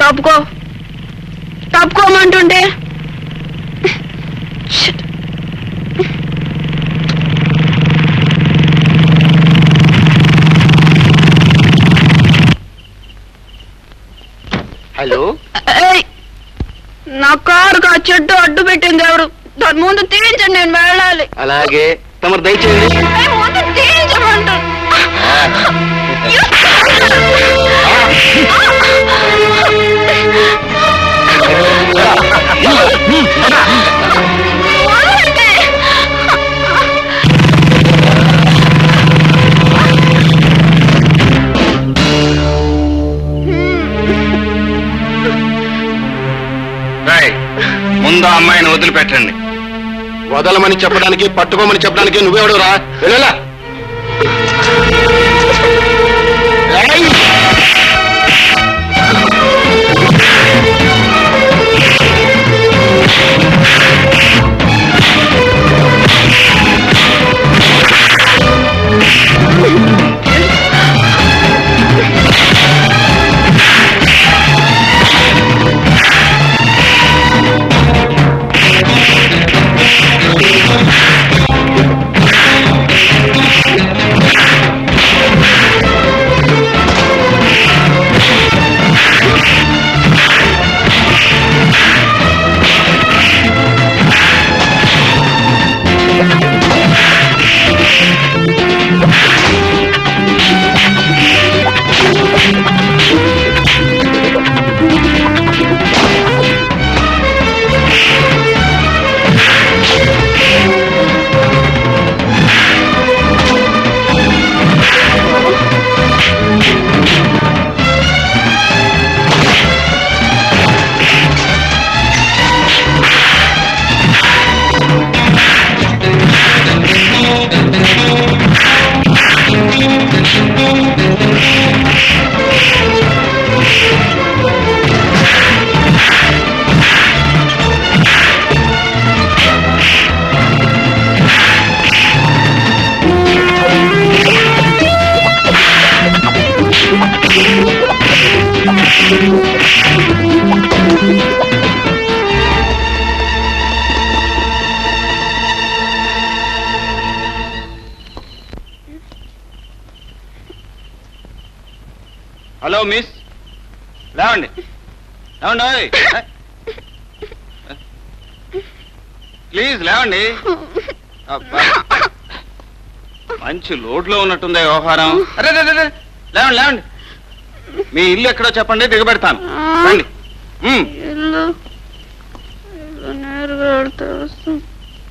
తప్పుకో తప్పుకోమంటుంటే Shit. Hello ఏయ్, నా కారుకు ఆ చెట్టు అడ్డు పెట్టింది ఎవరు దాని ముందు తీయించండి నేను వెళ్ళాలి అలాగే తమరు దయచేయండి ఏయ్, ముందు తీయించమంటారు ముందు ఆ అమ్మాయిని వదిలిపెట్టండి వదలమని చెప్పడానికి పట్టుకోమని చెప్పడానికి నువ్వెవడు రా వెళ్ళలా ఏయ్! హలో మిస్ లేవండి లేవండి ఓయ్. ప్లీజ్ లేవండి అబ్బా. మంచి లోడ్లో ఉన్నట్టుంది వ్యవహారం అరే అరే, అరే, అరే. లేవండి లేవండి మీ ఇల్లు ఎక్కడో చెప్పండి దిగబెడతాను రండి ఉమ్. ఇల్లు ఇల్లు నేరుగా వెళ్తే వస్తుంది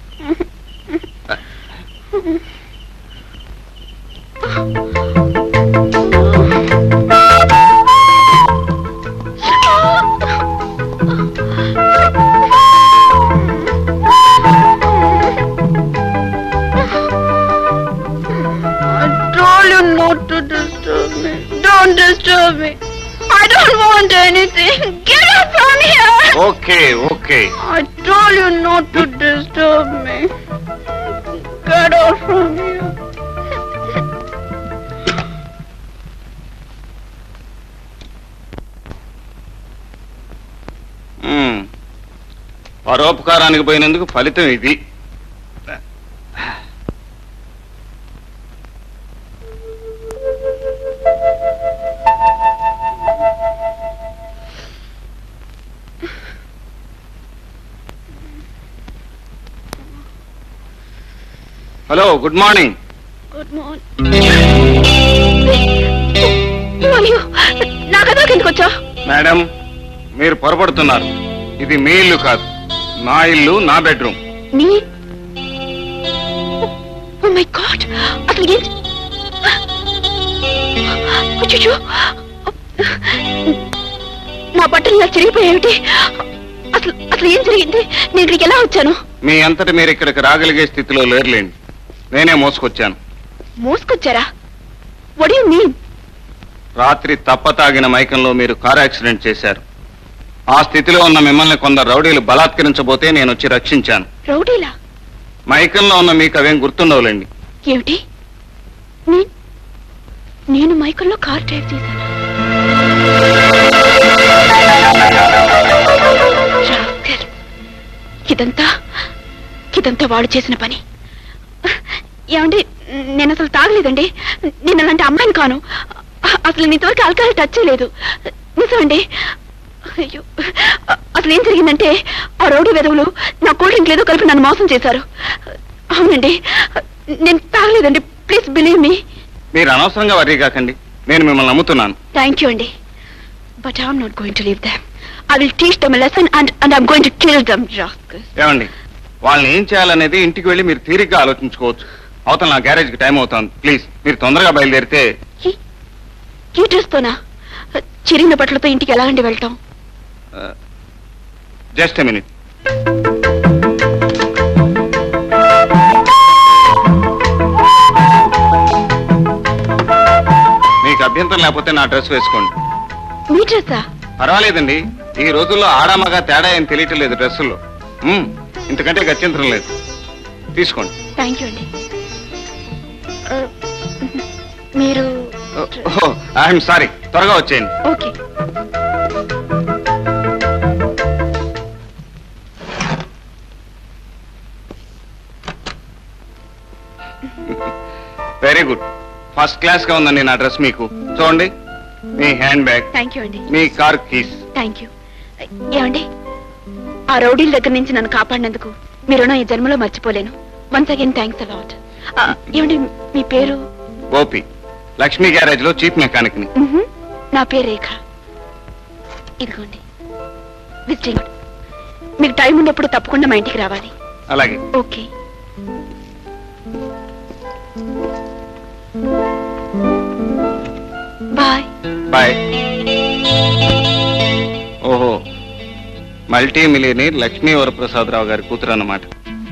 I told you not to disturb me. Don't disturb me. I don't want anything. Get up from here. Okay okay I told you not to disturb me. Get out from here. Um. పరోపకారానికి పోయినందుకు ఫలితం ఇది hello good morning Good morning. అయ్యో నా కథ కిందకు వచ్చా madam మీరు పొరపడుతున్నారు ఇది మీ ఇల్లు కాదు నా ఇల్లు నా బెడ్రూమ్ నీ ఓ మై గాడ్ అసలు ఏం అచ్చచ్చో. నా బట్టలు ఇలా చిరిగిపోయావిటి అసలు అసలు ఏం జరిగింది నేను ఇక్కడికి ఎలా వచ్చాను మీ అంతటి మీరు ఇక్కడికి రాగలిగే స్థితిలో లేరులేండి నేనే మోసుకొచ్చాను మోసుకొచ్చారా వడ్ యు మీన్ రాత్రి తప్పతాగిన మైకంలో మీరు కారు యాక్సిడెంట్ చేశారు ఆ స్థితిలో ఉన్న మిమ్మల్ని కొందరు రౌడీలు బలాత్కరించబోతే నేను వచ్చి రక్షించాను రౌడీలా మైకంలో ఉన్న మీకు అవేం గుర్తుండవులేండి ఏమిటి నే- నేను మైకల్లో కార్ డ్రైవ్ చేశాను ఇదంతా వాడు చేసిన పని ఏమండి నేను అసలు తాగలేదండి నేను అలాంటి అమ్మాయిని కాను అసలు నేను ఇంతవరకు ఆల్కహాల్ టచ్ చేయలేదు నిజమండి అయ్యో అసలు ఏం జరిగిందంటే ఆ రౌడీ వెధవులు నా కూల్ డ్రింక్ లేదో కలిపి నన్ను మోసం చేశారు అవునండి నేను తాగలేదండి ప్లీజ్ బిలీవ్ మీ మీరు అనవసరంగా వరీ కాకండి నేను మిమ్మల్ని నమ్ముతున్నాను థ్యాంక్ యూ అండి but I'm not going to leave them I will teach them lesson and and I'm going to kill them rascals ఏమండి వాళ్ళని ఏం చేయాలనేది ఇంటికి వెళ్ళి మీరు తీరిగ్గా ఆలోచించుకోవచ్చు అవతల నా గ్యారేజ్కి టైం అవుతుంది ప్లీజ్ మీరు తొందరగా బయలుదేరితే ఈ డ్రెస్తోనా చిరిగిన బట్టలతో ఇంటికి ఎలాగండి వెళ్తాం జస్ట్ ఎ మినిట్ మీకు అభ్యంతరం లేకపోతే నా డ్రెస్ వేసుకోండి మీ డ్రెస్సా పర్వాలేదండి ఈ రోజుల్లో ఆడామగా తేడా ఏం తెలియటం లేదు డ్రెస్సుల్లో మ్మ్, ఇంతకంటే గత్యంతరం లేదు తీసుకోండి థ్యాంక్ యూ అండి ఆ, మీరు ఐఎమ్ సారీ త్వరగా వచ్చేయండి okay very good first class గా ఉందండి నా డ్రెస్ మీకు చూడండి మీ హ్యాండ్ బ్యాగ్ థ్యాంక్ యూ అండి మీ కార్ కీస్ థ్యాంక్ యూ ఏమండి ఆ రౌడీల దగ్గర నుంచి నన్ను కాపాడినందుకు మీ రుణం ఈ జన్మలో మర్చిపోలేను వన్స్ అగైన్ థ్యాంక్స్ అలాట్ ఏమండి మీ పేరు గోపి లక్ష్మీ గ్యారేజ్ లో చీఫ్ మెకానిక్ ని మ్హూ. నా పేరు రేఖ ఇదిగోండి విజిటింగ్ కార్డ్. మీకు టైం ఉన్నప్పుడు తప్పకుండా మా ఇంటికి రావాలి అలాగే ఓకే బాయ్ బాయ్ ఓహో మల్టీ మిలియనీర్ లక్ష్మీ వరప్రసాదరావు గారి కూతురు అన్నమాట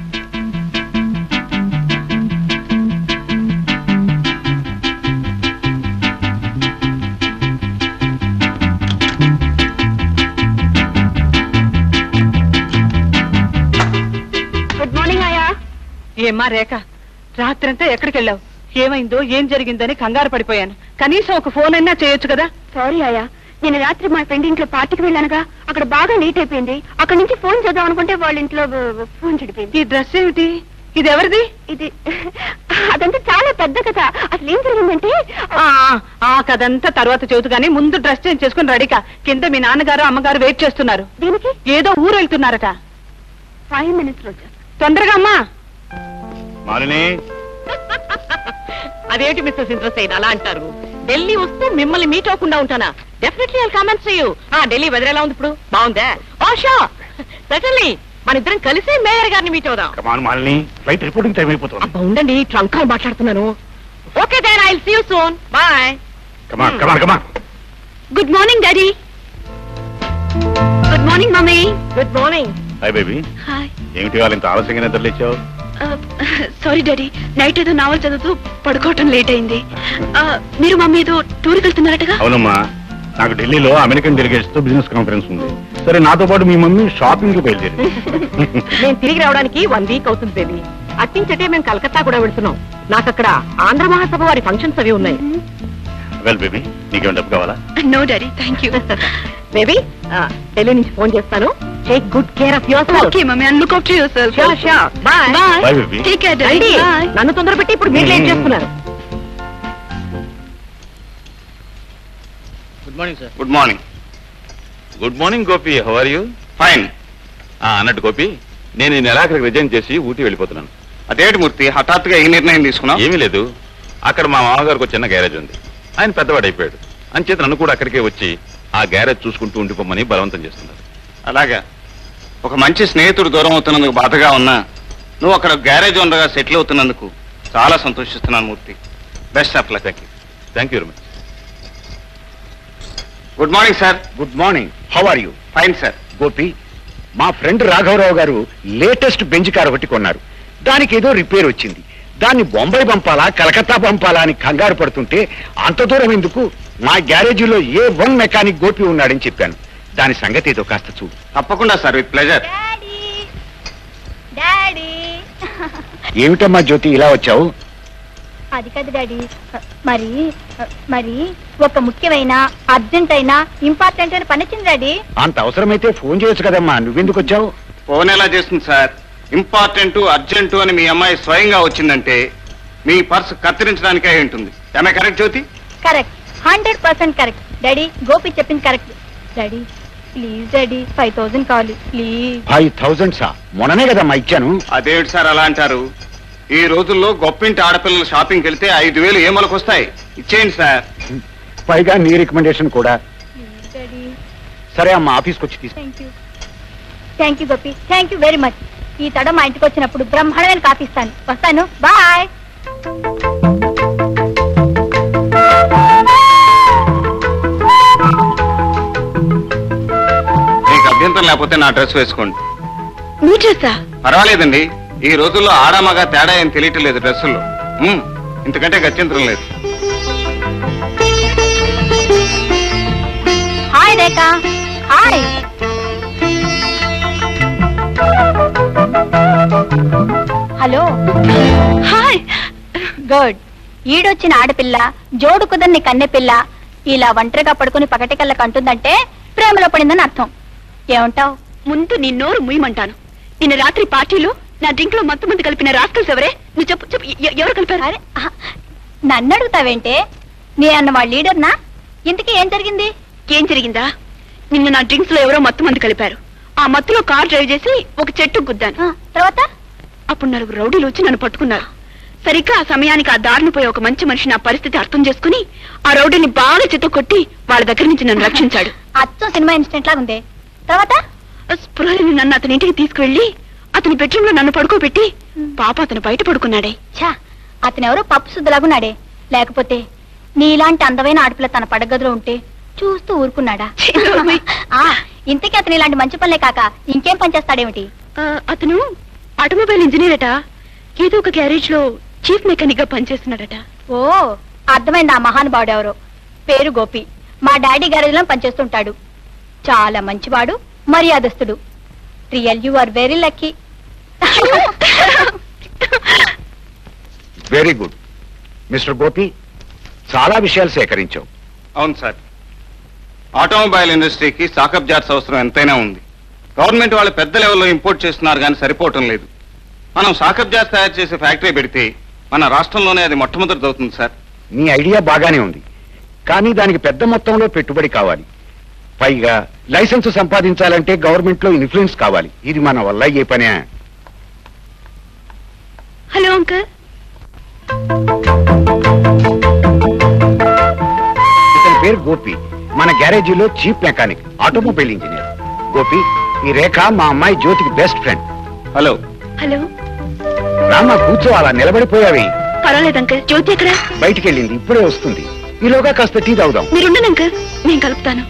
గుడ్ మార్నింగ్ అయ్యా ఏమ్మా రేఖ రాత్రంతా ఎక్కడికి వెళ్ళావు ఏమైందో ఏం జరిగిందని కంగారు పడిపోయాను కనీసం ఒక ఫోన్ అయినా చేయొచ్చు కదా సారీ అయ్యా నేను రాత్రి మా ఫ్రెండ్ ఇంట్లో పార్టీకి వెళ్ళానుగా అక్కడ బాగా లేట్ అయిపోయింది అక్కడ నుంచి ఫోన్ చేద్దాం అనుకుంటే వాళ్ళ ఇంట్లో బ- ఫోన్ చెడిపోయింది ఈ డ్రెస్ ఏమిటి ఇది ఎవరిది ఇది అదంతా చాలా పెద్ద కథ అసలు ఏం జరిగిందంటే ఆ, ఆ కదంతా తర్వాత చెబుతూ గానీ ముందు డ్రెస్ చేంజ్ చేసుకుని రెడీకా కింద మీ నాన్నగారు అమ్మగారు వెయిట్ చేస్తున్నారు దీనికి ఏదో ఊరు వెళ్తున్నారట ఫైవ్ మినిట్స్ రోజు తొందరగా అమ్మా మాలిని అదేంటి మిస్టర్ సింద్రసేన్ అలా అంటారు ఢిల్లీ వస్తే మిమ్మల్ని మీట్ అవ్వకుండా ఉంటానా డెఫినెట్లీ ఐ కామెంట్స్ చేయు ఆ ఢిల్లీ వెదర్ ఎలా ఉంది ఇప్పుడు బాగుందా ఓ షో సటన్లీ మన ఇద్దరం కలిసి మేయర్ గారిని మీట్ అవుదాం come on Malini flight reporting time అయిపోతుంది అబ్బా ఉండండి ట్రంక్ కాల్ మాట్లాడుతున్నాను okay then I see you soon bye come on come on come on good morning daddy good morning mummy good morning hi baby hi ఏమిటి వాళ్ళు ఇంత ఆలస్యంగా నిద్రలేచావు సారీ డాడీ నైట్ ఏదో నావల్ చదువుతూ పడుకోవటం లేట్ అయింది Uh, మీరు మమ్మీ ఏదో టూర్కి వెళ్తున్నారటగా అవునమ్మా నాకు ఢిల్లీలో అమెరికన్ డెలిగేట్స్ తో బిజినెస్ కాన్ఫరెన్స్ ఉంది సరే నాతో పాటు మీ మమ్మీ షాపింగ్ కి బయలుదేరి నేను తిరిగి రావడానికి వన్ వీక్ అవుతుంది బేబీ అట్టించటే మేము కలకత్తా కూడా వెళ్తున్నాం నాకు అక్కడ ఆంధ్ర మహాసభ వారి ఫంక్షన్స్ అవి ఉన్నాయి వెల్ బేబీ నీకేం డబ్బు కావాలా no daddy thank you baby Delhi నుంచి ఫోన్ చేస్తాను take good care of your okay mummy and look after yourself Sure, sure. Bye. Bye Bye, baby. Take care daddy bye నన్ను తొందర పెట్టి ఇప్పుడు మీరు లేట్ చేస్తున్నారు good morning sir good morning good morning Gopi how are you fine అన్నట్టు గోపి నేను ఈ నెలాఖరికి resign చేసి ఊటీ వెళ్ళిపోతున్నాను అదేంటి మూర్తి హఠాత్తుగా ఈ నిర్ణయం తీసుకున్నావు ఏమీ లేదు అక్కడ మా మామగారికి ఒక చిన్న గ్యారేజ్ ఉంది ఆయన పెద్దవాడు అయిపోయాడు అంచేత నన్ను కూడా అక్కడికే వచ్చి ఆ గ్యారేజ్ చూసుకుంటూ ఉండిపోమని బలవంతం చేస్తున్నారు అలాగా ఒక మంచి స్నేహితుడు దూరం అవుతున్నందుకు బాధగా ఉన్నా నువ్వు అక్కడ గ్యారేజ్ ఉండగా సెటిల్ అవుతున్నందుకు చాలా సంతోషిస్తున్నాను Murthy best of luck thank you thank you very much good morning sir good morning how are you fine sir Gopi మా ఫ్రెండ్ రాఘవరావు గారు లేటెస్ట్ బెంచ్ కార్ ఒకటి కొన్నారు దానికి ఏదో రిపేర్ వచ్చింది దాన్ని బొంబాయి పంపాలా కలకత్తా పంపాలా అని కంగారు పడుతుంటే అంత దూరం ఎందుకు మా గ్యారేజీలో ఏ వన్ మెకానిక్ గోపి ఉన్నాడని చెప్పాను దాని సంగతి ఏదో కాస్త చూడు తప్పకుండా sir with pleasure daddy daddy ఏమిటమ్మా జ్యోతి ఇలా వచ్చావు అది కాదు డాడీ మరి మరి ఒక ముఖ్యమైన అర్జెంట్ అయినా ఇంపార్టెంట్ అయిన పని వచ్చింది డాడీ అంత అవసరమైతే ఫోన్ చేయొచ్చు కదమ్మా నువ్వెందుకు వచ్చావు ఫోన్ ఎలా చేస్తుంది సార్ ఇంపార్టెంట్ అర్జెంటు అని మీ అమ్మాయి స్వయంగా వచ్చిందంటే మీ పర్స్ కత్తిరించడానికే అయి ఉంటుంది ఆమె correct Jyothi correct hundred percent correct daddy Gopi చెప్పింది correct daddy please daddy five thousand కావాలి ప్లీజ్ ఫైవ్ థౌజండ్ సా మొన్ననే కదమ్మా ఇచ్చాను అదేమిటి సార్ అలా అంటారు ఈ రోజుల్లో గొప్పింటి ఆడపిల్లలు షాపింగ్కి వెళ్తే ఐదు వేలు ఏమలకొస్తాయి ఇచ్చేయండి సార్ పైగా నీ రికమెండేషన్ కూడా ప్లీజ్ డాడీ సరే అమ్మా ఆఫీస్కి వచ్చి తీసు thank you thank you Gopi thank you very much ఈ తడ మా ఇంటికి వచ్చినప్పుడు బ్రహ్మాండమైన కాఫీ ఇస్తాను వస్తాను బాయ్ మీకు అభ్యంతరం లేకపోతే నా డ్రెస్ వేసుకోండి నీ డ్రెస్సా పర్వాలేదండి ఈ రోజుల్లో ఆడామగా తేడా ఏం తెలియటం లేదు డ్రెస్సుల్లో ఉమ్, ఇంతకంటే గత్యంతరం లేదు hi Rekha hi hello hi good ఈడొచ్చిన ఆడపిల్ల జోడు కుదర్ని కన్నెపిల్ల ఇలా ఒంటరిగా పడుకుని పగటికల్లా కంటుందంటే ప్రేమలో పడిందని అర్థం ఏమంటావ్ ముందు నీ నోరు ముయ్యమంటాను నిన్న రాత్రి పార్టీలో నా డ్రింక్ లో మత్తు మంది కలిపిన రాస్కల్స్ ఎవరే నువ్వు చెప్పు చెప్పు ఎ- ఎవరు కలిపారు అరే ఆహ్, నన్ను అడుగుతావేంటే నీ అన్న వాళ్ళ లీడర్నా ఇంతకీ ఏం జరిగింది ఏం జరిగిందా నిన్న నా డ్రింక్స్ లో ఎవరో మత్తు మంది కలిపారు ఆ మత్తులో కార్ డ్రైవ్ చేసి ఒక చెట్టు గుద్దాను ఆ, తర్వాత అప్పుడు నలుగురు రౌడీలు వచ్చి నన్ను పట్టుకున్నారు సరిగ్గా ఆ సమయానికి ఆ దారిని పోయి ఒక మంచి మనిషి నా పరిస్థితి అర్థం చేసుకుని ఆ రౌడీని బాగా చెత్త కొట్టి వాళ్ళ దగ్గర నుంచి నన్ను రక్షించాడు అచ్చం సినిమా ఇన్సిడెంట్ లాగా ఉంది తర్వాత స్పృహని నన్ను అతని ఇంటికి తీసుకువెళ్లి అతని బెడ్రూమ్ లో నన్ను పడుకోబెట్టి పాప అతను బయట పడుకున్నాడే ఛా అతనెవరో పప్పు శుద్ధలాగున్నాడే లేకపోతే నీలాంటి అందమైన ఆడపిల్ల తన పడగదిలో ఉంటే చూస్తూ ఊరుకున్నాడా ఛీ, నోర్మై. ఆ, ఇంతకీ అతను ఇలాంటి మంచి పనులే కాక ఇంకేం పని చేస్తాడేమిటి ఆ, అతను ఆటోమొబైల్ ఇంజనీర్ అట ఏదో ఒక గ్యారేజ్ లో చీఫ్ మెకానిక్ గా పనిచేస్తున్నాడట ఓ అర్థమైంది ఆ మహానుభావుడు ఎవరో పేరు గోపి మా డాడీ గ్యారేజ్లో పనిచేస్తుంటాడు చాలా మంచివాడు మర్యాదస్తుడు real you are very lucky very good mister Gopi చాలా విషయాలు సేకరించావు అవును సార్ ఆటోమొబైల్ ఇండస్ట్రీకి సాకప్ జార్స్ అవసరం ఎంతైనా ఉంది గవర్నమెంట్ వాళ్ళు పెద్ద లెవెల్లో ఇంపోర్ట్ చేస్తున్నారు కానీ సరిపోవటం లేదు మనం సాకప్ జార్స్ తయారు చేసే ఫ్యాక్టరీ పెడితే మన రాష్ట్రంలోనే అది మొట్టమొదటి అవుతుంది సార్ నీ ఐడియా బాగానే ఉంది కానీ దానికి పెద్ద మొత్తంలో పెట్టుబడి కావాలి పైగా లైసెన్స్ సంపాదించాలంటే గవర్నమెంట్ లో ఇన్ఫ్లుయెన్స్ కావాలి ఇది మన వల్ల అయ్యే పనే హలో అంకల్ ఇతని పేరు గోపి మన గ్యారేజీలో chief mechanic automobile engineer Gopi ఈ రేఖ మా అమ్మాయి జ్యోతికి బెస్ట్ ఫ్రెండ్ హలో హలో రామ్మ కూర్చో అలా నిలబడిపోయావి పర్వాలేదు అంకల్ జ్యోతి ఎక్కడ బయటికి వెళ్ళింది ఇప్పుడే వస్తుంది ఈలోగా కాస్త టీ తాగుదాం మీరుండండి అంకల్ నేను కలుపుతాను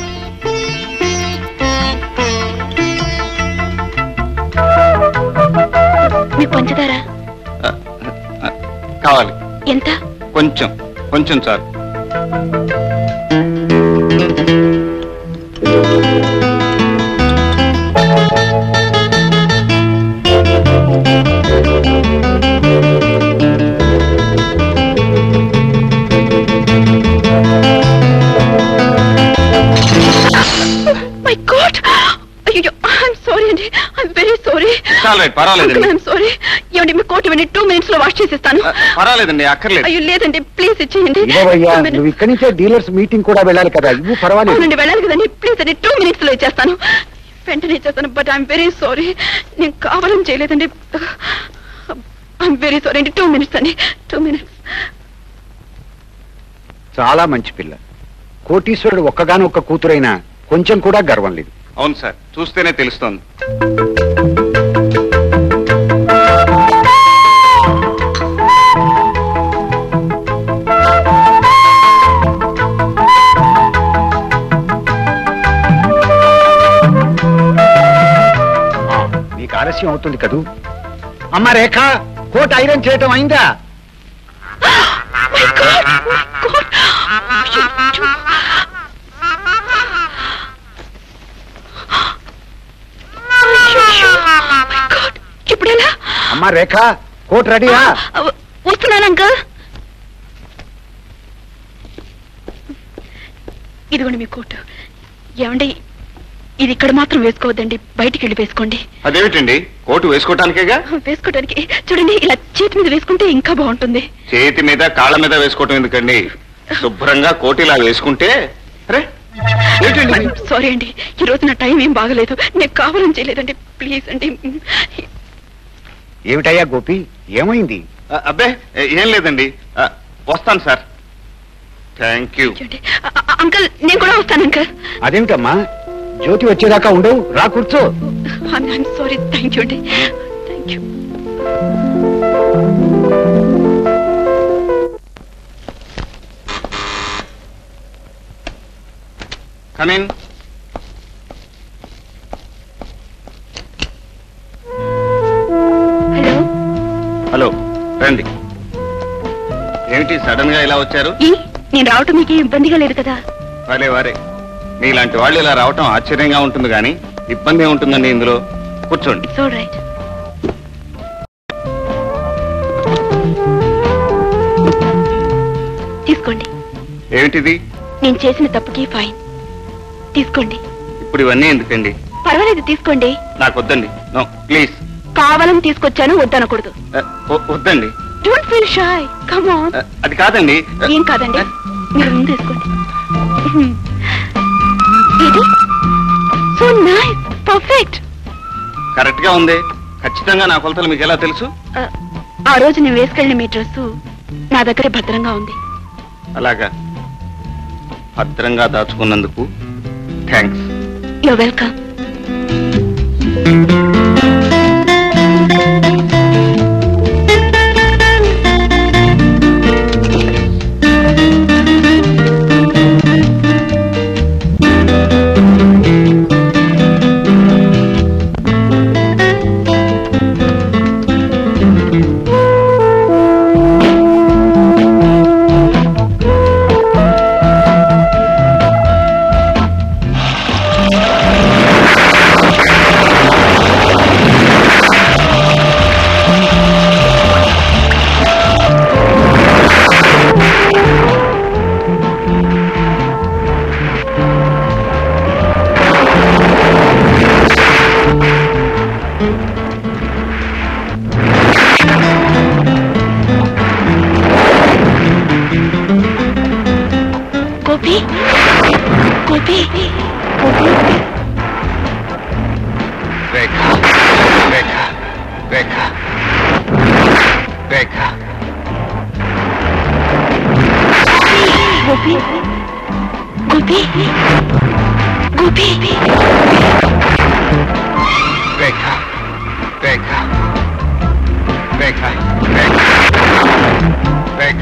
మీకు పంచదార ఆ, ఆ, కావాలి ఎంత కొంచెం కొంచెం చాలు మై గాడ్ అయ్యో ఐఎమ్ సారీ అండి ఐఎమ్ వెరీ సారీ చాలా రైట్ పర్వాలేదండి ఐఎమ్ సారీ ఏమండి మీ కోట్ ఇవ్వండి టూ మినిట్స్ లో వాష్ చేసేస్తాను ఆ, పర్వాలేదండి అక్కర్లేదు అయ్యో లేదండి ప్లీజ్ ఇచ్చేయండి ఇవ్వవయ్యా Two minutes. నువ్వు ఇక్కడి నుంచే డీలర్స్ మీటింగ్ కూడా వెళ్ళాలి కదా ఇవ్వు పర్వాలేదు అవునండి వెళ్ళాలి కదండి ప్లీజ్ అండి టూ మినిట్స్ లో ఇచ్చేస్తాను వెంటనే ఇచ్చేస్తాను బట్ ఐఎమ్ వెరీ సారీ నేను కావాలని చేయలేదండి ఐఎమ్ వెరీ సారీ అండి టూ మినిట్స్ అండి టూ మినిట్స్ చాలా మంచి పిల్ల కోటీశ్వరుడు ఒక్కగానొక్క కూతురైనా కొంచెం కూడా గర్వం లేదు అవును సార్ చూస్తేనే తెలుస్తోంది ఆ, నీకు ఆలస్యం అవుతుంది కదూ అమ్మ రేఖ కోట్ ఐరన్ చేయటం అయిందా మై గాడ్ మై గాడ్ ఇప్పుడు ఎలా అమ్మ రేఖ కోట్ రెడీయా వస్తున్నాను అంకల్ ఇదిగోండి మీ కోటు ఏమండి ఇది ఇక్కడ మాత్రం వేసుకోవద్దండి బయటికి వెళ్ళి వేసుకోండి అదేమిటండి కోటు వేసుకోవటానికేగా వేసుకోవడానికి చూడండి ఇలా చేతి మీద వేసుకుంటే ఇంకా బాగుంటుంది చేతి మీద కాళ్ళ మీద వేసుకోవటం ఎందుకండి శుభ్రంగా కోటు ఇలా వేసుకుంటే అరే ఏంటండి ఇది? సారీ అండి ఈ రోజు నా టైం ఏం బాగలేదు నేను కావాలని చేయలేదండి ప్లీజ్ అండి ఏమిటయ్యా గోపి ఏమైంది ఆ, అబ్బే ఏం లేదండి ఆ, వస్తాను సార్ థ్యాంక్ యూ చూడండి. అ- అ- అంకుల్ నేను కూడా వస్తాను అంకుల్ అదేమిటమ్మా జ్యోతి వచ్చేదాకా ఉండవు రా కూర్చో ఐఎమ్ సారీ థ్యాంక్ యూ అండి thank you come in hello hello రండి ఏమిటి సడన్ గా ఇలా వచ్చారు ఈ నేను రావటం మీకు ఇబ్బందిగా లేదు కదా వారే వారే మీలాంటి వాళ్ళు ఇలా రావటం ఆశ్చర్యంగా ఉంటుంది కానీ ఇబ్బంది ఉంటుందండి ఇందులో కూర్చోండి ఇట్స్ ఆల్ రైట్ తీసుకోండి ఏమిటిది నేను చేసిన తప్పుకి ఫైన్ తీసుకోండి ఇప్పుడు ఇవన్నీ ఎందుకండి పర్వాలేదు తీసుకోండి నాకు వద్దండి నో ప్లీజ్ కావాలని తీసుకొచ్చాను వద్దనకూడదు వద్దండి don't feel shy come on ఆ, అది కాదండి ఏం కాదండి మీరు ముందు తీసుకోండి ఇది సో నైస్ పర్ఫెక్ట్ కరెక్ట్ గా ఉంది ఖచ్చితంగా నా కొలతలు మీకు ఎలా తెలుసు ఆ రోజు నేను వేసుకెళ్ళిన మీ డ్రెస్ నా దగ్గరే భద్రంగా ఉంది అలాగా భద్రంగా దాచుకున్నందుకు థ్యాంక్స్ యో వెల్కమ్ గోపి గోపి గోపి రేఖ రేఖ రేఖ రేఖ గోపి గోపి గోపి రేఖ రేఖ రేఖ రేఖ రేఖ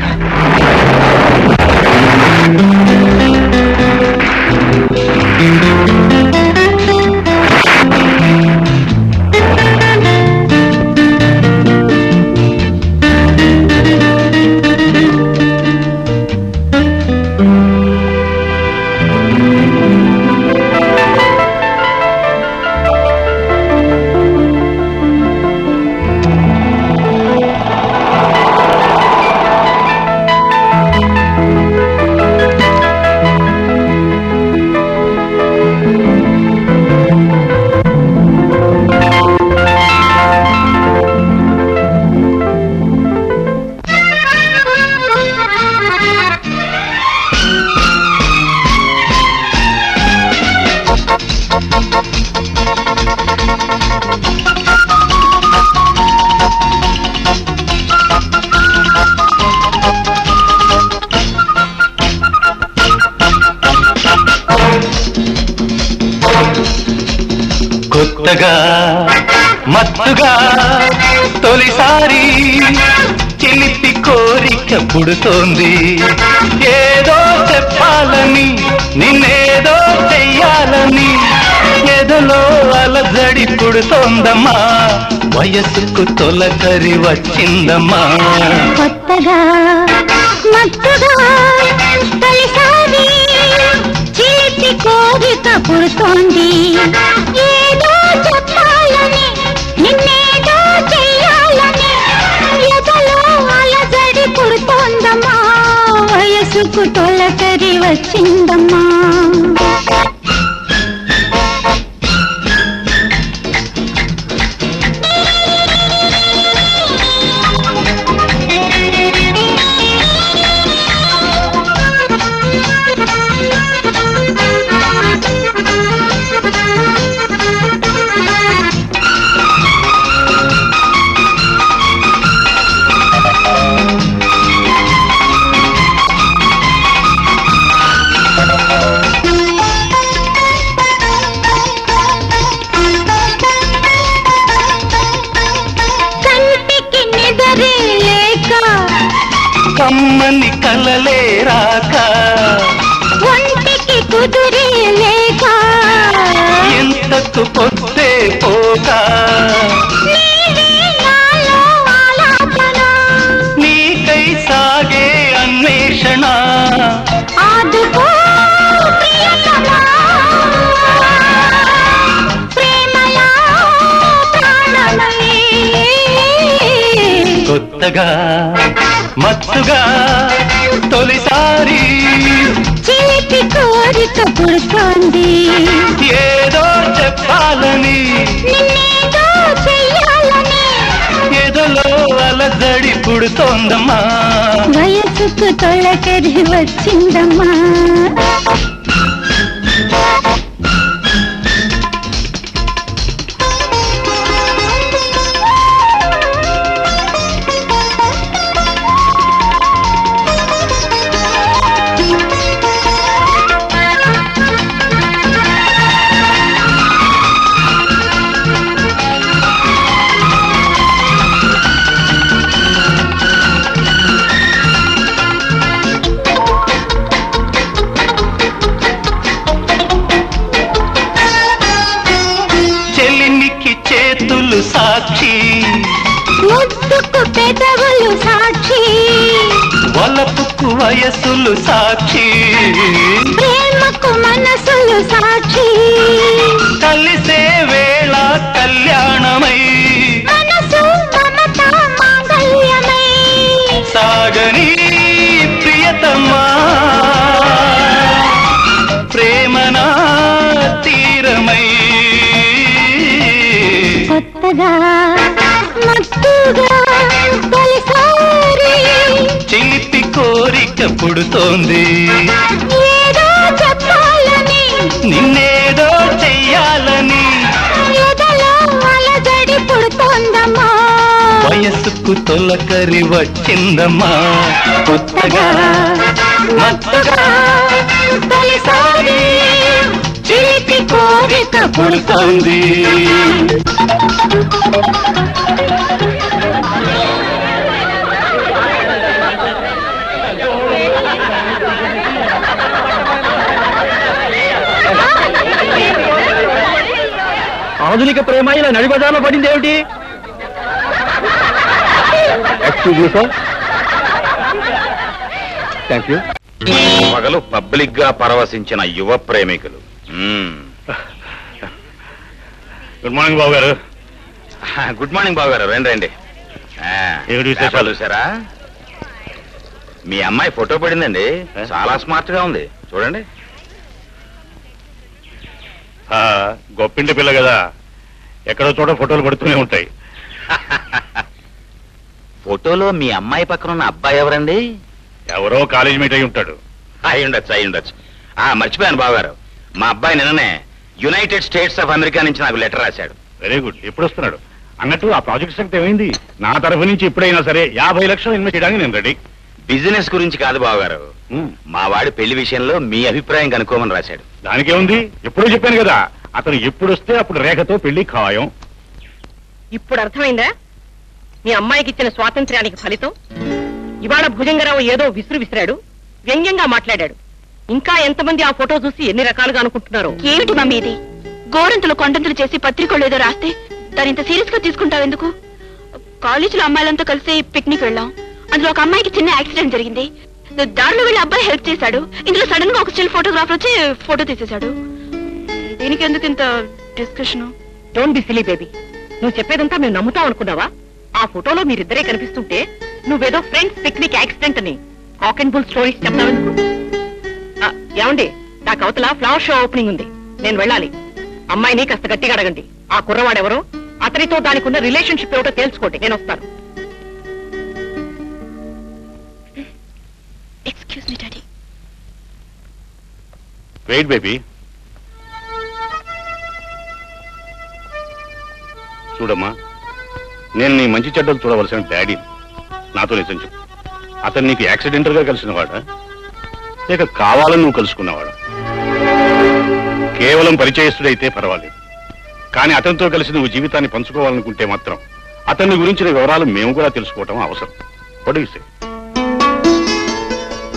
కొత్తగా మత్తుగా తొలిసారి చిలిపి కోరిక పుడుతోంది ఏదో చెప్పాలని నిన్నేదో చెయ్యాలని ఎదలో అలజడి పుడుతోందమ్మా వయసుకు తొలకరి వచ్చిందమ్మా కొత్తగా మత్తుగా తొలిసారి చేతి కోరిక పుడుతోంది ఏదో చెప్పాలని నిన్నేదో చెయ్యాలని ఎదలో అలజడి పుడుతోందమ్మా వయసుకు తొలకరి వచ్చిందమ్మా కలలే రాక ఒంటికి కుదిరే లేక ఎంతకు పొద్దే పోక నీవే నాలో ఆలాపన నీకై సాగే అన్వేషణ ఆదుకో ప్రియతమా ప్రేమలా ప్రాణమై కొత్తగా మత్తుగా తొలిసారి చిలిపి కోరిక పుడుతోంది ఏదో చెప్పాలని నిన్నేదో చెయ్యాలని ఎదలో అలజడి పుడుతోందమ్మా వయసుకు తొలకరి వచ్చిందమ్మా చెలినికి చేతులు సాక్షి ముద్దుకు పెదవులు సాక్షి వలపుకు వయసులు సాక్షి ప్రేమకు మనసులు సాక్షి కలిసే వేళ కళ్యాణమై మనసు మమత మాంగళ్యమై సాగని ప్రియతమా ప్రేమనా తీరమై కొత్తగా మత్తుగా తొలిసారి చిలిపి కోరిక పుడుతోంది ఏదో చెప్పాలని నిన్నేదో చెయ్యాలని ఎదలో అలజడి పుడుతోందమ్మా వయస్సుకు తొలకరి వచ్చిందమ్మా కొత్తగా మత్తుగా తొలిసారి చిలిపి కోరిక పుడుతోంది ఆధునిక ప్రేమ ఇలా నడిబజార్లో పడింది ఏమిటి excuse me sir thank you పగలు పబ్లిక్ గా పరవశించిన యువ ప్రేమికులు మ్మ్. గుడ్ మార్నింగ్ బాబు గారు గుడ్ మార్నింగ్ బాబు గారు రండి రండి ఆ, ఏమిటి విశేషాలు? పేపర్లు చూసారా మీ అమ్మాయి ఫోటో పడిందండి చాలా స్మార్ట్ గా ఉంది చూడండి ఆ, గొప్పింటి పిల్ల కదా ఎక్కడో చోట ఫోటోలు పడుతూనే ఉంటాయి ఫోటోలో మీ అమ్మాయి పక్కన ఉన్న అబ్బాయి ఎవరండి ఎవరో కాలేజ్ మీట్ అయి ఉంటాడు అయి ఉండొచ్చు అయి ఉండొచ్చు ఆ మర్చిపోయాను బావగారు మా అబ్బాయి నిన్ననే యునైటెడ్ స్టేట్స్ ఆఫ్ అమెరికా నుంచి నాకు లెటర్ రాశాడు వెరీ గుడ్ ఎప్పుడు వస్తున్నాడు అన్నట్టు ఆ ప్రాజెక్ట్ సంగతి ఏమైంది నా తరఫు నుంచి ఎప్పుడైనా సరే యాభై లక్షలు ఇన్వెస్ట్ చేయడానికి నేను రెడీ బిజినెస్ గురించి కాదు బావగారు మా వాడి పెళ్లి విషయంలో మీ అభిప్రాయం కనుక్కోమని రాశాడు దానికేముంది ఎప్పుడూ చెప్పాను కదా అతను ఎప్పుడు వస్తే అప్పుడు రేఖతో పెళ్లి ఖాయం ఇప్పుడు అర్థమైందా మీ అమ్మాయికి ఇచ్చిన స్వాతంత్ర్యానికి ఫలితం ఇవాళ భుజంగరావు ఏదో విసురు విసిరాడు వ్యంగ్యంగా మాట్లాడాడు ఇంకా ఎంతమంది ఆ ఫోటో చూసి ఎన్ని రకాలుగా అనుకుంటున్నారో ఏమిటి మమ్మీ ఇది గోరంతులు కొండంతులు చేసి పత్రికలు ఏదో రాస్తే దాని ఇంత సీరియస్ గా తీసుకుంటావు ఎందుకు కాలేజీలో అమ్మాయిలంతా కలిసి పిక్నిక్ వెళ్ళాం అందులో ఒక అమ్మాయికి చిన్న యాక్సిడెంట్ జరిగింది దారిలో వెళ్ళి అబ్బాయి హెల్ప్ చేశాడు ఇందులో సడన్ గా ఒక స్టిల్ ఫోటోగ్రాఫర్ వచ్చి ఫోటో తీసేశాడు దీనికి ఎందుకు ఇంత discussion don't be silly baby నువ్వు చెప్పేదంతా మేము నమ్ముతాం అనుకున్నావా ఆ ఫోటోలో మీరిద్దరే కనిపిస్తుంటే నువ్వేదో ఫ్రెండ్స్ పిక్నిక్ యాక్సిడెంట్ అని కాక్ అండ్ బుల్ స్టోరీస్ చెప్తావెందుకు ఆ, ఏమండి నాకు అవతల ఫ్లవర్ షో ఓపెనింగ్ ఉంది నేను వెళ్ళాలి అమ్మాయిని కాస్త గట్టిగా అడగండి ఆ కుర్రవాడెవరో అతనితో దానికి ఉన్న రిలేషన్షిప్ ఏమిటో తెలుసుకోండి నేను వస్తాను excuse me daddy wait baby చూడమ్మా నేను నీ మంచి చెడ్డలు చూడవలసిన డాడీ నాతో నిజం చెప్పు అతను నీకు యాక్సిడెంటల్ గా కలిసిన వాడా లేక కావాలని నువ్వు కలుసుకున్నవాడా కేవలం పరిచయస్తుడైతే పర్వాలేదు కానీ అతనితో కలిసి నువ్వు జీవితాన్ని పంచుకోవాలనుకుంటే మాత్రం అతన్ని గురించిన వివరాలు మేము కూడా తెలుసుకోవటం అవసరం పొడిగిసే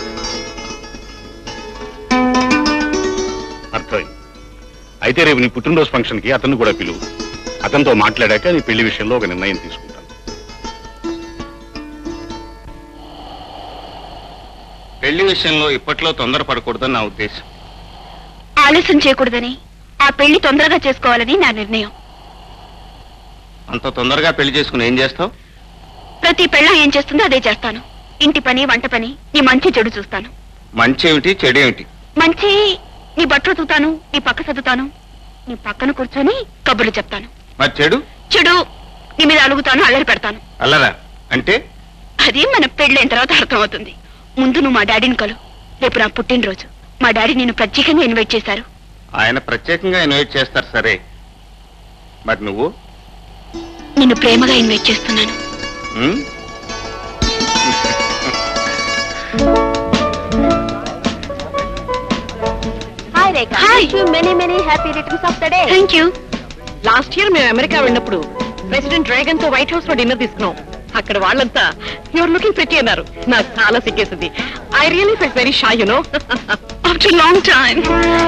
అయితే రేపు నీ పుట్టినరోజు ఫంక్షన్ కి అతన్ని కూడా పిలువు అతనితో మాట్లాడాక నీ పెళ్లి విషయంలో ఒక నిర్ణయం తీసుకుంటాను పెళ్లి విషయంలో ఇప్పట్లో తొందరపడకూడదని నా ఉద్దేశం ఆలస్యం చేయకూడదని ఆ పెళ్లి తొందరగా చేసుకోవాలని నా నిర్ణయం అంత తొందరగా పెళ్లి చేసుకుని ఏం చేస్తావు ప్రతి పెళ్ళ ఏం చేస్తుందో అదే చేస్తాను ఇంటి పని వంట పని నీ మంచి చెడు చూస్తాను మంచి ఏమిటి చెడు ఏమిటి మంచి నీ బట్టలు చూతాను నీ పక్క చదువుతాను నీ పక్కన కూర్చొని కబుర్లు చెప్తాను మరి చెడు చెడు నీ మీద అలుగుతాను అల్లరి పెడతాను అల్లరా అంటే అది మన పెళ్ళైన తర్వాత అర్థమవుతుంది ముందు నువ్వు మా డాడీని కలు రేపు నా పుట్టినరోజు మా డాడీ నిన్ను ప్రత్యేకంగా ఇన్వైట్ చేశారు ఆయన ప్రత్యేకంగా ఇన్వైట్ చేస్తారు సరే మరి నువ్వు నిన్ను ప్రేమగా ఇన్వైట్ చేస్తున్నాను ఉమ్? Hi Rekha Hi. Many many happy returns of the day thank you last year మేము అమెరికా వెళ్ళినప్పుడు ప్రెసిడెంట్ డ్రాగన్ తో వైట్ హౌస్ లో డిన్నర్ తీసుకున్నాం అక్కడ వాళ్ళంతా యువర్ లుకింగ్ పెట్టి అన్నారు నాకు చాలా సిగ్గేసింది I really felt very shy you know after long time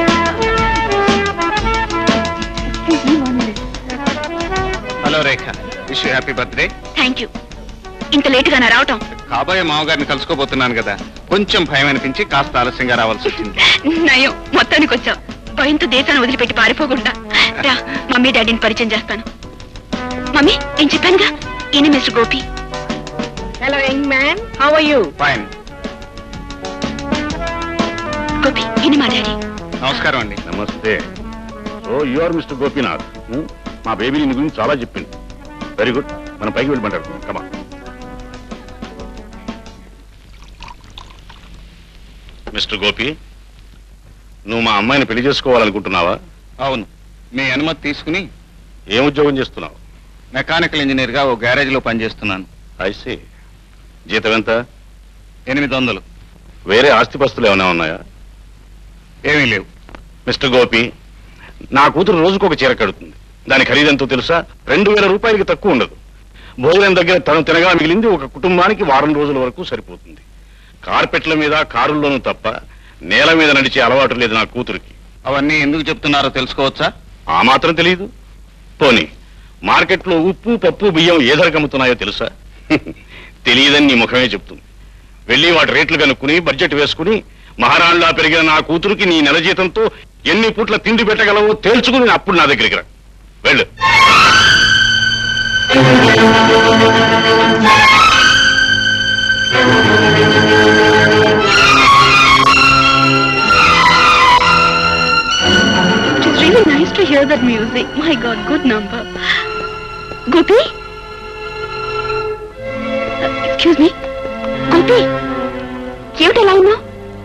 hello Rekha wish happy birthday thank you ఇంత లేట్ గా నా రావటం కాబోయే మామగారిని కలుసుకోబోతున్నాను కదా కొంచెం భయం అనిపించి కాస్త ఆలస్యంగా రావాల్సి వచ్చింది నయం మొత్తానికి వచ్చావు భయంతో దేశాన్ని వదిలిపెట్టి పారిపోకుండా రా మమ్మీ డాడీని పరిచయం చేస్తాను మమ్మీ నేను చెప్పానుగా ఈయన mister Gopi hello young man how are you fine Gopi ఈయన మా డాడీ నమస్కారం అండి నమస్తే so you are mister Gopinath ఉం? మా బేబీ నీ గురించి చాలా చెప్పింది వెరీ గుడ్ మనం పైకి వెళ్ళి మాట్లాడుకుందాం కమా మిస్టర్ గోపి నువ్వు మా అమ్మాయిని పెళ్లి చేసుకోవాలనుకుంటున్నావా అవును మీ అనుమతి తీసుకుని ఏం ఉద్యోగం చేస్తున్నావు మెకానికల్ ఇంజనీర్ గా ఓ గ్యారేజ్ లో పనిచేస్తున్నాను ఐసి జీతం ఎంత ఎనిమిది వందలు వేరే ఆస్తిపస్తులు ఏమైనా ఉన్నాయా ఏమీ లేవు మిస్టర్ గోపి నా కూతురు రోజుకు ఒక చీర కడుతుంది దాని ఖరీదెంతో తెలుసా రెండు వేల రూపాయలకి తక్కువ ఉండదు భోజనం దగ్గర తను తినగా మిగిలింది ఒక కుటుంబానికి వారం రోజుల వరకు సరిపోతుంది కార్పెట్ల మీద కారుల్లోనూ తప్ప నేల మీద నడిచే అలవాటు లేదు నా కూతురికి అవన్నీ ఎందుకు చెప్తున్నారో తెలుసుకోవచ్చా ఆ మాత్రం తెలియదు పోనీ మార్కెట్లో ఉప్పు పప్పు బియ్యం ఏ ధరకు అమ్ముతున్నాయో తెలుసా తెలియదని నీ ముఖమే చెప్తుంది వెళ్ళి వాటి రేట్లు కనుక్కుని బడ్జెట్ వేసుకుని మహారాణిలా పెరిగిన నా కూతురికి నీ నెల జీతంతో ఎన్ని పూట్ల తిండి పెట్టగలవో తేల్చుకుని అప్పుడు నా దగ్గరికి రా వెళ్ళు It is really nice to hear that music. My God, good number. Gopi excuse me Gopi ఏమిటి ఎలా ఉన్నావు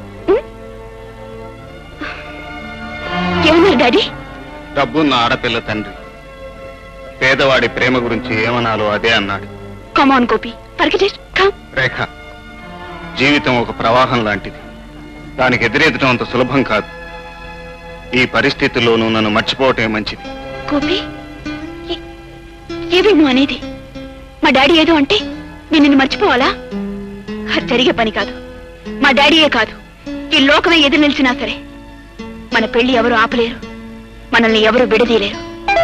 ఏమన్నారు డాడీ డబ్బున్న ఆడపిల్ల తండ్రి పేదవాడి ప్రేమ గురించి ఏమనాలో అదే అన్నాడు కమాన్ గోపి పరిగెట్ కమ్ రేఖ జీవితం ఒక ప్రవాహం లాంటిది దానికి ఎదురెదటం అంత సులభం కాదు ఈ పరిస్థితుల్లోనూ నన్ను మర్చిపోవటమే మంచిది గోపి ఏ- ఏవి నువ్వు అనేది మా డాడీ ఏదో అంటే నేను నిన్ను మర్చిపోవాలా అది జరిగే పని కాదు మా డాడీయే కాదు ఈ లోకమే ఎదురు నిలిచినా సరే మన పెళ్లి ఎవరు ఆపలేరు మనల్ని ఎవరు విడదీయలేరు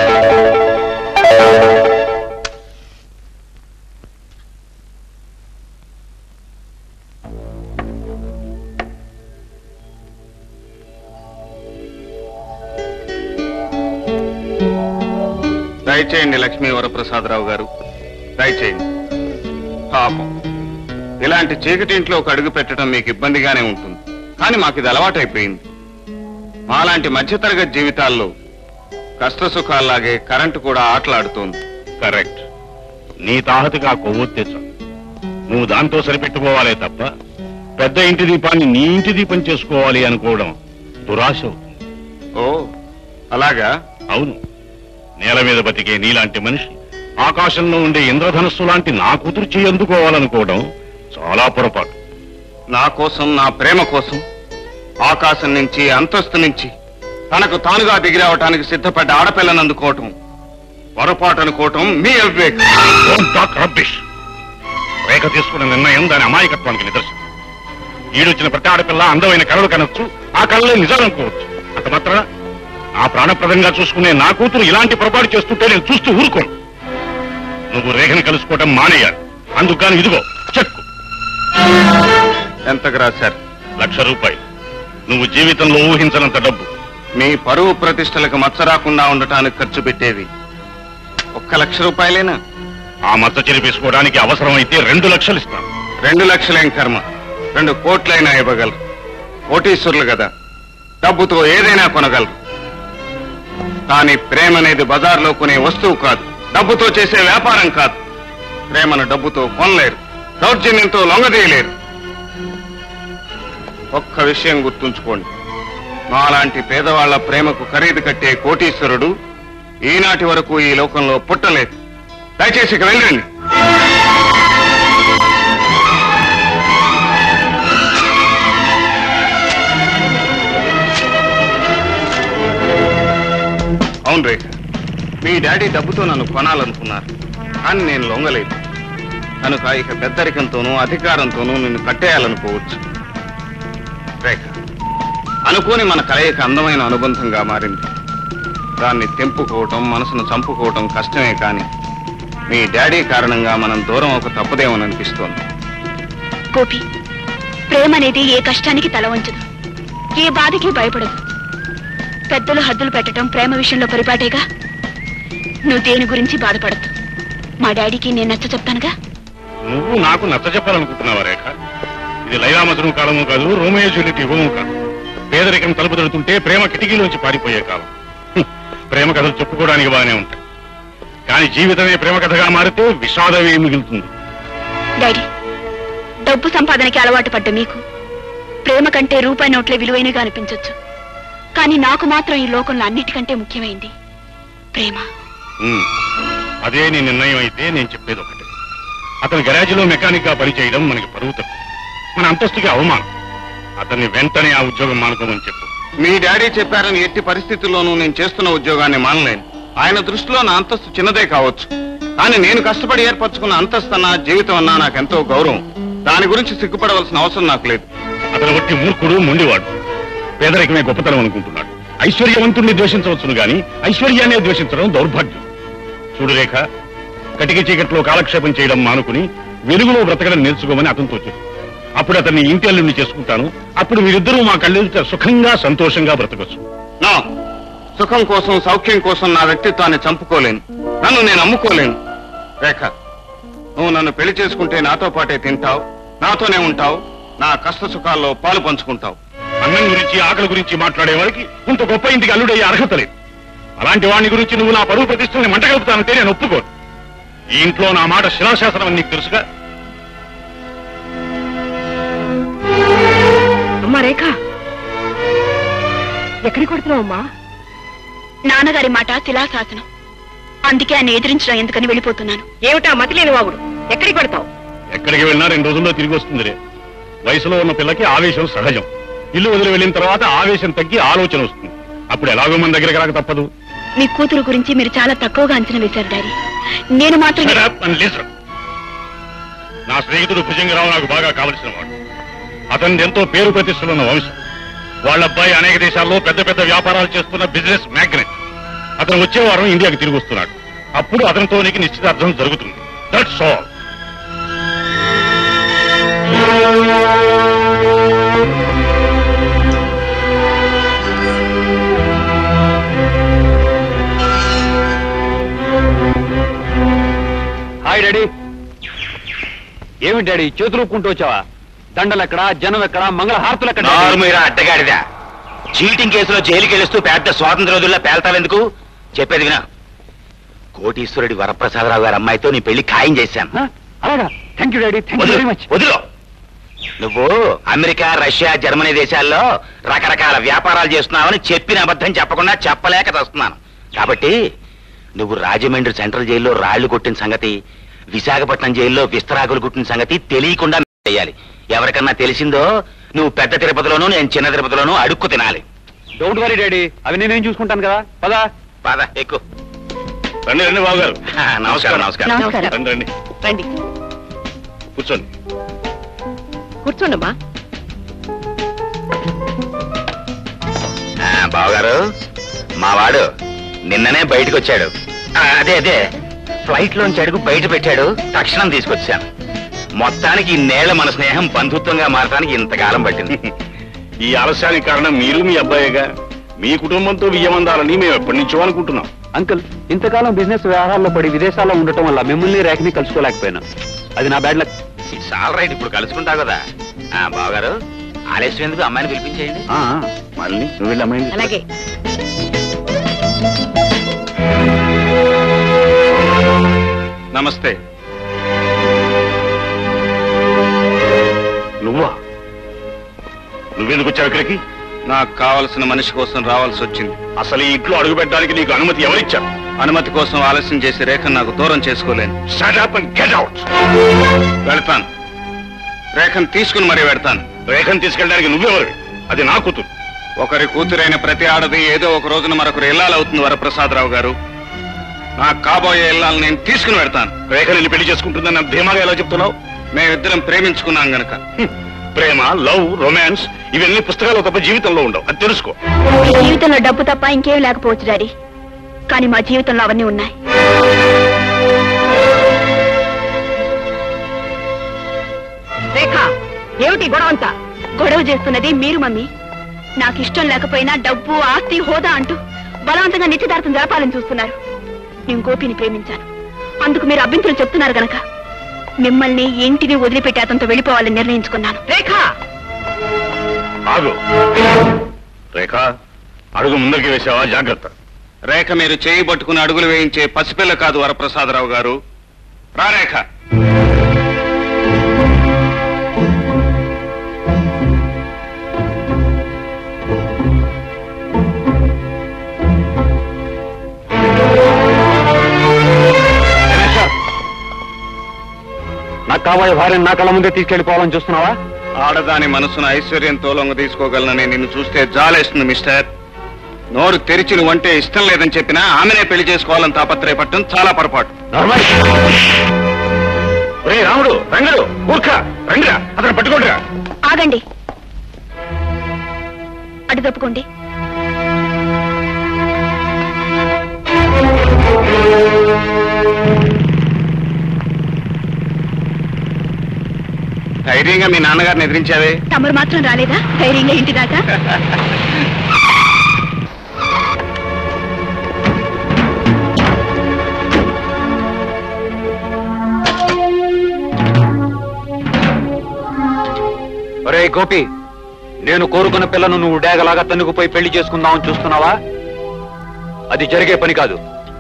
దయచేయండి లక్ష్మీ వరప్రసాదరావు గారు దయచేయండి పాపం ఇలాంటి చీకటింట్లో ఒక అడుగు పెట్టడం మీకు ఇబ్బందిగానే ఉంటుంది కానీ మాకు ఇది అలవాటైపోయింది మాలాంటి మధ్యతరగతి జీవితాల్లో కష్ట సుఖాల్లాగే కరెంటు కూడా ఆటలాడుతోంది కరెక్ట్ నీ తాహతకి ఆ కొవ్వొత్తేచ్చు నువ్వు దాంతో సరిపెట్టుకోవాలే తప్ప పెద్ద ఇంటి దీపాన్ని నీ ఇంటి దీపం చేసుకోవాలి అనుకోవడం దురాశ అవుతుంది. ఓ అలాగా అవును నేల మీద బతికే నీలాంటి మనిషి ఆకాశంలో ఉండే ఇంద్రధనస్సు లాంటి నా కూతురు చేయందుకోవాలనుకోవడం చాలా పొరపాటు నా కోసం నా ప్రేమ కోసం ఆకాశం నుంచి అంతస్తు నుంచి తనకు తానుగా దిగిరావటానికి సిద్ధపడ్డ ఆడపిల్లను అందుకోవటం పొరపాటు అనుకోవటం మీ అవివేకం Don't talk rubbish. రేఖ తీసుకున్న నిర్ణయం దాని అమాయకత్వానికి నిదర్శనం ఈడొచ్చిన ప్రతి ఆడపిల్ల అందమైన కళలు కనొచ్చు ఆ కళలే నిజాలనుకోవచ్చు అంత మాత్రాన ఆ ప్రాణప్రదంగా చూసుకునే నా కూతురు ఇలాంటి పొరపాటు చేస్తుంటే నేను చూస్తూ ఊరుకోను నువ్వు రేఖను కలుసుకోవటం మానేయాలి అందుకని ఇదిగో చెక్కు ఎంతకు రాశారు లక్ష రూపాయలు నువ్వు జీవితంలో ఊహించనంత డబ్బు మీ పరువు ప్రతిష్టలకు మచ్చ రాకుండా ఉండటానికి ఖర్చు పెట్టేవి ఒక్క లక్ష రూపాయలేనా ఆ మచ్చ చెరిపేసుకోవడానికి అవసరమైతే రెండు లక్షలు ఇస్తాను రెండు లక్షలేం కర్మ రెండు కోట్లైనా ఇవ్వగలరు కోటీశ్వరులు కదా డబ్బుతో ఏదైనా కొనగలరు కానీ ప్రేమ అనేది బజార్లో కొనే వస్తువు కాదు డబ్బుతో చేసే వ్యాపారం కాదు ప్రేమను డబ్బుతో కొనలేరు దౌర్జన్యంతో లొంగదీయలేరు ఒక్క విషయం గుర్తుంచుకోండి మాలాంటి పేదవాళ్ల ప్రేమకు ఖరీదు కట్టే కోటీశ్వరుడు ఈనాటి వరకు ఈ లోకంలో పుట్టలేదు దయచేసి ఇక వెళ్ళండి అవును రేఖ మీ డాడీ డబ్బుతో నన్ను కొనాలనుకున్నారు కానీ నేను లొంగలేదు కనుక ఇక పెద్దరికంతోనూ అధికారంతోనూ నిన్ను కట్టేయాలనుకోవచ్చు రేఖ అనుకోని మన కలయిక అందమైన అనుబంధంగా మారింది దాన్ని తెంపుకోవటం మనసును చంపుకోవటం కష్టమే కాని మీ డాడీ కారణంగా మనం దూరం ఒక తప్పదేమోననిపిస్తోంది గోపి ప్రేమ అనేది ఏ కష్టానికి తల వంచదు ఏ బాధకి భయపడదు పెద్దలు హద్దులు పెట్టడం ప్రేమ విషయంలో పరిపాటేగా నువ్వు దేని గురించి బాధపడద్దు మా డాడీకి నేను నచ్చ చెప్తానుగా నువ్వు నాకు నచ్చ చెప్పాలనుకుంటున్నావా రేఖ ఇది లైలా మధురం కాలము కాదు రోమేయో జూలియట్ యుగము కాదు పేదరికం తలుపు తడుతుంటే ప్రేమ కిటికీలోంచి పారిపోయే కాలం హ్మ్. ప్రేమ కథలు చెప్పుకోవడానికి బాగానే ఉంటాయి కానీ జీవితమే ప్రేమ కథగా మారితే విషాదమే మిగులుతుంది డాడీ డబ్బు సంపాదనకి అలవాటు పడ్డ మీకు ప్రేమ కంటే రూపాయి నోట్లే విలువైనగా అనిపించొచ్చు కానీ నాకు మాత్రం ఈ లోకంలో అన్నిటికంటే ముఖ్యమైంది ప్రేమ హ్మ్. అదే నీ నిర్ణయం అయితే నేను చెప్పేది ఒకటే అతని గరాజీలో మెకానిక్ గా పనిచేయడం మనకి పరువు తప్పు మన అంతస్తుకి అవమానం అతన్ని వెంటనే ఆ ఉద్యోగం మానుకోమని చెప్పు మీ డాడీ చెప్పారని ఎట్టి పరిస్థితుల్లోనూ నేను చేస్తున్న ఉద్యోగాన్ని మానలేను ఆయన దృష్టిలో నా అంతస్తు చిన్నదే కావచ్చు కానీ నేను కష్టపడి ఏర్పరచుకున్న అంతస్తు అన్నా జీవితం అన్నా నాకెంతో గౌరవం దాని గురించి సిగ్గుపడవలసిన అవసరం నాకు లేదు అతను ఒట్టి మూర్ఖుడు మొండివాడు పేదరికమే గొప్పతనం అనుకుంటున్నాడు ఐశ్వర్యవంతుణ్ణి ద్వేషించవచ్చును గాని ఐశ్వర్యాన్ని ద్వేషించడం దౌర్భాగ్యం చూడు రేఖ కటిక చీకట్లో కాలక్షేపం చేయడం మానుకుని వెలుగులో బ్రతకడం నేర్చుకోమని అతనితో చెప్పు అప్పుడు అతన్ని ఇంటి అల్లుడిని చేసుకుంటాను అప్పుడు మీరిద్దరూ మా కళ్ళెదుట సుఖంగా సంతోషంగా బ్రతకొచ్చు నా సుఖం కోసం సౌఖ్యం కోసం నా వ్యక్తిత్వాన్ని చంపుకోలేను నన్ను నేను అమ్ముకోలేను రేఖ నువ్వు నన్ను పెళ్లి చేసుకుంటే నాతో పాటే తింటావు నాతోనే ఉంటావు నా కష్ట సుఖాల్లో పాలు పంచుకుంటావు అన్నం గురించి ఆకలి గురించి మాట్లాడే వారికి ఇంత గొప్ప ఇంటికి అల్లుడయ్యే అర్హత లేదు అలాంటి వాడిని గురించి నువ్వు నా పరువు ప్రతిష్టని మంటగలుపుతానంటే నేను ఒప్పుకోను ఈ ఇంట్లో నా మాట శిలాశాసనం అని నీకు తెలుసుగా అమ్మా రేఖ ఎక్కడికి కొడుతున్నావు అమ్మా నాన్నగారి మాట శిలాశాసనం అందుకే ఆయన ఎదిరించడం ఎందుకని వెళ్ళిపోతున్నాను ఏమిటా మతి లేని వాగుడు ఎక్కడికి కొడతావు ఎక్కడికి వెళ్ళినా రెండు రోజుల్లో తిరిగి వస్తుందిరే వయసులో ఉన్న పిల్లకి ఆవేశం సహజం ఇల్లు వదిలి వెళ్ళిన తర్వాత ఆవేశం తగ్గి ఆలోచన వస్తుంది అప్పుడు ఎలాగో మన దగ్గరికి రాక తప్పదు మీ కూతురు గురించి మీరు చాలా తక్కువగా అంచనా వేశారు డాడీ నేను మాత్రం Shut up and listen. నా స్నేహితుడు భుజంగరావు నాకు బాగా కావలసిన వాడు అతని ఎంతో పేరు ప్రతిష్టలున్న వంశం వాళ్ళ అబ్బాయి అనేక దేశాల్లో పెద్ద పెద్ద వ్యాపారాలు చేస్తున్న బిజినెస్ మ్యాగ్నెట్ అతను వచ్చే వారం ఇండియాకి తిరిగి వస్తున్నాడు అప్పుడు అతనితో నీకు నిశ్చితార్థం జరుగుతుంది దట్స్ ఆల్ హాయ్ డాడీ ఏమి డాడీ చేతులు ఊపుకుంటూ వచ్చావా దండలు ఎక్కడ జనం ఎక్కడ మంగళ హారతులు ఎక్కడ నార్మీరా అడ్డగాడిదా చీటింగ్ కేసులో జైలుకి వెళుస్తూ పెద్ద స్వాతంత్ర రోజుల్లో పేల్తావెందుకు చెప్పేది వినా కోటీశ్వరుడి వరప్రసాదరావు గారి అమ్మాయితో నీ పెళ్లి ఖాయం చేశాను హ? అలాగా thank you daddy thank you very much వదిలో నువ్వు అమెరికా రష్యా జర్మనీ దేశాల్లో రకరకాల వ్యాపారాలు చేస్తున్నావని చెప్పిన అబద్ధం చెప్పకుండా చెప్పలేక వస్తున్నాను కాబట్టి నువ్వు రాజమండ్రి సెంట్రల్ జైల్లో రాళ్లు కొట్టిన సంగతి విశాఖపట్నం జైల్లో విస్తరాకులు కుట్టిన సంగతి తెలియకుండా చేయాలి ఎవరికన్నా తెలిసిందో నువ్వు పెద్ద తిరుపతిలోనూ నేను చిన్న తిరుపతిలోనూ అడుక్కు తినాలి డోంట్ వరీ డాడీ అవి నేనేం చూసుకుంటాను కదా పదా పద ఎక్కువ రండి రండి బాబు గారు నమస్కారం నమస్కారం నమస్కారం రండి రండి రండి కూర్చోండి కూర్చోండమ్మా ఆ, బావగారు మా వాడు నిన్ననే బయటకు వచ్చాడు ఆ, అదే అదే ఫ్లైట్ లోంచి అడుగు బయట పెట్టాడు తక్షణం తీసుకొచ్చాను మొత్తానికి ఇన్నేళ్ల మన స్నేహం బంధుత్వంగా మారడానికి ఇంతకాలం పట్టింది ఈ ఆలస్యానికి కారణం మీరు మీ అబ్బాయిగా మీ కుటుంబంతో వియ్యమందాలని మేము ఎప్పటి నుంచో అనుకుంటున్నాం అంకుల్ ఇంతకాలం బిజినెస్ వ్యవహారాల్లో పడి విదేశాల్లో ఉండటం వల్ల మిమ్మల్ని రేఖని కలుసుకోలేకపోయాను అది నా bad luck it's all right ఇప్పుడు కలుసుకుంటావు కదా ఆ బావగారు ఆలస్యం ఎందుకు అమ్మాయిని పిలిపించేయండి మళ్ళీ నువ్వు వెళ్ళి అమ్మాయిని తీసుకురా. అలాగే నమస్తే నువ్వా నువ్వెందుకు వచ్చావు ఇక్కడికి నాకు కావలసిన మనిషి కోసం రావాల్సి వచ్చింది అసలు ఈ ఇంట్లో అడుగు పెట్టడానికి నీకు అనుమతి ఎవరిచ్చారు అనుమతి కోసం ఆలస్యం చేసి రేఖను నాకు దూరం చేసుకోలేను Shut up and get out. వెళ్తాను రేఖను తీసుకుని మరీ వెళ్తాను రేఖను తీసుకెళ్ళడానికి నువ్వెవరు అది నా కూతురు ఒకరి కూతురైన ప్రతి ఆడది ఏదో ఒక రోజున మరొకరు ఇల్లాలవుతుంది వరప్రసాదరావు గారు నాకు కాబోయే ఇల్లాలను నేను తీసుకుని వెళ్తాను రేఖ నిన్ను పెళ్లి చేసుకుంటుందని నాకు ధీమాగా ఎలా చెప్తున్నావు మేమిద్దరం ప్రేమించుకున్నాం గనక హ్మ్. ప్రేమ లవ్ రొమాన్స్ ఇవన్నీ పుస్తకాలు తప్ప జీవితంలో ఉండవు అది తెలుసుకో మీ జీవితంలో డబ్బు తప్ప ఇంకేం లేకపోవచ్చు డాడీ కానీ మా జీవితంలో అవన్నీ ఉన్నాయి రేఖ ఏమిటి గొడవ అంతా గొడవ చేస్తున్నది మీరు మమ్మీ నాకు ఇష్టం లేకపోయినా డబ్బు ఆస్తి హోదా అంటూ బలవంతంగా నిశ్చితార్థం జరపాలని చూస్తున్నారు నేను గోపిని ప్రేమించాను అందుకు మీరు అభ్యంతరం చెప్తున్నారు గనక మిమ్మల్ని ఇంటిని వదిలిపెట్టి అతనితో వెళ్ళిపోవాలని నిర్ణయించుకున్నాను రేఖ ఆగు రేఖ అడుగు ముందరికి వేసావా జాగ్రత్త రేఖ మీరు చేయి పట్టుకుని అడుగులు వేయించే పసిపిల్ల కాదు వరప్రసాదరావు గారు రా రేఖ నాకు కాబోయే భార్యను నా కళ్ళ ముందే తీసుకెళ్లిపోవాలని చూస్తున్నావా ఆడదాని మనసును ఐశ్వర్యంతో లొంగ తీసుకోగలనని నిన్ను చూస్తే జాలేస్తుంది మిస్టర్ నోరు తెరిచి నువ్వంటే ఇష్టం లేదని చెప్పినా ఆమెనే పెళ్లి చేసుకోవాలని తాపత్రయపడటం చాలా పొరపాటు నార్మల్ రే రాముడు రంగడు ఊర్ఖ రండిరా అతను పట్టుకోండిరా ఆగండి అటు తప్పుకోండి ధైర్యంగా మీ నాన్నగారిని ఎదిరించావే తమరు మాత్రం రాలేదా ధైర్యంగా ఇంటి దాకా ఒరే గోపి నేను కోరుకున్న పిల్లను నువ్వు డేగలాగా తన్నుకుపోయి పెళ్లి చేసుకుందామని చూస్తున్నావా అది జరిగే పని కాదు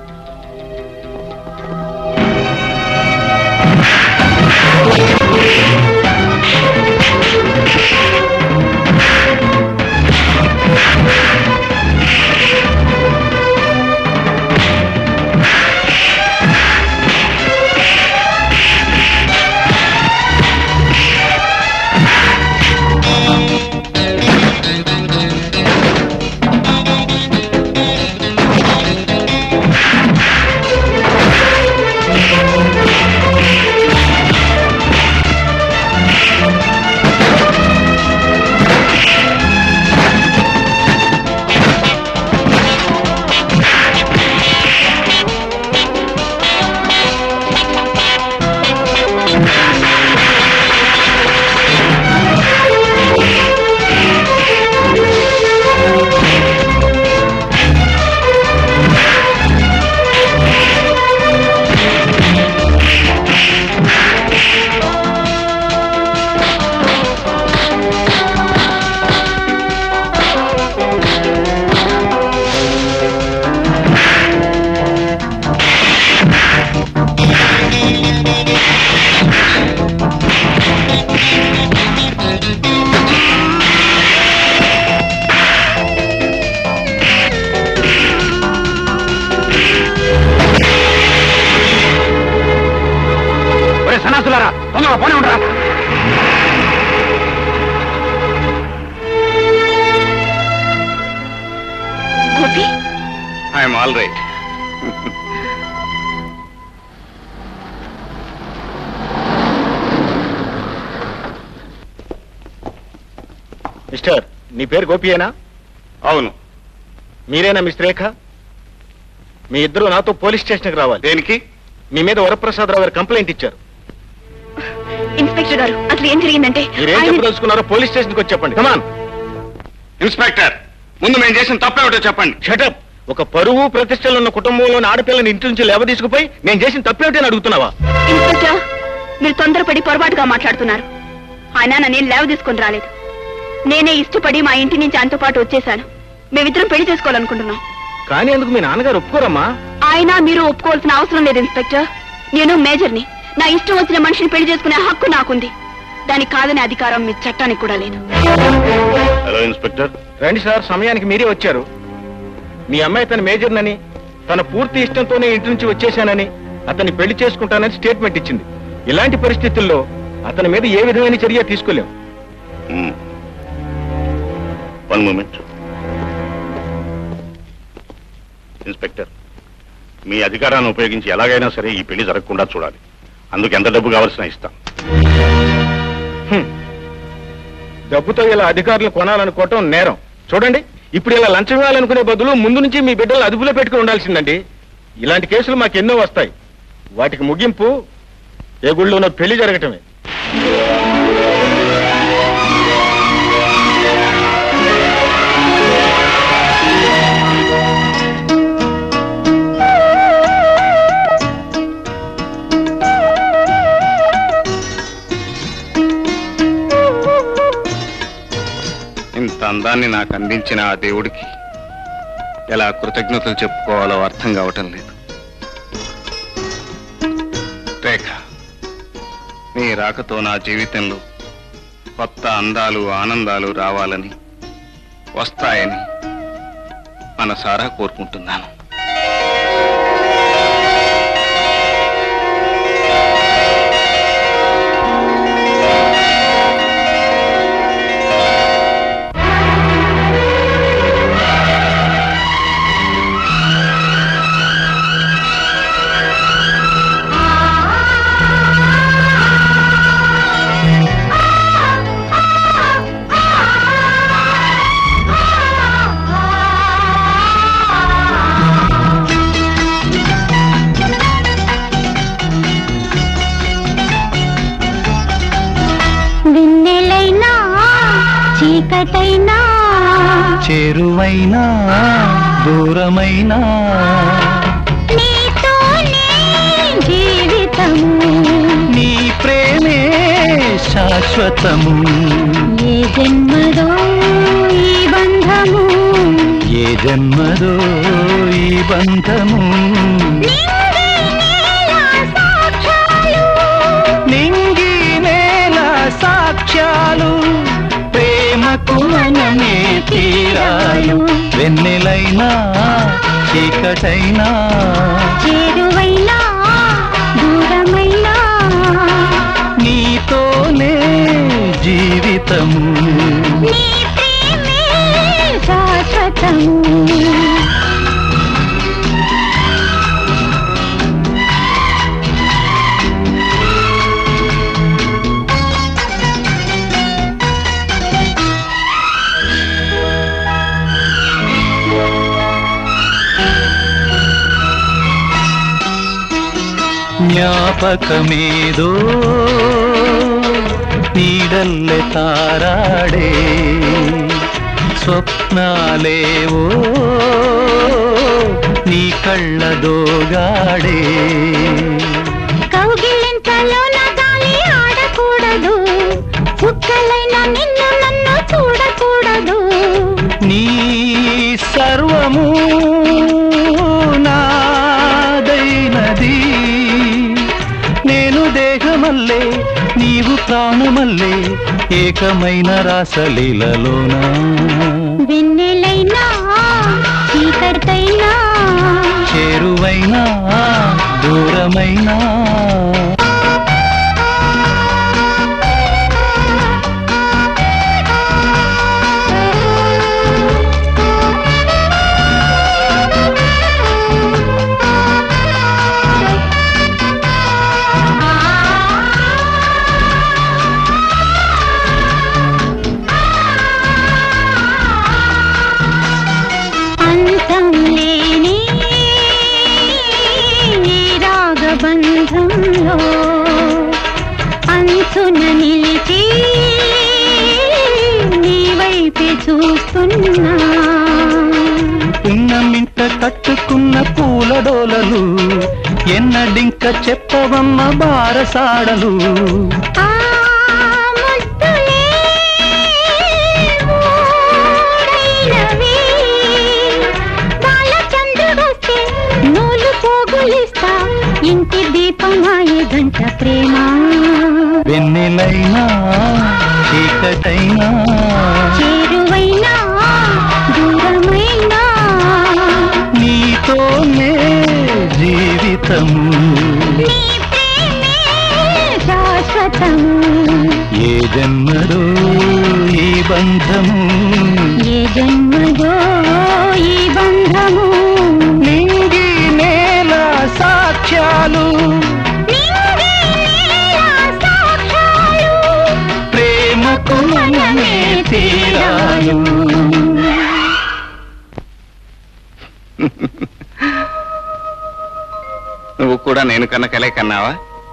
ఒరే సన్నాసులారా తొందరగా పోనే ఉండరా Gopi I'm all right mister నీ పేరు గోపియేనా అవును మీరేనా మిస్ రేఖ మీ ఇద్దరు నాతో పోలీస్ స్టేషన్కి రావాలి దేనికి మీ మీద వరప్రసాదరావు గారు కంప్లైంట్ ఇచ్చారు ఇన్స్పెక్టర్ గారు అసలు ఏం జరిగిందంటే మీరేం ఆయన- చెప్పదలుచుకున్నారో పోలీస్ స్టేషన్కి వచ్చి చెప్పండి కమాన్ ఇన్స్పెక్టర్ ముందు మేము చేసిన తప్పేమిటో చెప్పండి షటప్ ఒక పరువు ప్రతిష్టలు ఉన్న కుటుంబంలోని ఆడపిల్లని ఇంటి నుంచి లేవ తీసుకుపోయి నేను చేసిన తప్పేమిటని అడుగుతున్నావా ఇన్స్పెక్టర్ మీరు తొందరపడి పొరపాటుగా మాట్లాడుతున్నారు ఆయన నన్ను లేవ తీసుకొని రాలేదు నేనే ఇష్టపడి మా ఇంటి నుంచి ఆయనతో పాటు వచ్చేసాను మేమిద్దరం పెళ్లి చేసుకోవాలనుకుంటున్నాం కానీ అందుకు మీ నాన్నగారు ఒప్పుకోరమ్మా ఆయన మీరు ఒప్పుకోవాల్సిన అవసరం లేదు ఇన్స్పెక్టర్ నేను మేజర్ని నా ఇష్టం వచ్చిన మనిషిని పెళ్లి చేసుకునే హక్కు నాకుంది దానికి కాదనే అధికారం మీ చట్టానికి కూడా లేదు హలో ఇన్స్పెక్టర్ రండి సార్ సమయానికి మీరే వచ్చారు మీ అమ్మాయి తన మేజర్నని తన పూర్తి ఇష్టంతోనే ఇంటి నుంచి వచ్చేశానని అతన్ని పెళ్లి చేసుకుంటానని స్టేట్మెంట్ ఇచ్చింది ఇలాంటి పరిస్థితుల్లో అతని మీద ఏ విధమైన చర్య తీసుకోలేం వన్ మూమెంట్ ఇన్స్పెక్టర్ మీ అధికారాన్ని ఉపయోగించి ఎలాగైనా సరే ఈ పెళ్లి జరగకుండా చూడాలి అందుకు ఎంత డబ్బు కావాల్సిన ఇస్తాం హ్మ్. డబ్బుతో ఇలా అధికారులు కొనాలనుకోవటం నేరం చూడండి ఇప్పుడు ఇలా లంచం ఇవ్వాలనుకునే బదులు ముందు నుంచి మీ బిడ్డలు అదుపులో పెట్టుకుని ఉండాల్సిందండి ఇలాంటి కేసులు మాకు ఎన్నో వస్తాయి వాటికి ముగింపు ఏ గుళ్ళోనో పెళ్లి జరగటమే ఇంత అందాన్ని నాకు అందించిన ఆ దేవుడికి ఎలా కృతజ్ఞతలు చెప్పుకోవాలో అర్థం కావటం లేదు రేఖ నీ రాకతో నా జీవితంలో కొత్త అందాలు ఆనందాలు రావాలని వస్తాయని మనసారా కోరుకుంటున్నాను వెన్నెలైనా చీకటైనా చేరువైనా దూరమైనా నీతోనే జీవితము నీ ప్రేమే శాశ్వతము ఏ జన్మదో ఈ బంధము ఏ జన్మదో ఈ బంధము నింగి నేల సాక్ష్యాలు ప్రేమకు మనమే తీరాలు వెన్నెలైనా చీకటైనా చేరువైనా దూరమైనా నీతోనే జీవితము నీ ప్రేమే శాశ్వతము ಜ್ಞಾಪಕಮೇದೋ ನೀಡಲ್ಲೆ ತಾರಾಡೆ ಸ್ವಪ್ನಾಲೇವೋ నీ కళ్ళదోగాడే కౌగిలింతలోన గాలి ఆడకూడదు కుక్కలైన నిన్ను నన్ను చూడకూడదు నీ సర్వము నాదైనది నేను దేహమల్లే నీవు ప్రాణమల్లే ఏకమైన రాసలీలలోనా వెన్నెలైనా చీకటితైనా చేరువైనా దూరమైనా అంత బంధంలో అంచున నిలిచి నీ వైపే చూస్తున్నా పున్నమింట కట్టుకున్న పూల డోలలు ఎన్నడింక చెప్పవమ్మ బారసాడలు ఆ ముద్దులే ఊరైనవి. బాలచంద్రుడొస్తే నూలు పోగులిస్తా ఇంటి దీపమాయే గంట ప్రేమ వెన్నెలైనా చీకటైనా చేరువైనా దూరమైనా నీతోనే జీవితము నీ ప్రేమే శాశ్వతము ఏ జన్మలో ఈ బంధము ఏ జన్మదో ఈ బంధము నింగి నేల సాక్ష్యాలు నింగి నేల సాక్ష్యాలు ప్రేమకు మనమే తీరాలు నువ్వు కూడా నేను కన్న కలే కన్నావా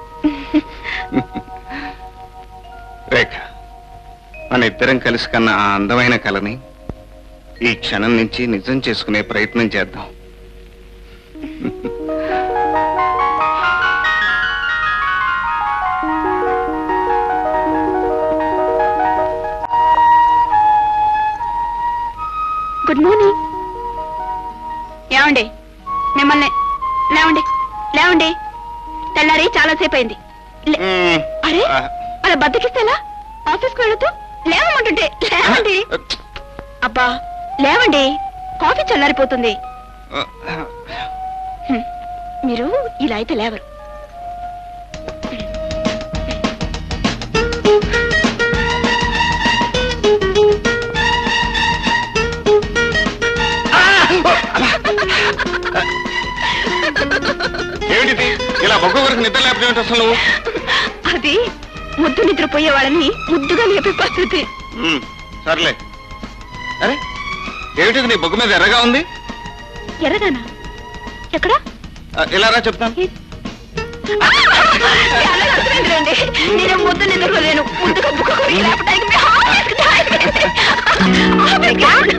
రేఖ మన ఇద్దరం కలిసి కన్న ఆ అందమైన కలని ఈ క్షణం నుంచి నిజం చేసుకునే ప్రయత్నం చేద్దాం గుడ్ మార్నింగ్ ఏమండి మిమ్మల్ని లేవండి లేవండి తెల్లారి చాలాసేపు అయింది లే- అరే అలా బద్దకిస్తే ఎలా ఆఫీస్కి వెళుతూ లేవమంటుంటే లేవండి అబ్బా లేవండి కాఫీ చల్లారిపోతుంది హ్మ్. మీరు ఇలా అయితే లేవరు ఏమిటిది ఇలా బొగ్గ వరకు నిద్ర లేకపోతే అసలు నువ్వు అది ముద్దు నిద్రపోయే వాళ్ళని ముద్దుగా లేపే పద్ధతి ఉమ్, సర్లే అరే ఏమిటిది నీ బొగ్గ మీద ఎర్రగా ఉంది ఎరగానా ఎక్కడ ఆ, ఇలా రా చెప్తాను రండి నేను ముద్దు నిద్రపోలేను ముద్దుగా బుక్క కొరికి లేపడానికి మీ ఆఫీస్కి దారి.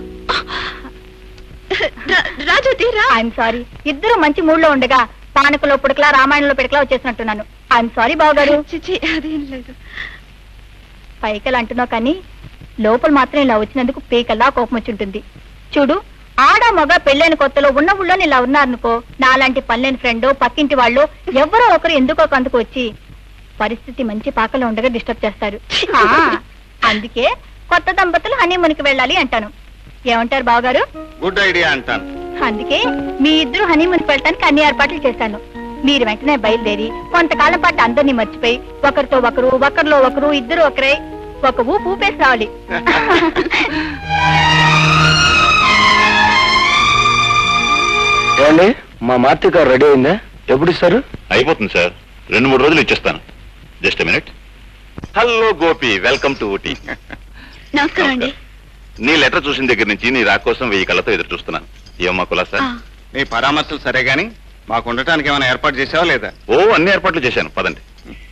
రా- రాజోతి రా ఐఎమ్ సారీ ఇద్దరు మంచి మూడ్ లో ఉండగా పానకలో పుడకలా రామాయణంలో పిడకలా వచ్చేసినట్టున్నాను ఐఎమ్ సారీ బావగారు చిచి అదేం లేదు పైకలు అంటున్నావు కానీ లోపల మాత్రం ఇలా వచ్చినందుకు పీకల్లా కోపం వచ్చి ఉంటుంది చూడు ఆడ మగ పెళ్ళైన కొత్తలో ఉన్న ఊళ్ళో ఇలా ఉన్నారనుకో నాలాంటి పనిలేని ఫ్రెండ్ పక్కింటి వాళ్ళు ఎవరో ఒకరు ఎందుకో కందుకు వచ్చి పరిస్థితి మంచి పాకలో ఉండగా డిస్టర్బ్ చేస్తారు ఆ, అందుకే కొత్త దంపతులు హనీమూన్కి వెళ్ళాలి అంటాను ఏమంటారు బావగారు గుడ్ ఐడియా అంటాను అందుకే మీ ఇద్దరు హనీమూన్కి వెళ్ళటానికి అన్ని ఏర్పాట్లు చేశాను మీరు వెంటనే బయలుదేరి కొంతకాలం పాటు అందరినీ మర్చిపోయి ఒకరితో ఒకరు ఒకరిలో ఒకరు ఇద్దరు ఒకరై ఒక ఊపు ఊపేసి రావాలి ఏమండి మా మార్తి కారు రెడీ అయిందా ఎప్పుడు ఇస్తారు అయిపోతుంది సార్ రెండు మూడు రోజులు ఇచ్చేస్తాను just minute hello Gopi welcome to Ooty నమస్కారం అండి నీ లెటర్ చూసిన దగ్గర నుంచి నీ రా కోసం వెయ్యి కళ్ళతో ఎదురు చూస్తున్నాను ఏమమ్మా కులాసా ఆ, నీ పరామర్శలు సరే గాని మాకు ఉండటానికి ఏమైనా ఏర్పాటు చేసావా లేదా ఓ అన్ని ఏర్పాట్లు చేశాను పదండి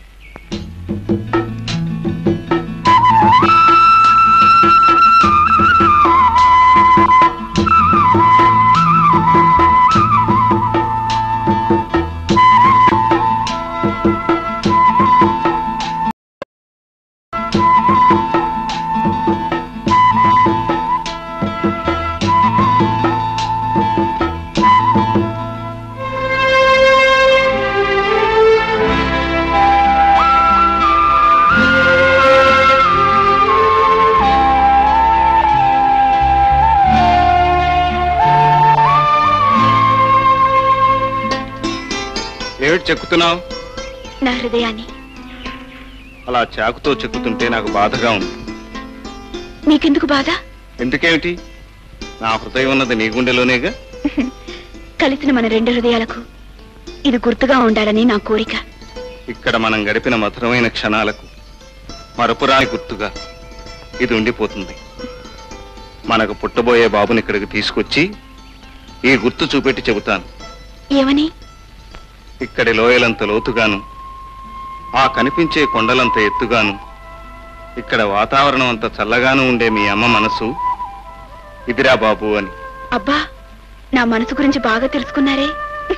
ఏమిటి చెక్కుతున్నావు నా హృదయాన్ని అలా చాకుతో చెక్కుతుంటే నాకు బాధగా ఉంది మీకెందుకు బాధ ఎందుకేమిటి నా హృదయం ఉన్నది నీ గుండెలోనేగా కలిసిన మన రెండు హృదయాలకు ఇది గుర్తుగా ఉండాలని నా కోరిక ఇక్కడ మనం గడిపిన మధురమైన క్షణాలకు మరపురాని గుర్తుగా ఇది ఉండిపోతుంది మనకు పుట్టబోయే బాబుని ఇక్కడికి తీసుకొచ్చి ఈ గుర్తు చూపెట్టి చెబుతాను ఏమని ఇక్కడి లోయలంత లోతుగాను ఆ కనిపించే కొండలంత ఎత్తుగాను ఇక్కడ వాతావరణం అంత చల్లగాను ఉండే మీ అమ్మ మనసు ఇదిరా బాబు అని అబ్బా నా మనసు గురించి బాగా తెలుసుకున్నారే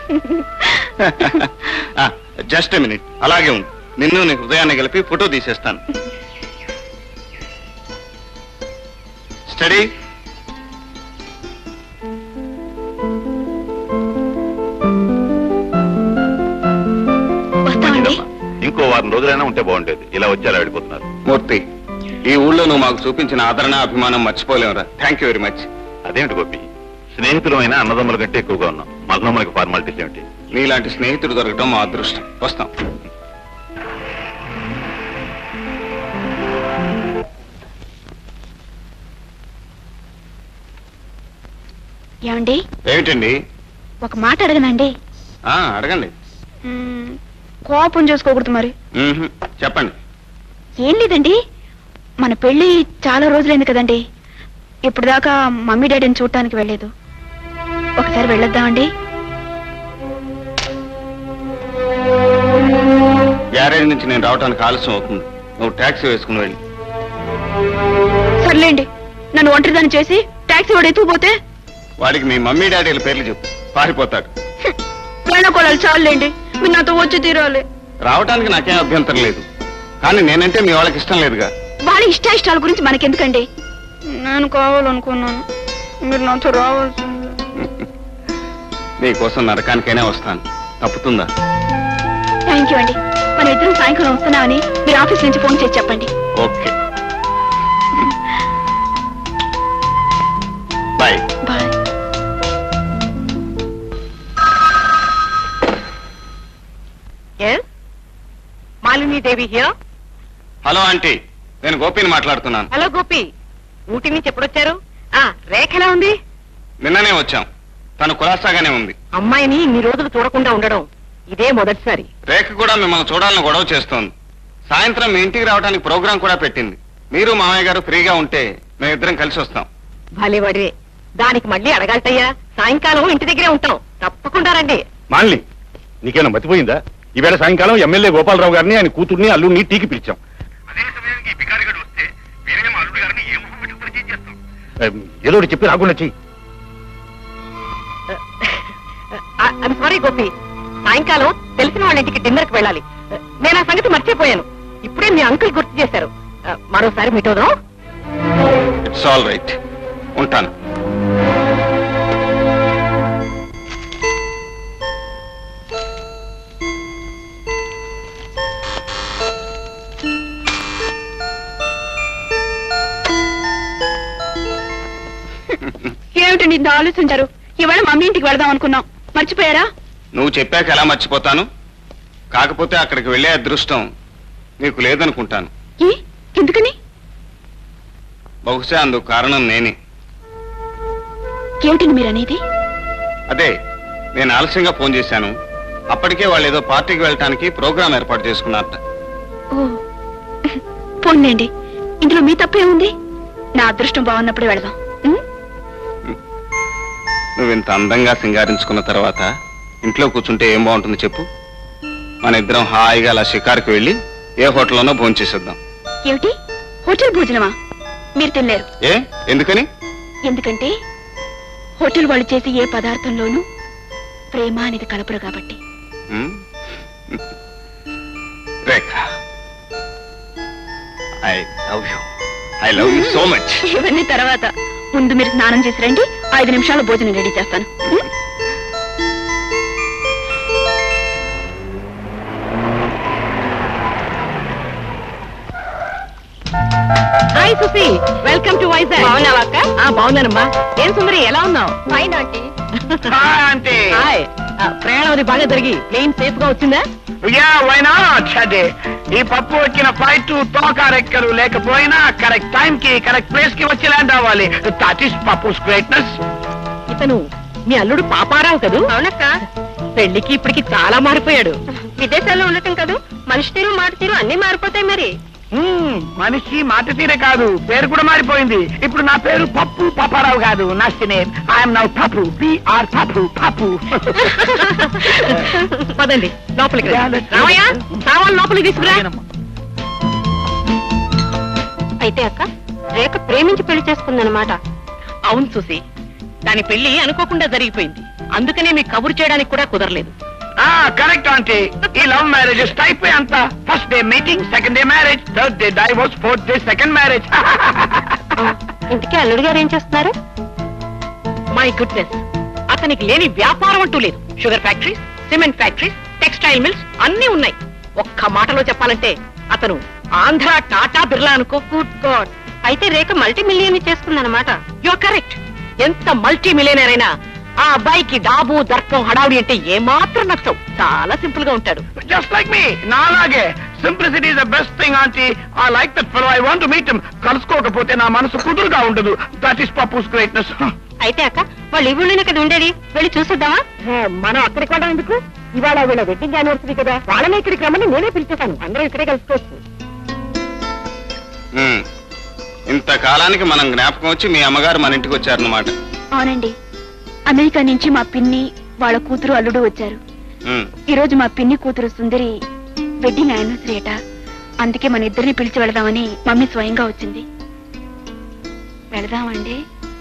జస్ట్ మినిట్ అలాగే ఉంది నిన్ను నీ హృదయాన్ని కలిపి ఫోటో తీసేస్తాను స్టడీ వస్తామండి ఇంకో వారం రోజులైనా ఉంటే బాగుండేది ఇలా వచ్చి అలా వెళ్ళిపోతున్నారు మూర్తి ఈ ఊళ్ళో నువ్వు మాకు చూపించిన ఆదరణ అభిమానం మర్చిపోలేవురా థ్యాంక్ యూ వెరీ మచ్ అదేమిటి గోపి స్నేహితులమైన అన్నదమ్ముల కంటే ఎక్కువగా ఉన్నాం మనలో మనకి ఫార్మాలిటీస్ ఏమిటి నీలాంటి స్నేహితుడు దొరకటం మా అదృష్టం వస్తాం ఏమండి ఏమిటండి ఒక మాట అడగనండి ఆ, అడగండి మ్మ్, కోపం చేసుకోకూడదు మరి మ్మ్హ్. చెప్పండి ఏం లేదండి మన పెళ్లి చాలా రోజులైంది కదండి ఇప్పుడు దాకా మమ్మీ డాడీని చూడటానికి వెళ్ళలేదు ఒకసారి వెళ్ళొద్దామండి గ్యారేజ్ నుంచి నేను రావడానికి ఆలస్యం అవుతుంది నువ్వు ట్యాక్సీ వేసుకుని వెళ్ళి సర్లేండి నన్ను ఒంటరిదాన్ని చేసి టాక్సీ వాడు ఎత్తుకుపోతే వాడికి మీ మమ్మీ డాడీల పేర్లు చెప్పు పారిపోతాడు వేణుకోళాలు చాలండి మీరు నాతో వచ్చి తీరాలి రావడానికి నాకేం అభ్యంతరం లేదు కానీ నేనంటే మీ వాళ్ళకి ఇష్టం లేదుగా వాళ్ళ ఇష్ట ఇష్టాల గురించి మనకెందుకండి నేను కావాలనుకున్నాను మీరు నాతో రావాల్సింది నీకోసం నరకానికైనా వస్తాను తప్పుతుందా థ్యాంక్ యూ అండి మన ఇద్దరం సాయంకాలం వస్తున్నామని మీరు ఆఫీస్ నుంచి ఫోన్ చేసి చెప్పండి okay bye bye yes Malini Devi here hello aunty నేను గోపిని మాట్లాడుతున్నాను హలో గోపి ఊటీ నుంచి ఎప్పుడొచ్చారు ఆ రేఖ ఎలా ఉంది నిన్ననే వచ్చాం తను కులాసాగానే ఉంది అమ్మాయిని ఇన్ని రోజులు చూడకుండా ఉండడం ఇదే మొదటిసారి రేఖ కూడా మిమ్మల్ని చూడాలని గొడవ చేస్తోంది సాయంత్రం మీ ఇంటికి రావడానికి ప్రోగ్రాం కూడా పెట్టింది మీరు మామయ్య గారు ఫ్రీగా ఉంటే మేమిద్దరం కలిసి వస్తాం భలేవాడివే దానికి మళ్ళీ అడగాలటయ్యా సాయంకాలం ఇంటి దగ్గరే ఉంటాం తప్పకుండా రండి మాలిని నీకేమైనా మతిపోయిందా ఈవేళ సాయంకాలం ఎమ్మెల్యే గోపాలరావు గారిని ఆయన కూతుర్ని అల్లుడిని టీకి పిలిచాం ఏ, ఏదో ఒకటి చెప్పి రాకుండా చెయ్యి ఐమ్ సారీ గోపి సాయంకాలం తెలిసిన వాళ్ళ ఇంటికి డిన్నర్ కి వెళ్ళాలి నేను ఆ సంగతి మర్చిపోయాను ఇప్పుడే మీ అంకుల్ గుర్తు చేశారు ఆ, మరోసారి మీటోదాం ఇట్స్ ఆల్ రైట్ ఉంటాను ఏమిటండి ఇంత ఆలోచించారు ఇవాళ మమ్మీ ఇంటికి వెళదాం అనుకున్నాం మర్చిపోయారా నువ్వు చెప్పాక ఎలా మర్చిపోతాను కాకపోతే అక్కడికి వెళ్ళే అదృష్టం నీకు లేదనుకుంటాను ఏ ఎందుకని బహుశా అందుకు కారణం నేనే ఏమిటండి మీరు అనేది అదే నేను ఆలస్యంగా ఫోన్ చేశాను అప్పటికే వాళ్ళు ఏదో పార్టీకి వెళ్ళటానికి ప్రోగ్రాం ఏర్పాటు చేసుకున్నారట ఓ పోన్లేండి ఇందులో మీ తప్పే ఉంది నా అదృష్టం బాగున్నప్పుడు వెళదాం ఉం? నువ్వు ఇంత అందంగా సింగారించుకున్న తర్వాత ఇంట్లో కూర్చుంటే ఏం బాగుంటుంది చెప్పు మన ఇద్దరం హాయిగా అలా షికారుకి వెళ్ళి ఏ హోటల్లోనో భోజనం చేసేద్దాం ఏమిటి హోటల్ భోజనమా మీరు తినలేరు ఏ ఎందుకని ఎందుకంటే హోటల్ వాళ్ళు చేసే ఏ పదార్థంలోనూ ప్రేమ అనేది కలపరు కాబట్టి ఉమ్? Rekha I love you I love you so much ఇవన్నీ తర్వాత ముందు మీరు స్నానం చేసి రండి ఐదు నిమిషాల్లో భోజనం రెడీ చేస్తాను ఉం? Hi Susi welcome to Vizag బాగున్నావా అక్క? ఆ బాగున్నానమ్మా ఏం సుందరి ఎలా ఉన్నావు ఫైన్ ఆంటీ హాయ్ ఆ, ప్రయాణం అది బాగా జరిగి ప్లేన్ సేఫ్ గా వచ్చిందా వైనా చదే ఈ పప్పు వచ్చిన ఫ్లైట్ తోక రెక్కలు లేకపోయినా కరెక్ట్ టైం కి కరెక్ట్ ప్లేస్ కి వచ్చి ల్యాండ్ అవ్వాలి దట్ ఈస్ పప్పుస్ గ్రేట్నెస్ ఇతను మీ అల్లుడు పాపారావు కదూ అవునక్క పెళ్లికి ఇప్పటికి చాలా మారిపోయాడు విదేశాల్లో ఉండటం కదూ మనిషి తీరు మాట తీరు అన్ని మారిపోతాయి మరి మ్మ్, మనిషి మాట తీరే కాదు పేరు కూడా మారిపోయింది ఇప్పుడు నా పేరు పప్పు పాపారావు కాదు నా name I'm now Pappu PR Pappu Pappu పదండి లోపలికి రండి. రామయ్య సామాన్ లోపలికి తీసుకురా అయితే అక్క రేఖ ప్రేమించి పెళ్లి చేసుకుందనమాట అవును చూసి దాని పెళ్లి అనుకోకుండా జరిగిపోయింది అందుకనే మీకు కబురు చేయడానికి కూడా కుదరలేదు కరెక్ట్ ఆంటీ ఈ లవ్ మ్యారేజెస్ టైప్ అంత first day meeting second day marriage third day divorce fourth day second marriage ఇంటికి అల్లుడు గారు ఏం చేస్తున్నారు మై గుడ్నెస్ అతనికి లేని వ్యాపారం అంటూ లేదు sugar factories cement factories textile mills అన్ని ఉన్నాయి ఒక్క మాటలో చెప్పాలంటే అతను ఆంధ్ర టాటా బిర్లా అనుకో గుడ్ గాడ్ అయితే రేఖ మల్టీ మిలియన్ చేసుకుందనమాట యు కరెక్ట్ ఎంత మల్టీ మిలియనర్ అయినా ఆ అబ్బాయికి డాబు దర్పం హడావుడి అంటే ఏమాత్రం నచ్చవు చాలా సింపుల్ గా ఉంటాడు జస్ట్ లైక్ మీ నాలాగే simplicity is the best thing aunty I like that fellow I want meet him కలుసుకోకపోతే నా మనసు కుదురుగా ఉండదు దట్ ఈస్ పప్పుస్ గ్రేట్నెస్ అయితే అక్క వాళ్ళు ఈ ఊళ్ళోనే కదా ఉండేది వెళ్ళి చూసొద్దామా మనం అక్కడికి వెళ్ళడం ఎందుకు ఇవాళ వీళ్ళ వెడ్డింగ్ యానివర్సరీ కదా వాళ్ళని ఇక్కడికి రమ్మని నేనే పిలిచేశాను అందరం ఇక్కడే కలుసుకోవచ్చు ఉమ్. ఇంతకాలానికి మనం జ్ఞాపకం వచ్చి మీ అమ్మగారు మన ఇంటికి వచ్చారన్నమాట అవునండి అమెరికా నుంచి మా పిన్ని వాళ్ళ కూతురు అల్లుడు వచ్చారు ఉమ్. ఈ రోజు మా పిన్ని కూతురు సుందరి వెడ్డింగ్ యానివర్సరీ అట అందుకే మన ఇద్దరిని పిలిచి వెళదామని మమ్మీ స్వయంగా వచ్చింది వెళదామండి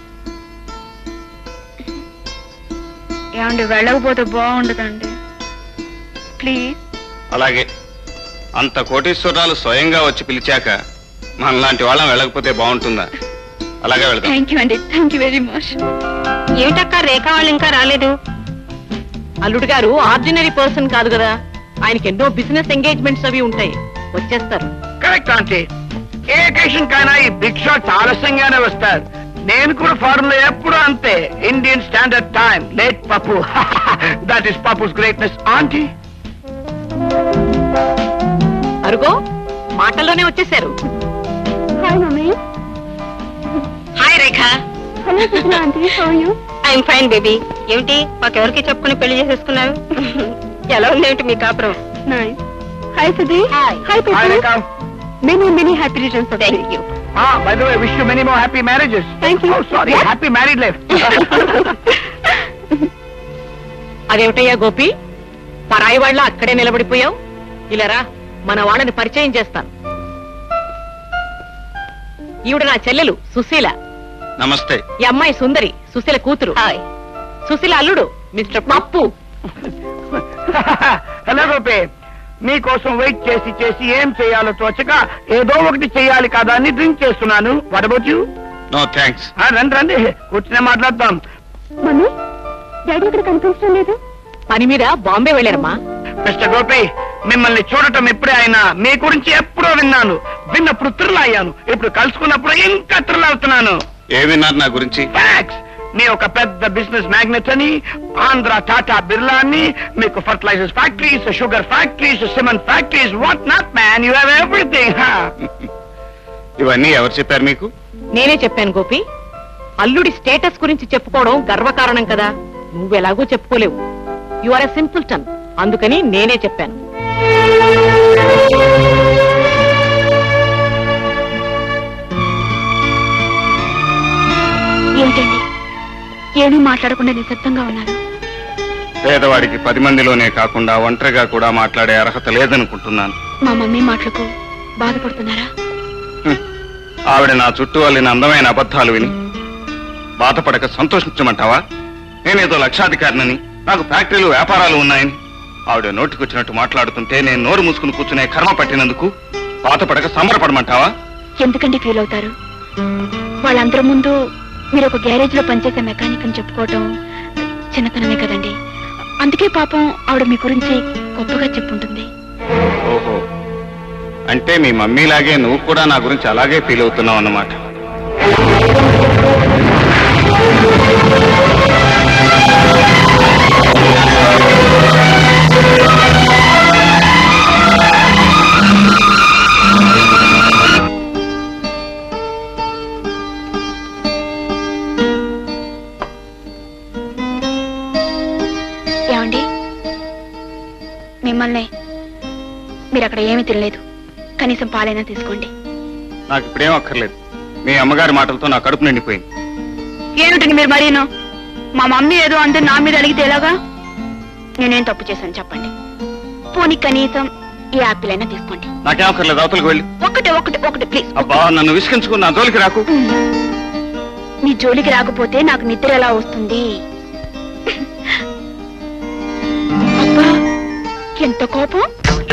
ఏమండి వెళ్ళకపోతే బాగుండదండి ప్లీజ్ అలాగే అంత కోటీశ్వరాలు స్వయంగా వచ్చి పిలిచాక మనలాంటి వాళ్ళం వెళ్ళకపోతే బాగుంటుందా అలాగే వెళదాం థ్యాంక్ యూ అండి థ్యాంక్ యూ వెరీ మచ్ ఏమిటక్క రేఖ వాళ్ళు ఇంకా రాలేదు అల్లుడు గారు ఆర్డినరీ పర్సన్ కాదు కదా ఆయనకి ఎన్నో బిజినెస్ ఎంగేజ్మెంట్స్ అవి ఉంటాయి వచ్చేస్తారు కరెక్ట్ ఆంటీ ఏ అకేషన్ కైనా ఈ బిగ్ షాట్ ఆలస్యంగానే వస్తారు నేను కూడా ఫారెన్ లో ఎప్పుడు అంతే Indian standard time late Pappu that is Pappu's greatness aunty అరుగో మాటల్లోనే వచ్చేసారు hi mummy hi Rekha hello Krishna aunty how you I'm fine baby ఏమిటి మాకెవరికి చెప్పుకుని పెళ్లి చేసేసుకున్నారు ఎలా ఉంది ఏమిటి మీ కాపురం nice hi Sudhi hi hi Hi, Rekha. Many many happy returns of thank you Ah, by the way, wish you many more happy marriages. Thank you. Oh, sorry, Yeah. happy married life. అదేమిటయ్యా గోపి పరాయి వాళ్ళ అక్కడే నిలబడిపోయావు ఇలారా మన వాళ్ళని పరిచయం చేస్తాను ఈవిడ నా చెల్లెలు సుశీల నమస్తే ఈ అమ్మాయి సుందరి సుశీల కూతురు సుశీల అల్లుడు మిస్టర్ పప్పు హలో గోపి మీకోసం వెయిట్ చేసి చేసి ఏం చేయాలో తోచక ఏదో ఒకటి చేయాలి కదా అని డ్రింక్ చేస్తున్నాను what about you no thanks రండి రండి కూర్చునే మాట్లాడతాం మమ్మీ డాడీ ఇక్కడ కనిపించడం లేదు పని మీద బాంబే వెళ్ళారమ్మా మిస్టర్ గోపి మిమ్మల్ని చూడటం ఎప్పుడే అయినా మీ గురించి ఎప్పుడో విన్నాను విన్నప్పుడు థ్రిల్ అయ్యాను ఇప్పుడు కలుసుకున్నప్పుడు ఇంకా థ్రిల్ అవుతున్నాను ఏ విన్నారు నా గురించి ఫ్యాక్స్ మీ ఒక పెద్ద బిజినెస్ మ్యాగ్నెట్ అని ఆంధ్ర టాటా బిర్లా అని మీకు fertilizers factories sugar factories cement factories what not man you have everything ఇవన్నీ ఎవరు చెప్పారు మీకు నేనే చెప్పాను గోపి అల్లుడి స్టేటస్ గురించి చెప్పుకోవడం గర్వకారణం కదా నువ్వెలాగూ చెప్పుకోలేవు you are a simpleton అందుకని నేనే చెప్పాను ఏమిటండి ఏమీ మాట్లాడకుండా నిశ్శబ్దంగా ఉన్నారు పేదవాడికి పది మందిలోనే కాకుండా ఒంటరిగా కూడా మాట్లాడే అర్హత లేదనుకుంటున్నాను మా మమ్మీ మాటలకు బాధపడుతున్నారా ఆవిడ నా చుట్టూ అల్లిన అందమైన అబద్ధాలు విని బాధపడక సంతోషించమంటావా నేనేదో లక్షాధికారినని నాకు ఫ్యాక్టరీలు వ్యాపారాలు ఉన్నాయని ఆవిడ నోటికొచ్చినట్టు మాట్లాడుతుంటే నేను నోరు మూసుకుని కూర్చునే కర్మ పట్టినందుకు బాధపడక సంబరపడమంటావా ఎందుకండి ఫీల్ అవుతారు వాళ్ళందరి ముందు మీరు ఒక గ్యారేజ్ లో పనిచేసే మెకానిక్ అని చెప్పుకోవటం చిన్నతనమే కదండి అందుకే పాపం ఆవిడ మీ గురించి గొప్పగా చెప్పుంటుంది ఓహో అంటే మీ మమ్మీలాగే నువ్వు కూడా నా గురించి అలాగే ఫీల్ అవుతున్నావు అన్నమాట ఏమండి మిమ్మల్ని మీరు అక్కడ ఏమీ తినలేదు కనీసం పాలైనా తీసుకోండి నాకు ఇప్పుడేం అక్కర్లేదు మీ అమ్మగారి మాటలతో నా కడుపు నిండిపోయింది ఏమిటండి మీరు మరీను మా మమ్మీ ఏదో అందరు నా మీద అడిగితే ఎలాగా నేనేం తప్పు చేశాను చెప్పండి పోనీ కనీసం ఈ యాపిల్ అయినా తీసుకోండి నాకేం అక్కర్లేదు అవతలకు వెళ్ళి ఒకటే ఒకటి ఒకటి ప్లీజ్ అబ్బా నన్ను విసిగించుకుని నా జోలికి రాకు మీ జోలికి రాకపోతే నాకు నిద్ర ఎలా వస్తుంది అబ్బా ఎంత కోపం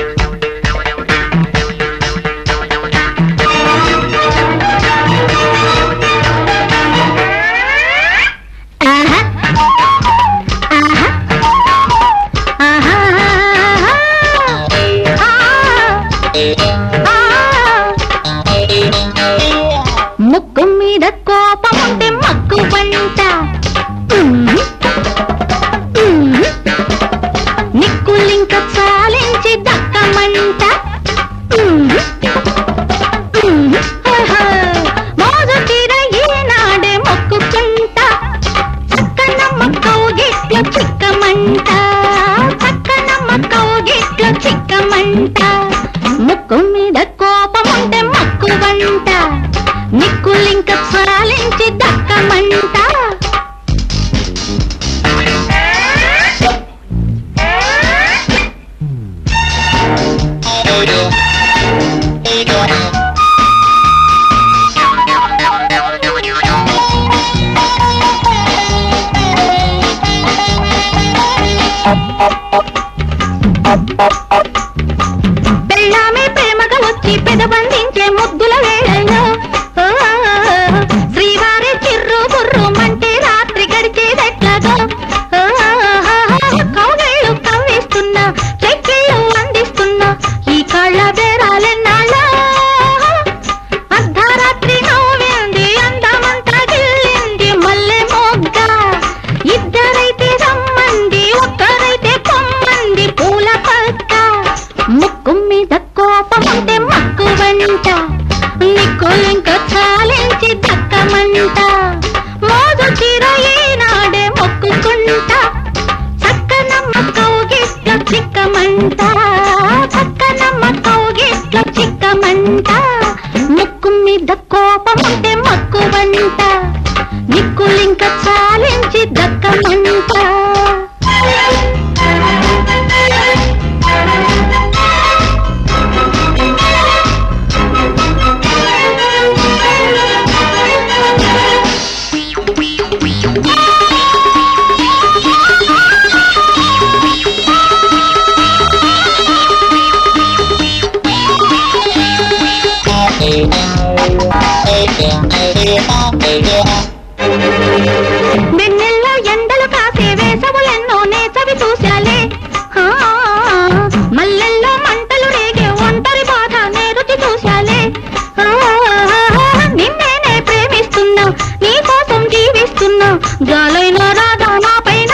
ముక్కు మీద కోపం ఉంటే మక్కు వంట నిక్కులింక చాలించి దక్కమంట మోజు తీర ఈనాడే మొక్కుకుంటా చక్కనమ్మ కౌగిట్లో చిక్కమంట చక్కనమ్మ కౌగిట్లో చిక్కమంట ముక్కు మీద కోపం ఉంటే మక్కు వంట నిక్కులింక చాలించి దక్కమంట పెళ్ళామే ప్రేమగా వచ్చి పెదబందించే ముద్దుల వేళల్లో ఓ, శ్రీవారి చిర్రు బుర్రు మంటే రాత్రి గడిచేదెట్లాగో ఓ, కౌగిళ్ళు కవ్విస్తున్నా చెక్కిళ్ళు అందిస్తున్నా ఈ కళ్ళ బేరాలెన్నాళ్ళో అర్ధరాత్రి నవ్వింది అందమంతా గిల్లింది మల్లె మొగ్గ ఇద్దరైతే రమ్మంది ఒక్కరైతే పొమ్మంది పూల పక్క ముక్కు మీద కోపం ఉంటే మక్కు వంట నిక్కులింక చాలించి దక్కమంట మోదు చీర ఈనాడే మొక్కుకుంటా చక్కనమ్మ కౌగిట్లో చిక్కమంట చక్కనమ్మ కౌగిట్లో చిక్కమంట ముక్కు మీద కోపం ఉంటే మక్కు వంట నిక్కులింక చాలించి దక్కమంట వెన్నెల్లో ఎండలు కాసే వేసవులెన్నో నేచవి చూశాలే ఆ, మల్లెల్లో మంటలు రేగే ఒంటరి బాధ నే రుచి చూశాలే ఆ, నిన్నేనే ప్రేమిస్తున్నా నీ కోసం జీవిస్తున్నా గాలైన రాధా నా పైన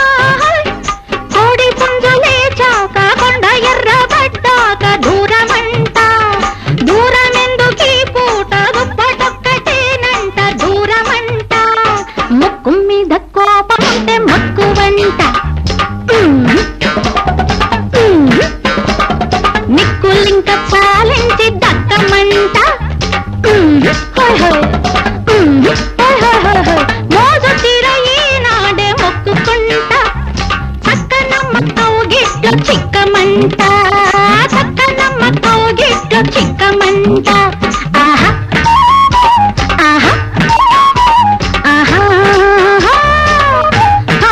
కోడి పుంజు లేచాక కొండ ఎర్రబడ్డాక దూరమంట దూరమెందుకీ పూట దుప్పటొక్కటేనంట దూరమంట ముక్కు మీద కోపం ఉంటే మక్కు వంట నిక్కులింక చాలించి దక్కమంట హోయ్ హోయ్. హోయ్ హోయ్ హోయ్ హోయ్. మోజు తీర ఈనాడే మొక్కుకుంటా చక్కనమ్మ కౌగిట్లో చిక్కమంట చక్కనమ్మ కౌగిట్లో చిక్కమంట ఆహా ఆహా ఆహా ఆహా.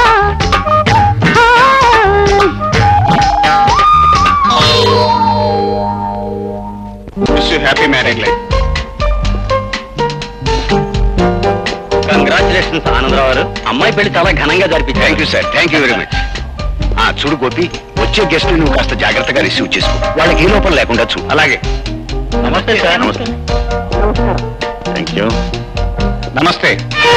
Wish happy marriage life congratulations Anandarao గారు అమ్మాయి పెళ్లి చాలా ఘనంగా జరిపించారు thank you sir thank you very much ఆ చూడు గోపి వచ్చే గెస్ట్ నువ్వు కాస్త జాగ్రత్తగా రిసీవ్ చేసుకో వాళ్ళకి ఏ లోపం లేకుండా చూ అలాగే నమస్తే సార్ నమస్తే థ్యాంక్ యూ నమస్తే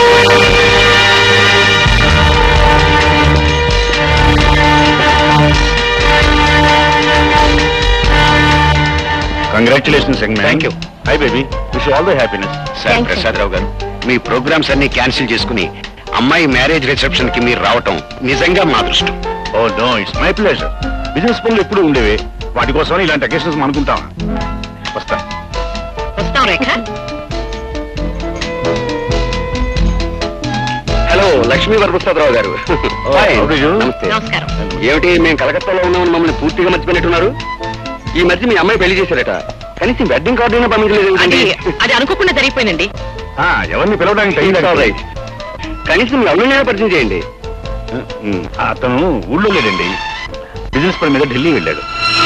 congratulations thank you hi baby wish all the happiness sir Thank you. Prasadarao గారు మీ ప్రోగ్రామ్స్ అన్ని క్యాన్సిల్ చేసుకుని అమ్మాయి మ్యారేజ్ రిసెప్షన్ కి మీరు రావటం నిజంగా మా అదృష్టం oh no it's my pleasure business పనులు ఎప్పుడు ఉండేవి వాటి కోసం ఇలాంటి అకేషన్స్ అనుకుంటాం వస్తా వస్తాం రేఖ హలో లక్ష్మీ వరప్రసాదరావు గారు హాయ్. నమస్తే. నమస్కారం ఏమిటి మేము కలకత్తాలో ఉన్నామని మమ్మల్ని పూర్తిగా మర్చిపోయినట్టున్నారు ఈ మధ్య మీ అమ్మాయి పెళ్లి చేశారట కనీసం వెడ్డింగ్ కార్డు అయినా పంపించలేదు అది ఏమిటండి? అది అనుకోకుండా జరిగిపోయిందండి ఆ, ఎవరిని పిలవడానికి It's తగిన all right. కనీసం మీ అమ్మాయినైనా పరిచయం చేయండి అతను ఊళ్ళో లేడండి బిజినెస్ పని మీద ఢిల్లీ వెళ్ళాడు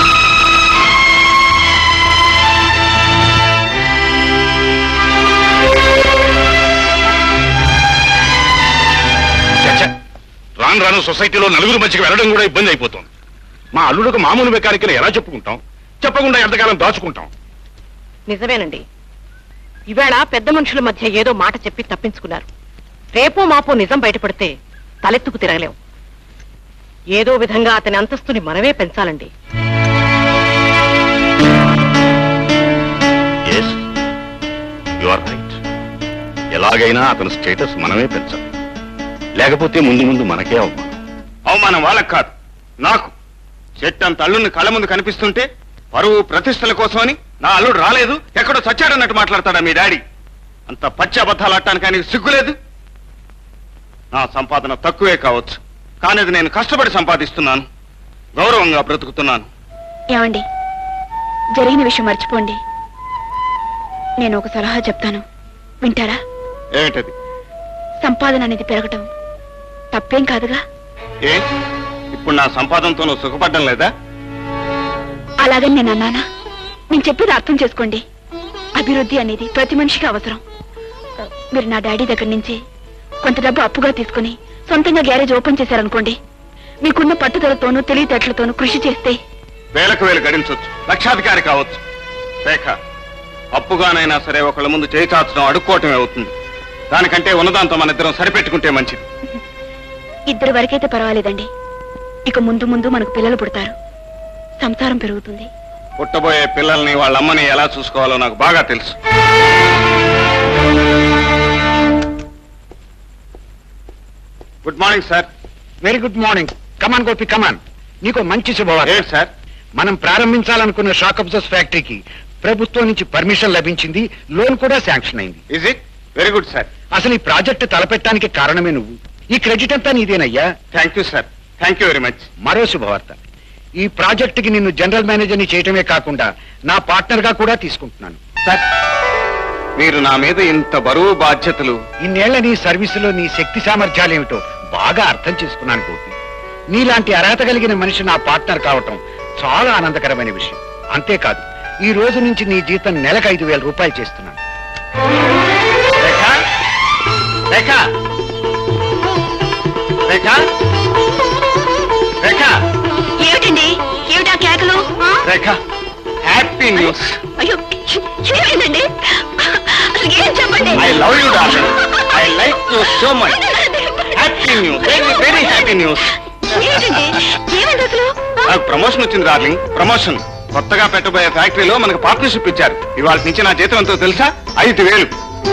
ఛ, ఛ. రాను రాను సొసైటీలో నలుగురు మధ్యకి వెళ్ళడం కూడా ఇబ్బంది అయిపోతుంది మా అల్లుడికి మామూలు మెకానికల్ ఎలా చెప్పుకుంటాం చెప్పకుండా ఎంతకాలం దాచుకుంటాం నిజమేనండి ఇవాళ పెద్ద మనుషుల మధ్య ఏదో మాట చెప్పి తప్పించుకున్నారు రేపో మాపో నిజం బయటపడితే తలెత్తుకు తిరగలేం ఏదో విధంగా అతని అంతస్తుని మనమే పెంచాలండి ఎస్ యు ఆర్ రైట్ ఎలాగైనా అతని స్టేటస్ మనమే పెంచాలి లేకపోతే ముందు ముందు మనకే అవమానం అవమానం వాళ్ళకి కాదు నాకు చెట్టంత అల్లుడిని కళ్ళ ముందు కనిపిస్తుంటే పరువు ప్రతిష్టల కోసమని నా అల్లుడు రాలేదు ఎక్కడో చచ్చాడన్నట్టు మాట్లాడతాడా మీ డాడీ అంత పచ్చి అబద్ధాలు ఆడటానికి ఆయనకి సిగ్గులేదు నా సంపాదన తక్కువే కావచ్చు కానీ అది నేను కష్టపడి సంపాదిస్తున్నాను గౌరవంగా బ్రతుకుతున్నాను ఏమండి జరిగిన విషయం మర్చిపోండి నేను ఒక సలహా చెప్తాను వింటారా ఏమిటది సంపాదన అనేది పెరగటం తప్పేం కాదుగా ఏ ఇప్పుడు నా సంపాదనతో నువ్వు సుఖపడ్డం లేదా అలాగని నేను అన్నానా నేను చెప్పేది అర్థం చేసుకోండి అభివృద్ధి అనేది ప్రతి మనిషికి అవసరం మీరు నా డాడీ దగ్గర నుంచి కొంత డబ్బు అప్పుగా తీసుకుని సొంతంగా గ్యారేజ్ ఓపెన్ చేశారనుకోండి మీకున్న పట్టుదలతోనూ తెలివితేటలతోనూ కృషి చేస్తే వేలకు వేలు గడించవచ్చు లక్షాధికారి కావచ్చు రేఖ అప్పుగానైనా సరే ఒకళ్ళ ముందు చేయి చాచడం అడుక్కోవటమే అవుతుంది దానికంటే ఉన్నదాంతో మన ఇద్దరం సరిపెట్టుకుంటే మంచిది ఇద్దరు వరకైతే పర్వాలేదండి ఇక ముందు ముందు మనకు పిల్లలు పుడతారు సంసారం పెరుగుతుంది పుట్టబోయే పిల్లల్ని వాళ్ళ అమ్మని ఎలా చూసుకోవాలో నాకు బాగా తెలుసు good morning sir very good morning come on Gopi come on నీకు మంచి శుభవార్త సార్ మనం ప్రారంభించాలనుకున్న షాక్ అబ్జర్స్ ఫ్యాక్టరీకి ప్రభుత్వం నుంచి పర్మిషన్ లభించింది లోన్ కూడా శాంక్షన్ అయింది is it very good sir అసలు ఈ ప్రాజెక్ట్ తలపెట్టడానికి కారణమే నువ్వు ఈ క్రెడిట్ అంతా నీదేనయ్యా thank you sir thank you very much మరో శుభవార్త ఈ ప్రాజెక్ట్ కి నిన్ను జనరల్ మేనేజర్ని చేయటమే కాకుండా నా పార్ట్నర్ గా కూడా తీసుకుంటున్నాను సార్ మీరు నా మీద ఇంత బరువు బాధ్యతలు ఇన్నేళ్ల నీ సర్వీసులో నీ శక్తి సామర్థ్యాలేమిటో బాగా అర్థం చేసుకున్నాను గోపి నీలాంటి అర్హత కలిగిన మనిషి నా పార్ట్నర్ కావటం చాలా ఆనందకరమైన విషయం అంతేకాదు ఈ రోజు నుంచి నీ జీతం నెలకు ఐదు వేల రూపాయలు చేస్తున్నాను రేఖ రేఖ రేఖ రేఖ ఏమిటండి ఏమిటా కేకలు ఆ? రేఖ హ్యాపీ న్యూస్ అయ్యో ఏమైందండి అసలు ఏం చెప్పండి I love you darling I like you so much happy news very very happy news ఏంటండి ఏమైంది అసలు నాకు ప్రమోషన్ వచ్చింది డార్లింగ్ ప్రమోషన్ కొత్తగా పెట్టబోయే ఫ్యాక్టరీలో మనకు పార్ట్నర్షిప్ ఇచ్చారు ఇవాళ నుంచి నా జీతం ఎంతో తెలుసా ఐదు వేలు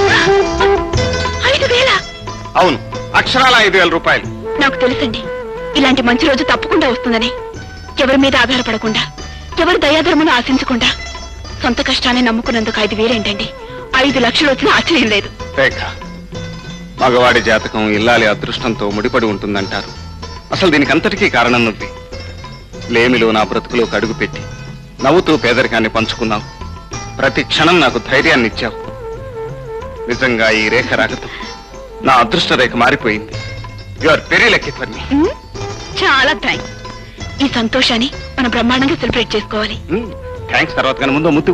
ఐదు వేల అవును అక్షరాల ఐదు వేల రూపాయలు నాకు తెలుసండి ఇలాంటి మంచి రోజు తప్పకుండా వస్తుందని ఎవరి మీద ఆధారపడకుండా ఎవరి దయాధర్మను ఆశించకుండా సొంత కష్టాన్ని నమ్ముకున్నందుకు ఐదు వేలేంటండి ఐదు లక్షలు వచ్చినా ఆశ్చర్యం లేదు రేఖ మగవాడి జాతకం ఇల్లాలి అదృష్టంతో ముడిపడి ఉంటుందంటారు అసలు దీనికి అంతటికీ కారణం నువ్వే లేమిలో నా బ్రతుకులోకి అడుగు పెట్టి నవ్వుతూ పేదరికాన్ని పంచుకున్నావు ప్రతి క్షణం నాకు ధైర్యాన్ని ఇచ్చావు నిజంగా ఈ రేఖ రాగతం నా అదృష్ట రేఖ మారిపోయింది you are very lucky for me ఉమ్, చాలా థ్యాంక్స్ ఈ సంతోషాన్ని మనం బ్రహ్మాండంగా సెలబ్రేట్ చేసుకోవాలి థ్యాంక్స్ తర్వాత కానీ ముందు ముద్దు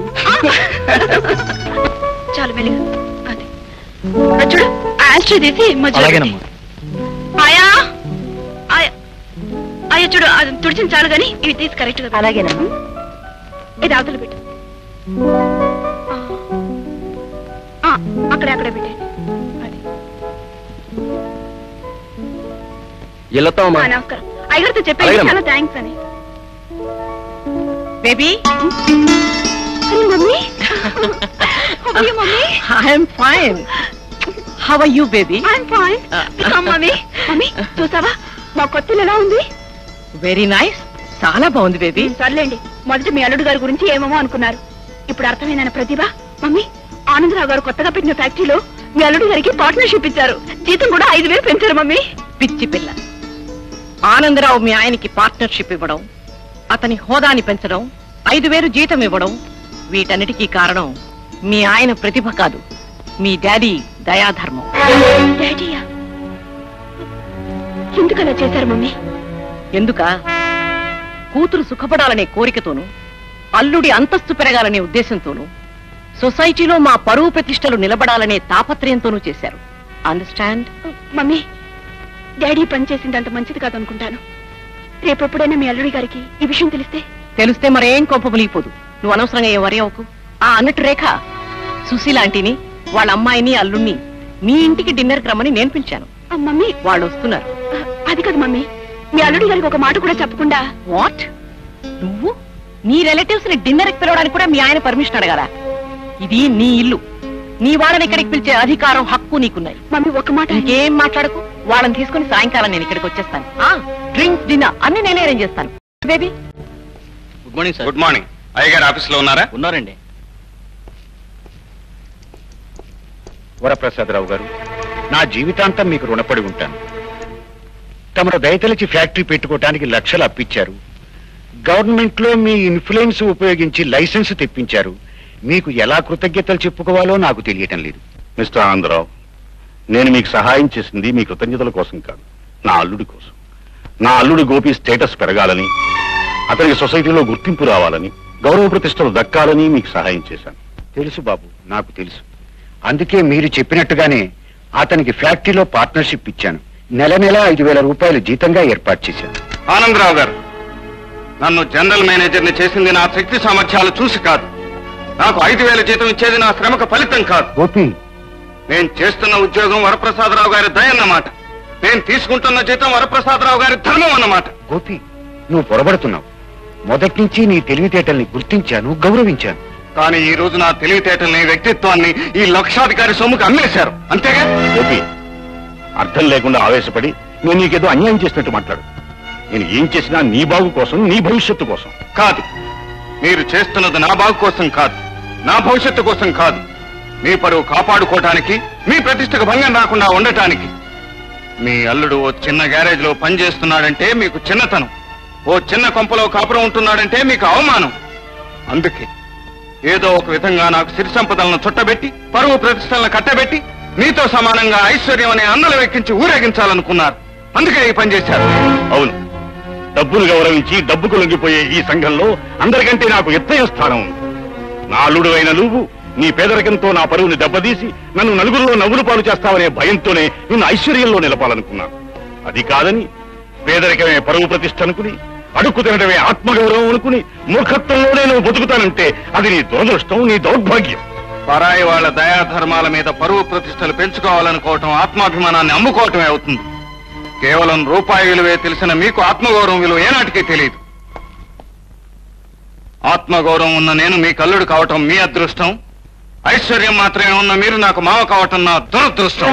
చాలా వెలుగు అదే అది చూడు ఆస్ట్రీ తీసి మధ్యలో అలాగేనమ్మా. పెట్టు. ఆయా ఆయా అయ్యా చూడు అది తుడిచిన చాలు కానీ ఇవి తీసి కరెక్ట్ గా అలాగేనమ్మా ఇది అవతల పెట్టు ఆ. ఆ, అక్కడే అక్కడే పెట్టండి వెళ్తామమ్మా ఆ, నమస్కారం అయ్యగారితో చెప్పేసి అలాగేనమ్మా. చాలా థ్యాంక్స్ అని baby mummy mummy I'm fine how are you baby I'm fine mummy mummy చూసావా మా కొత్తలు ఎలా ఉంది వెరీ నైస్ చాలా బాగుంది బేబీ సర్లేండి మొదట మీ అల్లుడు గారి గురించి ఏమేమో అనుకున్నారు ఇప్పుడు అర్థమైందన్న ప్రతిభ మమ్మీ ఆనందరావు గారు కొత్తగా పెట్టిన ఫ్యాక్టరీలో మీ అల్లుడు గారికి పార్ట్నర్షిప్ ఇచ్చారు జీతం కూడా ఐదు వేలు పెంచారు మమ్మీ పిచ్చి పిల్ల ఆనందరావు మీ ఆయనకి పార్ట్నర్షిప్ ఇవ్వడం అతని హోదాని పెంచడం ఐదు వేలు జీతం ఇవ్వడం వీటన్నిటికీ కారణం మీ ఆయన ప్రతిభ కాదు మీ డాడీ దయాధర్మం డాడీయా ఎందుకు అలా చేశారు మమ్మీ ఎందుక కూతురు సుఖపడాలనే కోరికతోనూ అల్లుడి అంతస్తు పెరగాలనే ఉద్దేశంతోనూ సొసైటీలో మా పరువు ప్రతిష్టలు నిలబడాలనే తాపత్రయంతోనూ చేశారు అండర్స్టాండ్ మమ్మీ డాడీ పని చేసింది అంత మంచిది కాదనుకుంటాను రేపెప్పుడైనా మీ అల్లుడి గారికి ఈ విషయం తెలిస్తే తెలిస్తే మరేం కొంప మునిగిపోదు నువ్వు అనవసరంగా ఏ వరి అవ్వకు ఆ అన్నట్టు రేఖ సుశీల ఆంటీని వాళ్ళ అమ్మాయిని అల్లుణ్ణి మీ ఇంటికి డిన్నర్కి రమ్మని నేను పిలిచాను ఆ, మమ్మీ వాళ్ళు వస్తున్నారు ఆ, అది కాదు మమ్మీ మీ అల్లుడి గారికి ఒక మాట కూడా చెప్పకుండా వాట్ నువ్వు నీ రిలేటివ్స్ ని డిన్నర్ కి పిలవడానికి కూడా మీ ఆయన పర్మిషన్ అడగాలా ఇది నీ ఇల్లు నీ వాళ్ళని ఇక్కడికి పిలిచే అధికారం హక్కు నీకున్నాయి మమ్మీ ఒక మాట ఇంకేం మాట్లాడకు వాళ్ళని తీసుకుని సాయంకాలం నేను ఇక్కడికి వచ్చేస్తాను ఆ డ్రింక్స్ డిన్నర్ అన్ని నేనే అరేంజ్ చేస్తాను baby good morning sir good morning అయ్యగారు ఆఫీస్లో ఉన్నారా ఉన్నారండి వరప్రసాదరావు గారు నా జీవితాంతం మీకు రుణపడి ఉంటాను తమరు దయతలిచి ఫ్యాక్టరీ పెట్టుకోవటానికి లక్షలు అప్పించారు గవర్నమెంట్ లో మీ ఇన్ఫ్లుయెన్స్ ఉపయోగించి లైసెన్స్ తెప్పించారు మీకు ఎలా కృతజ్ఞతలు చెప్పుకోవాలో నాకు తెలియటం లేదు మిస్టర్ ఆనందరావు నేను మీకు సహాయం చేసింది మీ కృతజ్ఞతల కోసం కాదు నా అల్లుడి కోసం నా అల్లుడి గోపి స్టేటస్ పెరగాలని అతనికి సొసైటీలో గుర్తింపు రావాలని గౌరవ ప్రతిష్టలు దక్కాలని మీకు సహాయం చేశాను తెలుసు బాబు నాకు తెలుసు అందుకే మీరు చెప్పినట్టుగానే అతనికి ఫ్యాక్టరీలో పార్ట్నర్షిప్ ఇచ్చాను నెల నెల ఐదు వేల రూపాయలు జీతంగా ఏర్పాటు చేశాను ఆనందరావు గారు నన్ను జనరల్ మేనేజర్ని చేసింది నా శక్తి సామర్థ్యాలు చూసి కాదు నాకు ఐదు వేల జీతం ఇచ్చేది నా శ్రమకు ఫలితం కాదు గోపి నేను చేస్తున్న ఉద్యోగం వరప్రసాదరావు గారి దయ అన్నమాట నేను తీసుకుంటున్న జీతం వరప్రసాదరావు గారి ధర్మం అన్నమాట గోపి నువ్వు పొరబడుతున్నావు మొదటి నుంచి నీ తెలివితేటల్ని గుర్తించాను గౌరవించాను కానీ ఈ రోజు నా తెలివితేటల్ని వ్యక్తిత్వాన్ని ఈ లక్షాధికారి సొమ్ముకు అమ్మేశారు అంతేగా గోపి అర్థం లేకుండా ఆవేశపడి నేను నీకేదో అన్యాయం చేసినట్టు మాట్లాడు నేను ఏం చేసినా నీ బాగు కోసం నీ భవిష్యత్తు కోసం కాదు మీరు చేస్తున్నది నా బాగు కోసం కాదు నా భవిష్యత్తు కోసం కాదు మీ పరువు కాపాడుకోవటానికి మీ ప్రతిష్టకు భంగం రాకుండా ఉండటానికి మీ అల్లుడు ఓ చిన్న గ్యారేజ్ లో పనిచేస్తున్నాడంటే మీకు చిన్నతనం ఓ చిన్న కొంపలో కాపురం ఉంటున్నాడంటే మీకు అవమానం అందుకే ఏదో ఒక విధంగా నాకు సిరి సంపదలను చుట్టబెట్టి పరువు ప్రతిష్టలను కట్టబెట్టి మీతో సమానంగా ఐశ్వర్యం అనే అన్నలు వెక్కించి ఊరేగించాలనుకున్నారు అందుకే ఈ పని చేశారు అవును డబ్బును గౌరవించి డబ్బుకు లొంగిపోయే ఈ సంఘంలో అందరికంటే నాకు ఎత్తైన స్థానం ఉంది నా అల్లుడు అయిన నువ్వు నీ పేదరికంతో నా పరువుని దెబ్బతీసి నన్ను నలుగురిలో నవ్వులు పాలు చేస్తావనే భయంతోనే నిన్ను ఐశ్వర్యంలో నిలపాలనుకున్నాను అది కాదని పేదరికమే పరువు ప్రతిష్ట అనుకుని అడుక్కు తినడమే ఆత్మగౌరవం అనుకుని మూర్ఖత్వంలోనే నువ్వు బతుకుతానంటే అది నీ దురదృష్టం నీ దౌర్భాగ్యం పరాయి వాళ్ళ దయాధర్మాల మీద పరువు ప్రతిష్టలు పెంచుకోవాలనుకోవటం ఆత్మాభిమానాన్ని అమ్ముకోవటమే అవుతుంది కేవలం రూపాయి విలువే తెలిసిన మీకు ఆత్మగౌరవం విలువ ఏనాటికి తెలియదు ఆత్మగౌరవం ఉన్న నేను మీ కల్లుడు కావటం మీ అదృష్టం ఐశ్వర్యం మాత్రమే ఉన్న మీరు నాకు మావ కావటం నా దురదృష్టం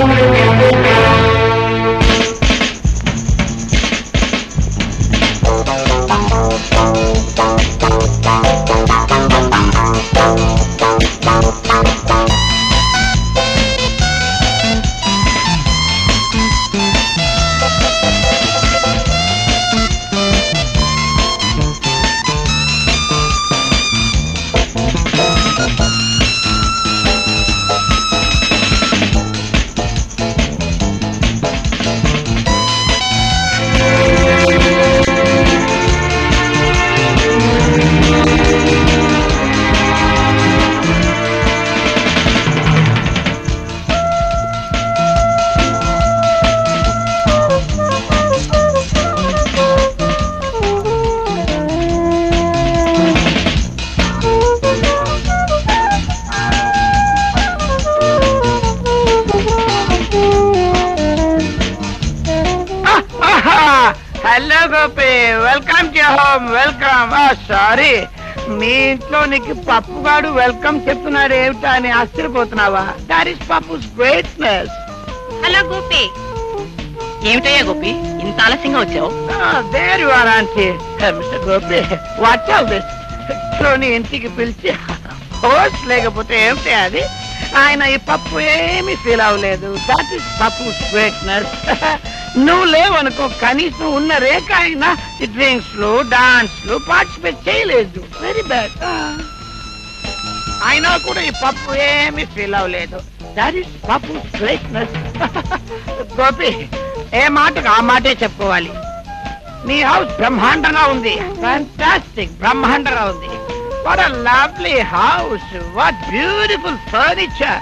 hello Gopi welcome to home welcome sorry మీ ఇంట్లో నీకు పప్పుగాడు వెల్కమ్ చెప్తున్నాడు ఏమిటా అని ఆశ్చర్యపోతున్నావా that is Pappu's greatness hello Gopi ఏమిటయ్యా గోపి ఇంత ఆలస్యంగా వచ్చావు there you are aunty mister Gopi what all this చూని ఇంటికి పిలిచి హోస్ లేకపోతే ఏమిటి అది ఆయన ఈ పప్పు ఏమీ ఫీల్ అవ్వలేదు దట్ ఇస్ పప్పు స్వీట్నెస్ నువ్వు లేవనుకో కనీసం ఉన్న రేఖ అయినా ఈ డ్రింక్స్ లో డాన్స్ లో పార్టిసిపేట్ చేయలేదు వెరీ బ్యాడ్ అయినా కూడా ఈ పప్పు ఏమీ ఫీల్ అవ్వలేదు that is Pappu sweetness Gopi ఏ మాటకు ఆ మాటే చెప్పుకోవాలి నీ హౌస్ బ్రహ్మాండంగా ఉంది ఫ్యాంటాస్టిక్ బ్రహ్మాండంగా ఉంది what a lovely house what beautiful furniture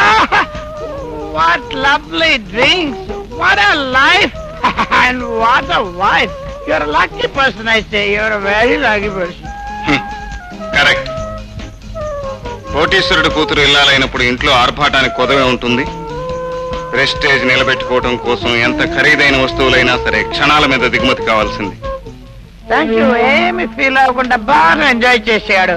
what lovely drinks what a life and what a wife your lucky person I say your very lucky person correct కోటీశ్వరుడు కూతురు ఇల్లాలైనప్పుడు ఇంట్లో ఆర్భాటానికి కొదవే ఉంటుంది ప్రెస్టేజ్ నిలబెట్టుకోవడం కోసం ఎంత ఖరీదైన వస్తువులైనా సరే క్షణాల మీద దిగుమతి కావాల్సింది థ్యాంక్ యూ ఏమి ఫీల్ అవ్వకుండా బాగా ఎంజాయ్ చేశాడు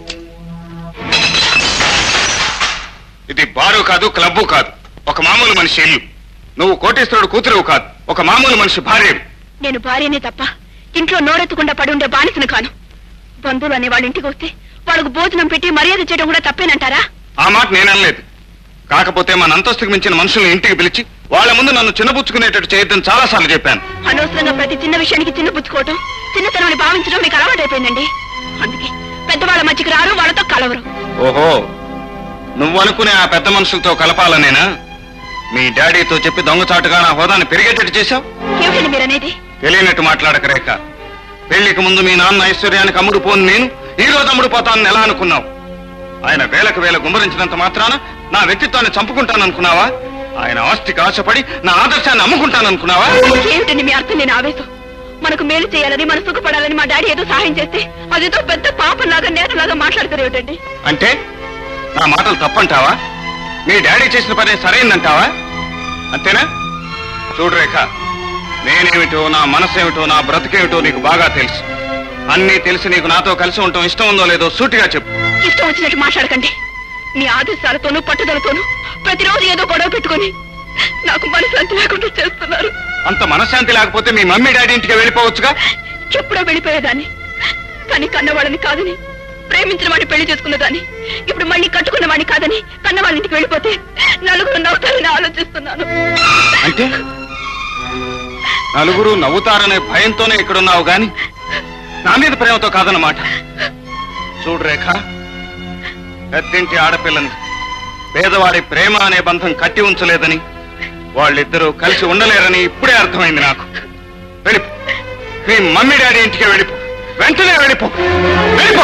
ఇది బారు కాదు క్లబ్బు కాదు ఒక మామూలు మనిషి ఇల్లు నువ్వు కోటీశ్వరుడు కూతురు కాదు ఒక మామూలు మనిషి భార్య నేను భార్యనే తప్ప ఇంట్లో నోరెత్తకుండా పడి ఉండే బానిసను కాను బంధువులు అనే వాళ్ళ ఇంటికి వస్తే వాళ్ళకు భోజనం పెట్టి మర్యాద చేయడం కూడా తప్పేనంటారా ఆ మాట నేననలేదు కాకపోతే మన అంతస్తుకు మించిన మనుషుల్ని ఇంటికి పిలిచి వాళ్ళ ముందు నన్ను చిన్నబుచ్చుకునేటట్టు చేయొద్దని చాలా సార్లు చెప్పాను అనవసరంగా ప్రతి చిన్న విషయానికి చిన్న పుచ్చుకోవటం చిన్నతనాన్ని భావించడం మీకు అలవాటైపోయిందండి అందుకే పెద్దవాళ్ళ మధ్యకి రారు వాళ్ళతో కలవరు ఓహో నువ్వు అనుకునే ఆ పెద్ద మనుషులతో కలపాలనేనా మీ డాడీతో చెప్పి దొంగచాటుగా నా హోదాన్ని పెరిగేటట్టు చేశావు ఏమిటండి మీరనేది తెలియనట్టు మాట్లాడక రేఖ పెళ్లికి ముందు మీ నాన్న ఐశ్వర్యానికి అమ్ముడు పోను నేను ఈ రోజు అమ్ముడు పోతానని ఎలా అనుకున్నావు ఆయన వేలకు వేల గుమ్మరించినంత మాత్రాన నా వ్యక్తిత్వాన్ని చంపుకుంటాననుకున్నావా ఆయన ఆస్తికి ఆశపడి నా ఆదర్శాన్ని అమ్ముకుంటాననుకున్నావా ఏమిటండి మీ అర్థం లేని ఆవేశం మనకు మేలు చేయాలని మన సుఖపడాలని మా డాడీ ఏదో సహాయం చేస్తే అదేదో పెద్ద పాపంలాగా నేరలాగా మాట్లాడతారు ఏమిటండి అంటే నా మాటలు తప్పంటావా మీ డాడీ చేసిన పని సరైందంటావా అంతేనా చూడు రేఖ నేనేమిటో నా మనసేమిటో నా బ్రతికేమిటో నీకు బాగా తెలుసు అన్నీ తెలిసి నీకు నాతో కలిసి ఉండటం ఇష్టం ఉందో లేదో సూటిగా చెప్పు ఇష్టం వచ్చినట్టు మాట్లాడకండి మీ ఆదేశాలతోనూ పట్టుదలతోనూ ప్రతిరోజు ఏదో గొడవ పెట్టుకొని నాకు మనశాంతి లేకుండా చేస్తున్నారు అంత మనశ్శాంతి లేకపోతే మీ మమ్మీ డాడీ ఇంటికి వెళ్ళిపోవచ్చుగా ఎప్పుడో వెళ్ళిపోయేదాన్ని కానీ కన్నవాళ్ళని కాదని ప్రేమించిన వాడిని పెళ్లి చేసుకున్నదాన్ని ఇప్పుడు మళ్ళీ కట్టుకున్న వాడిని కాదని కన్న వాళ్ళ ఇంటికి వెళ్ళిపోతే నలుగురు నవ్వుతారని ఆలోచిస్తున్నాను అంటే నలుగురు నవ్వుతారనే భయంతోనే ఇక్కడున్నావు గాని నా మీద ప్రేమతో కాదన్నమాట చూడు రేఖ పెద్దింటి ఆడపిల్లని పేదవాడి ప్రేమ అనే బంధం కట్టి ఉంచలేదని వాళ్ళిద్దరూ కలిసి ఉండలేరని ఇప్పుడే అర్థమైంది నాకు వెళ్ళిపో మీ మమ్మీ డాడీ ఇంటికి వెళ్ళిపో వెంటనే వెళ్ళిపో వెళ్ళిపో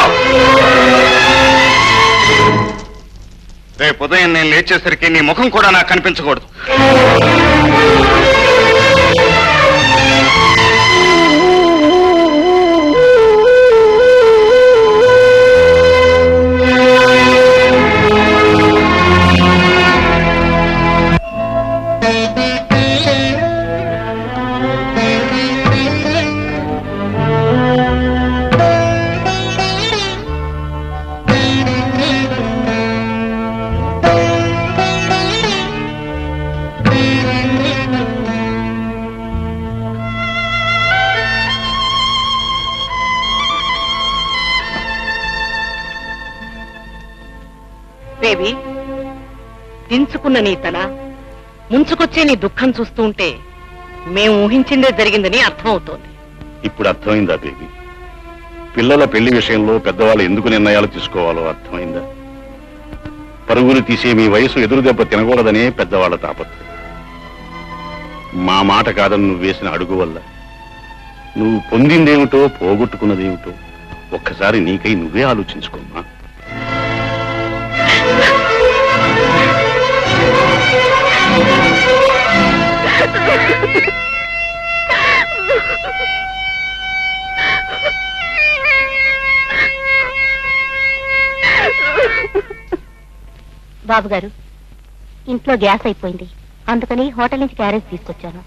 రేపు ఉదయం నేను లేచేసరికి నీ ముఖం కూడా నాకు కనిపించకూడదు బేబీ దించుకున్న నీ తల ముంచుకొచ్చే నీ దుఃఖం చూస్తూ ఉంటే మేము ఊహించిందే జరిగిందని అర్థం అవుతోంది ఇప్పుడు అర్థమైందా బేబీ పిల్లల పెళ్లి విషయంలో పెద్దవాళ్ళు ఎందుకు నిర్ణయాలు తీసుకోవాలో అర్థమైందా పరుగులు తీసే మీ వయసు ఎదురు దెబ్బ తినకూడదనే పెద్దవాళ్ళ తాపత్రయం మా మాట కాదని నువ్వు వేసిన అడుగు వల్ల నువ్వు పొందిందేమిటో పోగొట్టుకున్నదేమిటో ఒక్కసారి నీకై నువ్వే ఆలోచించుకోమ్మా బాబు గారు ఇంట్లో గ్యాస్ అయిపోయింది అందుకని హోటల్ నుంచి క్యారేజ్ తీసుకొచ్చాను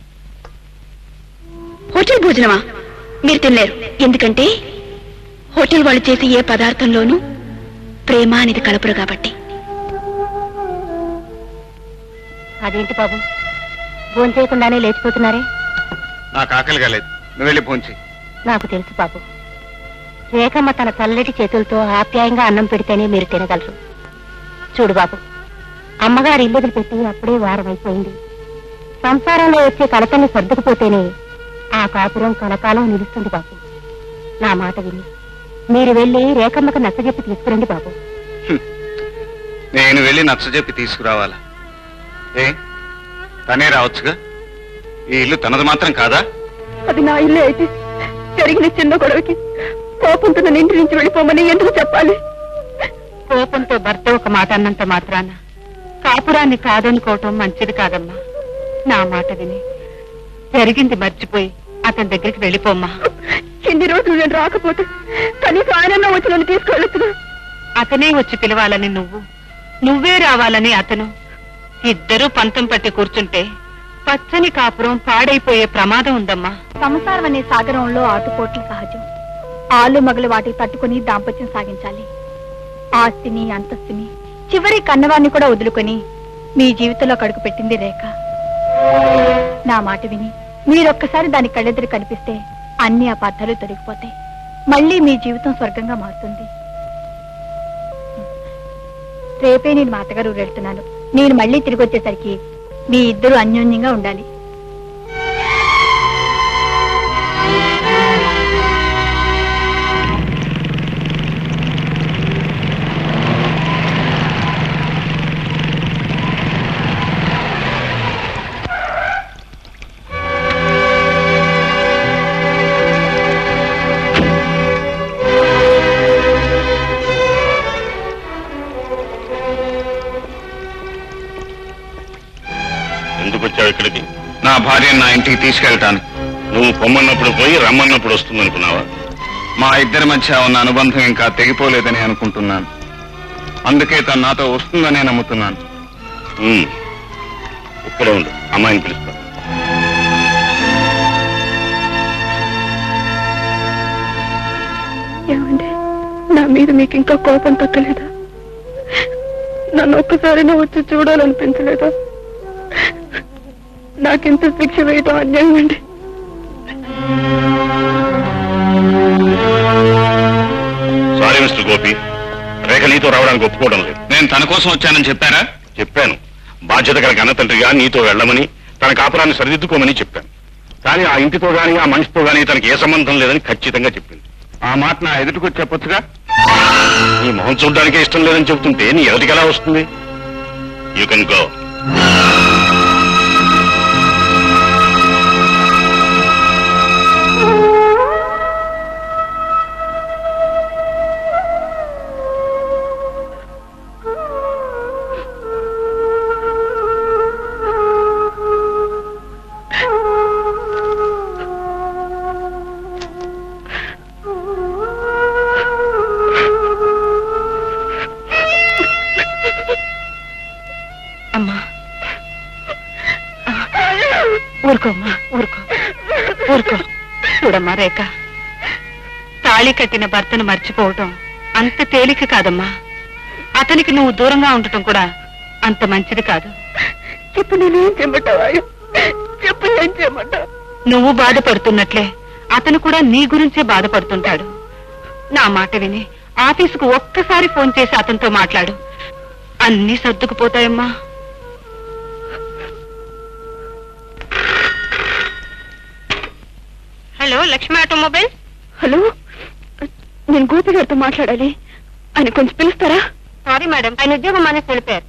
హోటల్ భోజనమా మీరు తినలేరు ఎందుకంటే హోటల్ వాళ్ళు చేసే ఏ పదార్థంలోనూ ప్రేమ అనేది కలపరు కాబట్టి అదేంటి బాబు భోంచేయకుండానే లేచిపోతున్నారే నాకు ఆకలిగా లేదు నువ్వు వెళ్ళి పోంచి నాకు తెలుసు బాబు రేఖమ్మ తన చల్లటి చేతులతో ఆప్యాయంగా అన్నం పెడితేనే మీరు తినగలరు చూడు బాబు అమ్మగారు ఇల్లు పెట్టి అప్పుడే వారం అయిపోయింది సంసారంలో వచ్చే కలతల్ని సర్దుకుపోతేనే ఆ కాపురం కలకాలం నిలుస్తుంది బాబు నా మాట విని మీరు వెళ్ళి రేఖమ్మకు నచ్చజెప్పి తీసుకురండి బాబు నేను వెళ్ళి నచ్చజెప్పి తీసుకురావాలా ఏ తనే రావచ్చుగా ఈ ఇల్లు తనది మాత్రం కాదా అది నా ఇల్లే అయితే జరిగిన చిన్న గొడవకి కోపంతో నన్ను ఇంటి నుంచి వెళ్ళిపోమని ఎందుకు చెప్పాలి కోపంతో భర్త ఒక మాట అన్నంత మాత్రాన కాపురాన్ని కాదనుకోవటం మంచిది కాదమ్మా నా మాట విని జరిగింది మర్చిపోయి అతని దగ్గరికి వెళ్ళిపోమ్మా ఎన్ని రోజులు నేను రాకపోతే కనీసం ఆయన వచ్చి నన్ను తీసుకెళ్ళొచ్చుగా అతనే వచ్చి పిలవాలని నువ్వు నువ్వే రావాలని అతను ఇద్దరూ పంతం పట్టి కూర్చుంటే పచ్చని కాపురం పాడైపోయే ప్రమాదం ఉందమ్మా సంసారం అనే సాగరంలో ఆటుపోట్లు సహజం ఆలు మగలు వాటికి తట్టుకుని దాంపత్యం సాగించాలి ఆస్తిని అంతస్తుని చివరి కన్నవాన్ని కూడా వదులుకొని మీ జీవితంలో కడుగు పెట్టింది రేఖ నా మాట విని మీరొక్కసారి దాని కళ్ళెదురు కనిపిస్తే అన్ని అపార్థాలు తొలగిపోతాయి మళ్ళీ మీ జీవితం స్వర్గంగా మారుతుంది రేపే నేను మా అత్తగారు ఊరు వెళ్తున్నాను నేను మళ్ళీ తిరిగి వచ్చేసరికి మీ ఇద్దరు అన్యోన్యంగా ఉండాలి ఎందుకు వచ్చావు ఇక్కడికి నా భార్యను నా ఇంటికి తీసుకెళ్ళటానికి నువ్వు పొమ్మన్నప్పుడు పోయి రమ్మన్నప్పుడు వస్తుంది అనుకున్నావా మా ఇద్దరి మధ్య ఉన్న అనుబంధం ఇంకా తెగిపోలేదని అనుకుంటున్నాను అందుకే తను నాతో వస్తుందనే నమ్ముతున్నాను ఉమ్. ఇక్కడే ఉండు అమ్మాయిని పిలుస్తా ఏమండి నా మీద మీకు ఇంకా కోపం తగ్గలేదా నన్ను ఒక్కసారైనా వచ్చి చూడాలనిపించలేదా నాకెంత శిక్ష వేయటం అన్యాయం అండి సారీ మిస్టర్ గోపి రేఖ నీతో రావడానికి ఒప్పుకోవడం లేదు నేను తన కోసం వచ్చానని చెప్పారా చెప్పాను బాధ్యత గల కన్న తండ్రిగా నీతో వెళ్ళమని తన కాపురాన్ని సరిదిద్దుకోమని చెప్పాను కానీ ఆ ఇంటితో గాని ఆ మనిషితో గాని తనకి ఏ సంబంధం లేదని ఖచ్చితంగా చెప్పింది ఆ మాట నా ఎదుటికొచ్చి చెప్పొచ్చుగా నీ మొహం చూడడానికే ఇష్టం లేదని చెబుతుంటే నీ ఎదుటికి ఎలా వస్తుంది యూ కెన్ గో అమ్మా ఊరుకోమ్మా ఊరుకో ఊరుకో చూడమ్మా రేఖ తాళి కట్టిన భర్తను మర్చిపోవటం అంత తేలిక కాదమ్మా అతనికి నువ్వు దూరంగా ఉండటం కూడా అంత మంచిది కాదు చెప్పు నేనేం చేయమంటావా చెప్పు ఏం చేయమంటావు నువ్వు బాధపడుతున్నట్లే అతను కూడా నీ గురించే బాధపడుతుంటాడు నా మాట విని ఆఫీసుకు ఒక్కసారి ఫోన్ చేసి అతనితో మాట్లాడు అన్నీ సర్దుకుపోతాయమ్మా హలో లక్ష్మి ఆటోమొబైల్ హలో నేను గోపి గారితో మాట్లాడాలి ఆయన కొంచెం పిలుస్తారా సారీ మేడం ఆయన ఉద్యోగం మానేసి వెళ్ళిపోయారు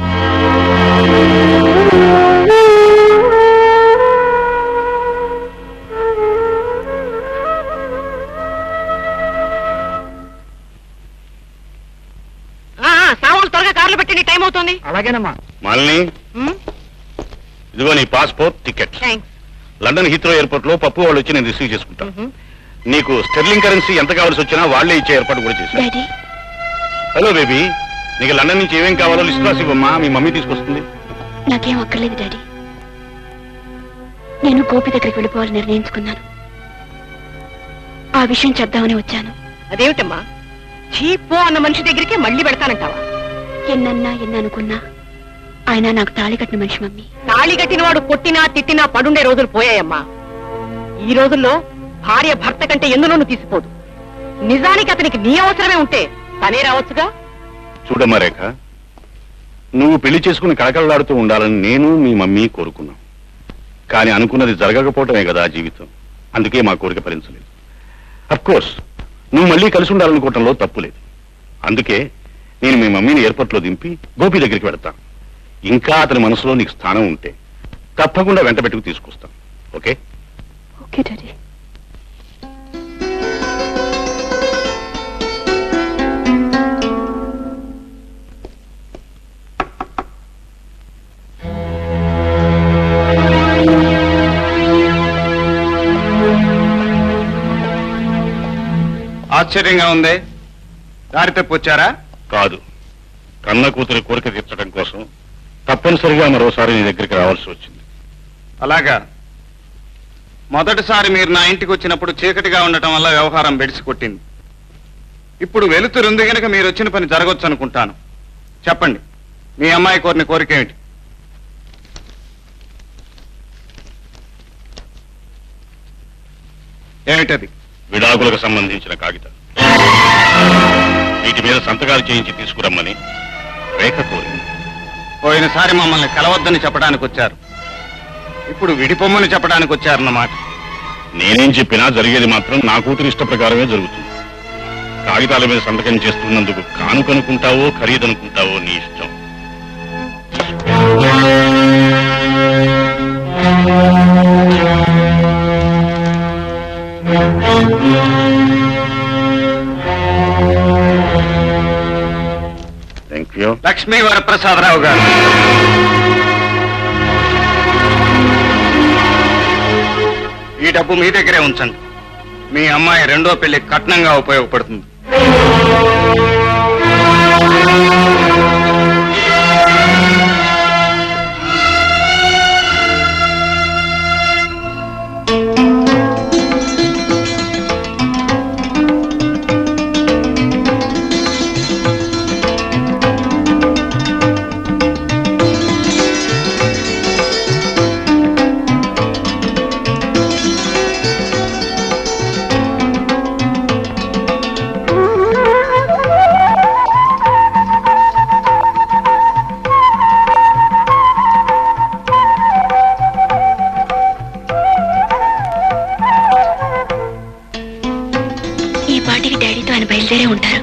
సామాన్లు త్వరగా కార్లు పెట్టి టైం అవుతుంది అలాగేనమ్మా మాలిని ఇదిగో నీ passport ticket thanks London Heathrow airport లో పప్పు వాళ్ళు వచ్చి నేను రిసీవ్ చేసుకుంటాను నీకు స్టెర్లింగ్ కరెన్సీ ఎంత కావాల్సి వచ్చినా వాళ్ళే ఇచ్చే ఏర్పాటు కూడా చేశాను డాడీ హలో బేబీ నీకు లండన్ నుంచి ఏమేం కావాలో లిస్ట్ రాసి ఇవ్వమ్మా మీ మమ్మీ తీసుకొస్తుంది నాకేం అక్కర్లేదు డాడీ నేను గోపి దగ్గరికి వెళ్ళిపోవాలని నిర్ణయించుకున్నాను ఆ విషయం చెప్దామని వచ్చాను అదేమిటమ్మా చీపో అన్న మనిషి దగ్గరికి మళ్ళీ పెడతానంటావా ఎన్నన్నా ఎన్ననుకున్నా ఆయన నాకు తాళి కట్టిన మనిషి మమ్మీ తాళి కట్టిన వాడు కొట్టినా తిట్టినా పడుండే రోజులు పోయాయమ్మా ఈ రోజుల్లో భార్య భర్త కంటే ఎందులోనూ తీసిపోదు నిజానికి అతనికి నీ అవసరమే ఉంటే తనే రావచ్చుగా చూడమ్మా రేఖ నువ్వు పెళ్లి చేసుకుని కళకళలాడుతూ ఉండాలని నేను మీ మమ్మీ కోరుకున్నాం కానీ అనుకున్నది జరగకపోవటమే కదా ఆ జీవితం అందుకే మా కోరిక ఫలించలేదు కోర్స్ నువ్వు మళ్ళీ కలిసి ఉండాలనుకోవటంలో తప్పు లేదు అందుకే నేను మీ మమ్మీని ఎయిర్పోర్ట్లో దింపి గోపి దగ్గరికి వెడతాను ఇంకా అతని మనసులో నీకు స్థానం ఉంటే తప్పకుండా వెంట పెట్టుకు తీసుకొస్తాను ఓకే ఓకే డాడీ ఆశ్చర్యంగా ఉంది దారి తప్పొచ్చారా కాదు కన్న కూతురి కోరిక తీర్చడం కోసం తప్పనిసరిగా మరోసారి నీ దగ్గరికి రావాల్సి వచ్చింది అలాగా మొదటిసారి మీరు నా ఇంటికి వచ్చినప్పుడు చీకటిగా ఉండటం వల్ల వ్యవహారం బెడిసి కొట్టింది ఇప్పుడు వెలుతురుంది గనక మీరు వచ్చిన పని జరగొచ్చు అనుకుంటాను చెప్పండి మీ అమ్మాయి కోరిన కోరిక ఏమిటి ఏమిటది విడాకులకు సంబంధించిన కాగితం వీటి మీద సంతకాలు చేయించి తీసుకురమ్మని రేఖ కోరింది పోయినసారి మమ్మల్ని కలవద్దని చెప్పడానికి వచ్చారు ఇప్పుడు విడిపొమ్మని చెప్పడానికి వచ్చారన్నమాట నేనేం చెప్పినా జరిగేది మాత్రం నా కూతురు ఇష్ట ప్రకారమే జరుగుతుంది కాగితాల మీద సంతకం చేస్తున్నందుకు కానుకనుకుంటావో ఖరీదనుకుంటావో నీ ఇష్టం థ్యాంక్ యూ లక్ష్మీ వరప్రసాదరావు గారు ఈ డబ్బు మీ దగ్గరే ఉంచండి మీ అమ్మాయి రెండో పెళ్లి కట్నంగా ఉపయోగపడుతుంది ఈ పాటికి డాడీతో ఆయన బయలుదేరే ఉంటారు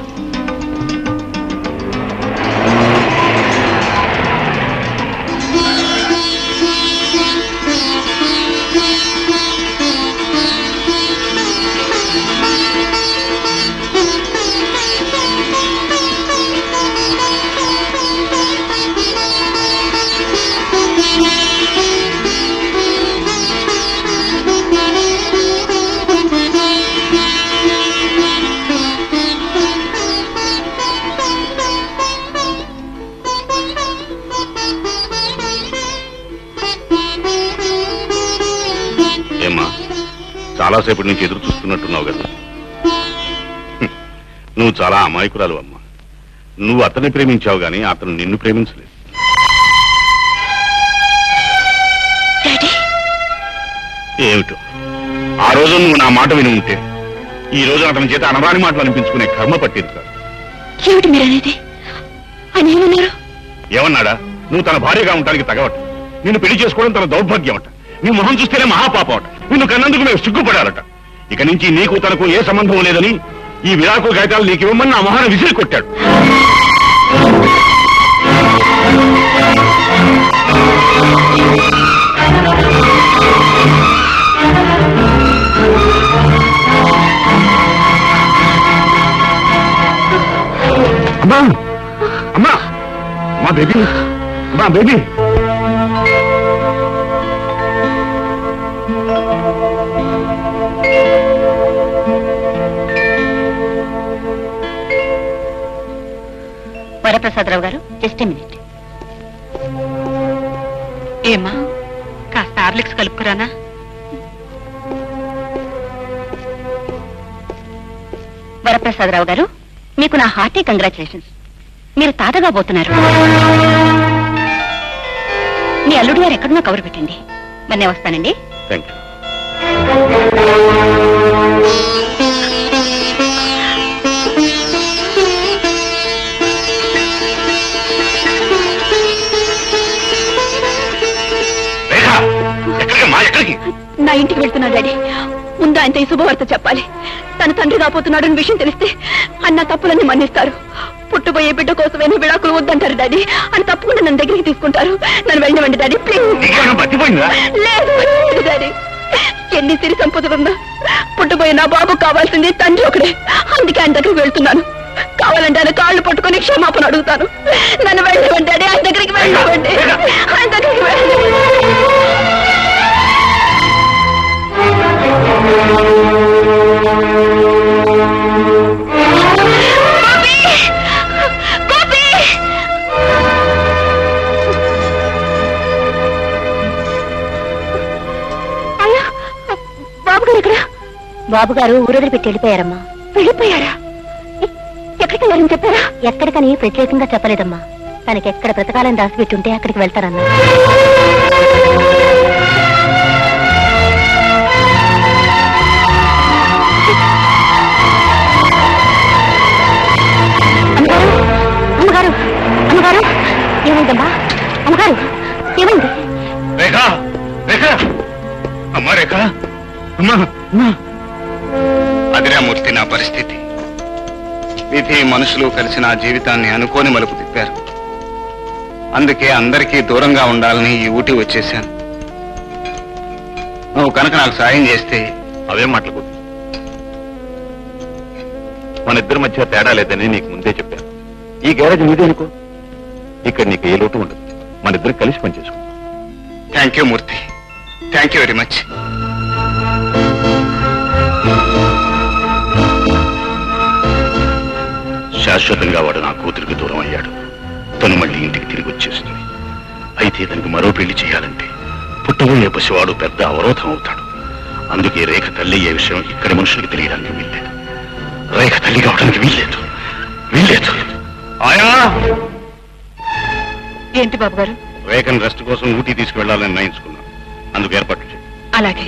ఏమ్మా చాలాసేపటి నుంచి ఎదురు చూస్తున్నట్టున్నావు కదా హ్మ్. నువ్వు చాలా అమాయకురాలు అమ్మా నువ్వు అతన్ని ప్రేమించావు గాని అతను నిన్ను ప్రేమించలేదు డాడీ ఏమిటో ఆ రోజు నువ్వు నా మాట విని ఉంటే ఈ రోజు అతని చేత అనరాని మాటలు అనిపించుకునే కర్మ పట్టేది కాదు ఏమిటి మీరు అనేది ఆయన ఏమన్నారు ఏమన్నాడా నువ్వు తన భార్యగా ఉండడానికి తగవట నిన్ను పెళ్లి చేసుకోవడం తన దౌర్భాగ్యం అట నీ మొహం చూస్తేనే మహాపాపం అట నిన్ను కన్నందుకు మేము సిగ్గుపడాలట ఇక నుంచి నీకు తనకు ఏ సంబంధం లేదని ఈ విడాకు కాగితాలు నీకు ఇవ్వమని నా మొహాన్ని విసిరి కొట్టాడు అమ్మా అమ్మా అమ్మా బేబీ అమ్మా బేబీ వరప్రసాదరావు గారు జస్ట్ మినిట్ ఏమా కాస్త హార్లిక్స్ కలుపుకురానా వరప్రసాదరావు గారు మీకు నా హార్టీ కంగ్రాచులేషన్స్ మీరు తాతగా పోతున్నారు మీ అల్లుడు గారు ఎక్కడున్నా కవర్ పెట్టండి మరి నేను వస్తానండి థ్యాంక్ యూ రేఖ ఎక్కడికి మా ఎక్కడికి నా ఇంటికి వెళ్తున్నా డాడీ ముందు ఆయనతో ఈ శుభవార్త చెప్పాలి తన తండ్రి కాబోతున్నాడు అనే విషయం తెలిస్తే అన్న తప్పులన్నీ మన్నిస్తారు పుట్టబోయే బిడ్డ కోసమైనా విడాకులు వద్దంటారు డాడీ అని తప్పకుండా నన్ను దగ్గరికి తీసుకుంటారు నన్ను వెళ్ళనివ్వండి డాడీ ప్లీజ్ నీకేమైనా బతిపోయిందా లేదు లేదు డాడీ ఎన్ని సిరి సంపదలున్నా పుట్టబోయే నా బాబు కావాల్సింది తండ్రి ఒకడే అందుకే ఆయన దగ్గరికి వెళ్తున్నాను కావాలంటే ఆయన కాళ్ళు పట్టుకొని క్షమాపణ అడుగుతాను నన్ను వెళ్ళనివ్వండి డాడీ ఆయన దగ్గరికి వెళ్ళనివ్వండి ఆయన దగ్గరికి వెళ్ళనివ్వండి అయ్యా బాబు గారు ఇక్కడ బాబు గారు ఊరొదిలి పెట్టి వెళ్ళిపోయారమ్మా వెళ్ళిపోయారా ఎ- ఎక్కడికి వెళ్ళారని చెప్పారా ఎక్కడికని ప్రత్యేకంగా చెప్పలేదమ్మా తనకి ఎక్కడ బ్రతకాలని రాసి ఉంటే అక్కడికి వెళ్తారన్నా అమ్మగారు అమ్మగారు అమ్మగారు ఏమైందమ్మా అమ్మగారు ఏమైంది రేఖ రేఖ అమ్మా రేఖ అమ్మా అమ్మా అదిరా మూర్తి నా పరిస్థితి విధి మనుషులు కలిసి నా జీవితాన్ని అనుకోని మలుపు తిప్పారు అందుకే అందరికీ దూరంగా ఉండాలని ఈ ఊటి వచ్చేశాను నువ్వు కనుక నాకు సాయం చేస్తే అవేం మాటలు మన ఇద్దరి మధ్య తేడా లేదని నీకు ముందే చెప్పాను ఈ గ్యారేజ్ నీదే అనుకో ఇక్కడ నీకు ఏ లోటు ఉండదు మన ఇద్దరు కలిసి పనిచేసుకో thank you Murthy thank you very much శాశ్వతంగా వాడు నా కూతురికి దూరం అయ్యాడు తను మళ్ళీ ఇంటికి తిరిగి వచ్చేస్తుంది అయితే తనకు మరో పెళ్లి చేయాలంటే పుట్టబోయే పసివాడు పెద్ద అవరోధం అవుతాడు అందుకే రేఖ తల్లి అయ్యే విషయం ఇక్కడి మనుషులకి తెలియడానికి వీల్లేదు రేఖ తల్లి కావడానికి వీల్లేదు వీల్లేదు ఆయా ఏంటి బాబు గారు రేఖను రెస్ట్ కోసం ఊటీ తీసుకువెళ్లాలని నిర్ణయించుకున్నాను అందుకు ఏర్పాట్లు చేయి అలాగే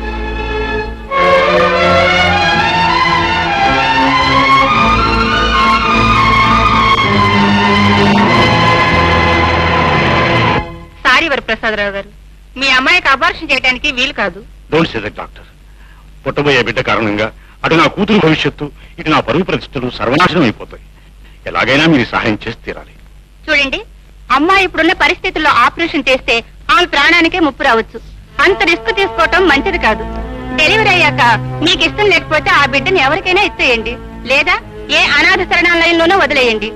సారీ వరప్రసాదరావు గారు మీ అమ్మాయికి అబార్షన్ చేయడానికి వీలు కాదు డోంట్ సే దట్ డాక్టర్ పుట్టబోయే బిడ్డ కారణంగా అటు నా కూతురు భవిష్యత్తు ఇటు నా పరువు ప్రతిష్టలు సర్వనాశనం అయిపోతాయి ఎలాగైనా మీరు సహాయం చేసి తీరాలి చూడండి అమ్మాయి ఇప్పుడున్న పరిస్థితుల్లో ఆపరేషన్ చేస్తే ఆమె ప్రాణానికే ముప్పు రావచ్చు అంత రిస్క్ తీసుకోవటం మంచిది కాదు డెలివరీ అయ్యాక మీకు ఇష్టం లేకపోతే ఆ బిడ్డని ఎవరికైనా ఇచ్చేయండి లేదా ఏ అనాథ శరణాలయంలోనూ వదిలేయండి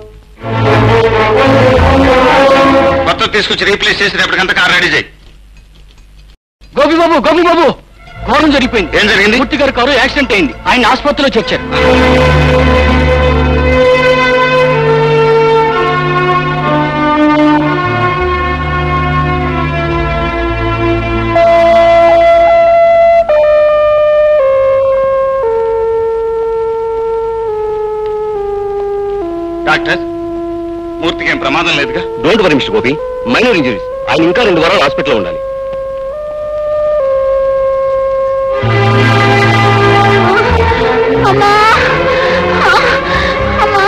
కొత్త తీసుకొచ్చి రీప్లేస్ చేసి రేపటికంతా కార్ రెడీ చేయి గోపి బాబు గోపి బాబు ఘోరం జరిగిపోయింది ఏం జరిగింది మూర్తి గారి కారు యాక్సిడెంట్ అయింది ఆయన ఆసుపత్రిలో చేర్చారు డాక్టర్ మూర్తికి ఏం ప్రమాదం లేదుగా don't worry mister Gopi minor injuries ఆయన ఇంకా రెండు వారాలు హాస్పిటల్లో ఉండాలి అమ్మా అమ్మా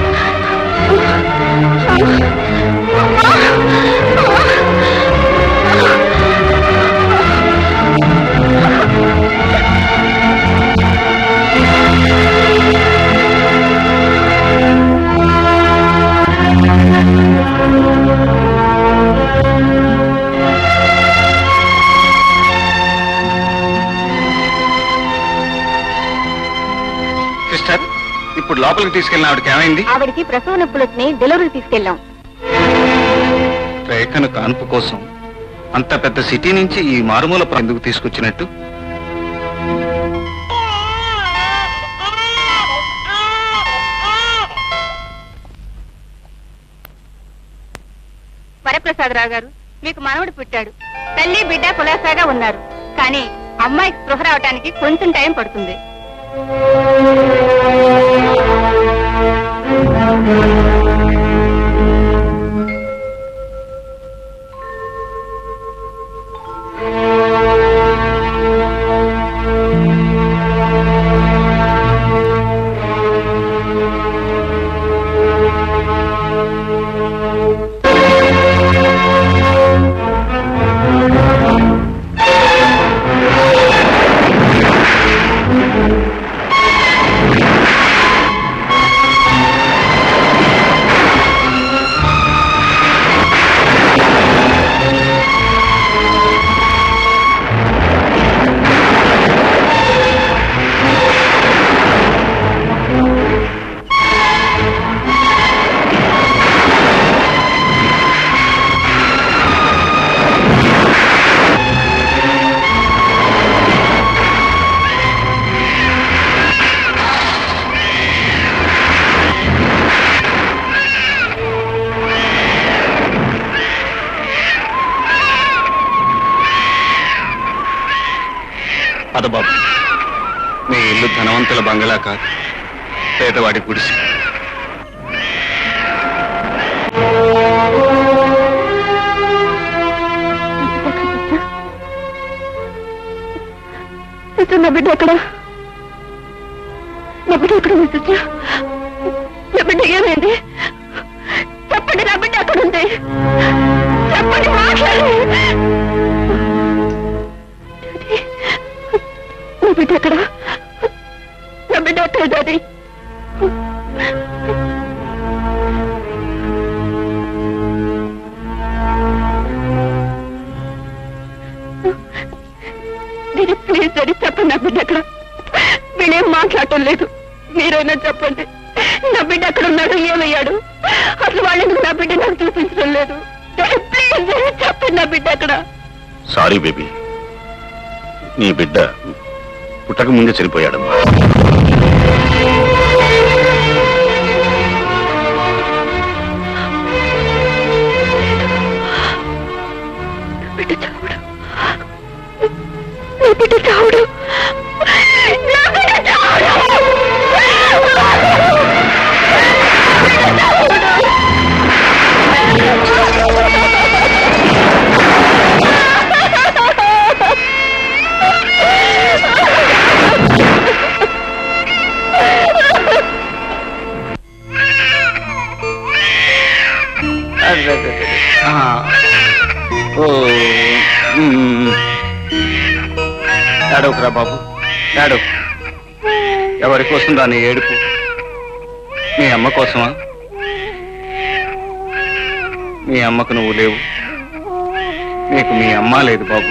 సిస్టర్ ఇప్పుడు లోపలికి తీసుకెళ్ళిన ఆవిడకి ఏమైంది ఆవిడికి ప్రసవ నొప్పులు వచ్చినాయి డెలివరీకి తీసుకెళ్ళాం రేఖను కాన్పు కోసం అంత పెద్ద సిటీ నుంచి ఈ మారుమూల ప్రా- ఎందుకు తీసుకొచ్చినట్టు వరప్రసాదరావు గారు మీకు మనవడు పుట్టాడు తల్లి బిడ్డ కులాసాగా ఉన్నారు కానీ అమ్మాయికి స్పృహ రావటానికి కొంచెం టైం పడుతుంది కాదు బాబు మీ ఇల్లు ధనవంతుల బంగళా కాదు పేదవాడి గుడిసి సిస్టర్ నా బిడ్డ ఎక్కడ నా బిడ్డ ఎక్కడ ఉంది సిస్టర్ నా బిడ్డ ఏమైంది చెప్పండి నా బిడ్డ ఎక్కడ ఉంది చెప్పండి మాట్లాడండి డాడీ, నా బిడ్డ ఎక్కడ నా బిడ్డ ఎక్కడ డాడీ డాడీ ప్లీజ్ డాడీ చెప్పండి నా బిడ్డ ఎక్కడ వీళ్ళేం మాట్లాడటం లేదు మీరైనా చెప్పండి నా బిడ్డ ఎక్కడ ఉన్నాడు ఏమయ్యాడు అసలు వాళ్ళెందుకు నా బిడ్డ నాకు చూపించడం లేదు డాడీ ప్లీజ్ డాడీ చెప్పండి నా బిడ్డ ఎక్కడ సారీ బేబీ నీ బిడ్డ పుట్టక ముందే చనిపోయాడమ్మా నా బిడ్డ చావుడు నా బిడ్డ చావుడు నా బిడ్డ చావుడు ఆ. ఓ మ్మ్. ఏడవకురా బాబు ఏడవు ఎవరి కోసం దాని ఏడుపు మీ అమ్మ కోసమా మీ అమ్మకు నువ్వు లేవు నీకు మీ అమ్మ లేదు బాబు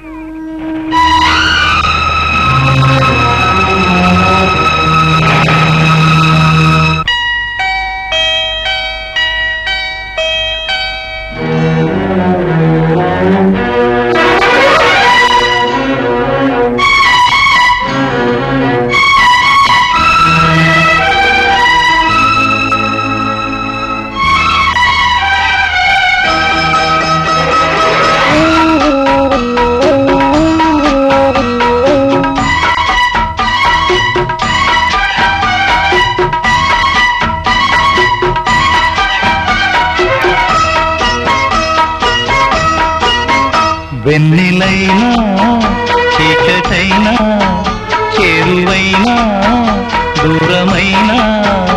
వెన్నెలైనా చీకటైనా చేరువైనా దూరమైనా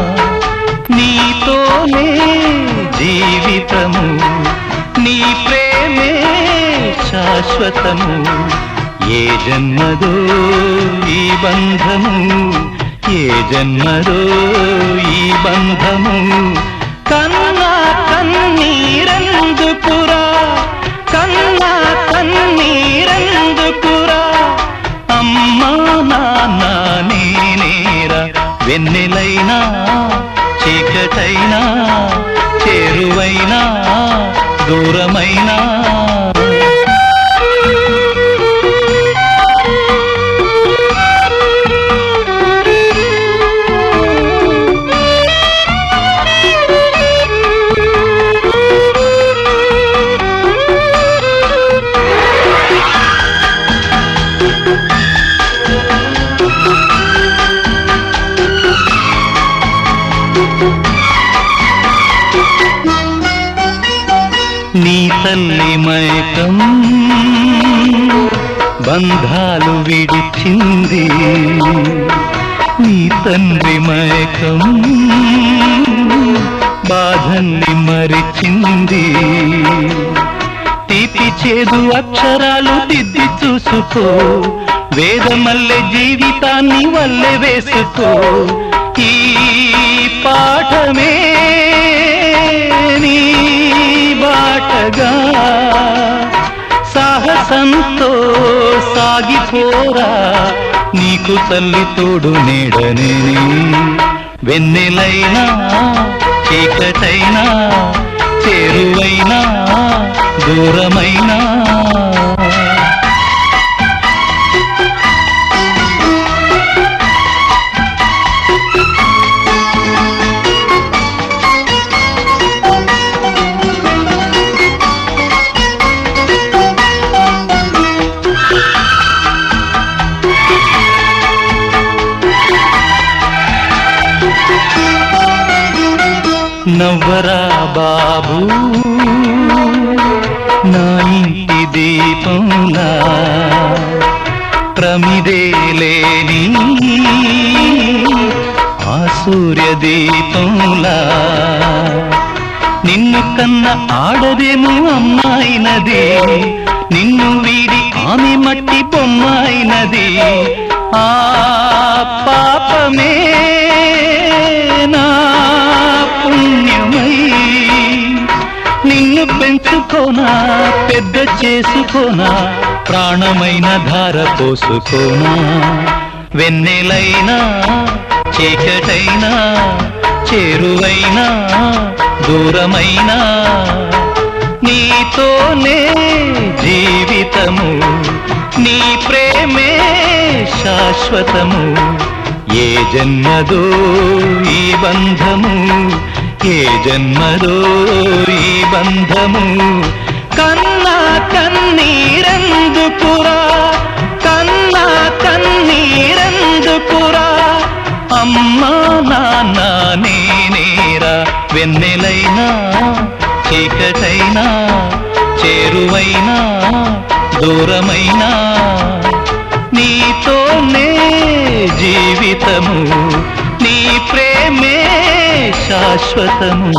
నీతోనే జీవితము నీ ప్రేమే శాశ్వతము ఏ జన్మదో ఈ బంధము ఏ జన్మదో ఈ బంధము కన్నా కన్నీరెందుకురా కన్నా కన్నీరెందుకురా అమ్మా నాన్న నేనేరా వెన్నెలైనా చీకటైనా చేరువైనా దూరమైనా నీ తల్లి మైకం బంధాలు విడిచింది నీ తండ్రి మైకం బాధల్ని మరిచింది తీపి చేదు అక్షరాలు దిద్ది చూసుకో వేదమల్లె జీవితాన్ని వల్లె వేసుకో ఈ పాఠమే నీ బాటగా సాహసంతో సాగిపోరా నీకు తల్లి తోడు నీడనే వెన్నెలైనా చీకటైనా చేరువైనా దూరమైనా నవ్వరా బాబు నా ఇంటి దీపంలా ప్రమిదే లేని ఆ సూర్య దీపంలా నిన్ను కన్న ఆడదేమో అమ్మాయినది నిన్ను వీడి ఆమె మట్టి బొమ్మాయినది ఆ పాపమే నా పుణ్యమై నిన్ను పెంచుకోనా పెద్ద చేసుకోనా ప్రాణమైన ధార పోసుకోనా వెన్నెలైనా చీకటైనా చేరువైనా దూరమైనా నీతోనే జీవితము నీ ప్రేమే శాశ్వతము ఏ జన్మదో ఈ బంధము ఏ జన్మదో ఈ బంధము కన్నా కన్నీరెందుకురా కన్నా కన్నీరెందుకురా అమ్మా నాన్న నేనేరా వెన్నెలైనా చీకటైనా చేరువైనా దూరమైనా నీతోనే జీవితము నీ ప్రేమే శాశ్వతము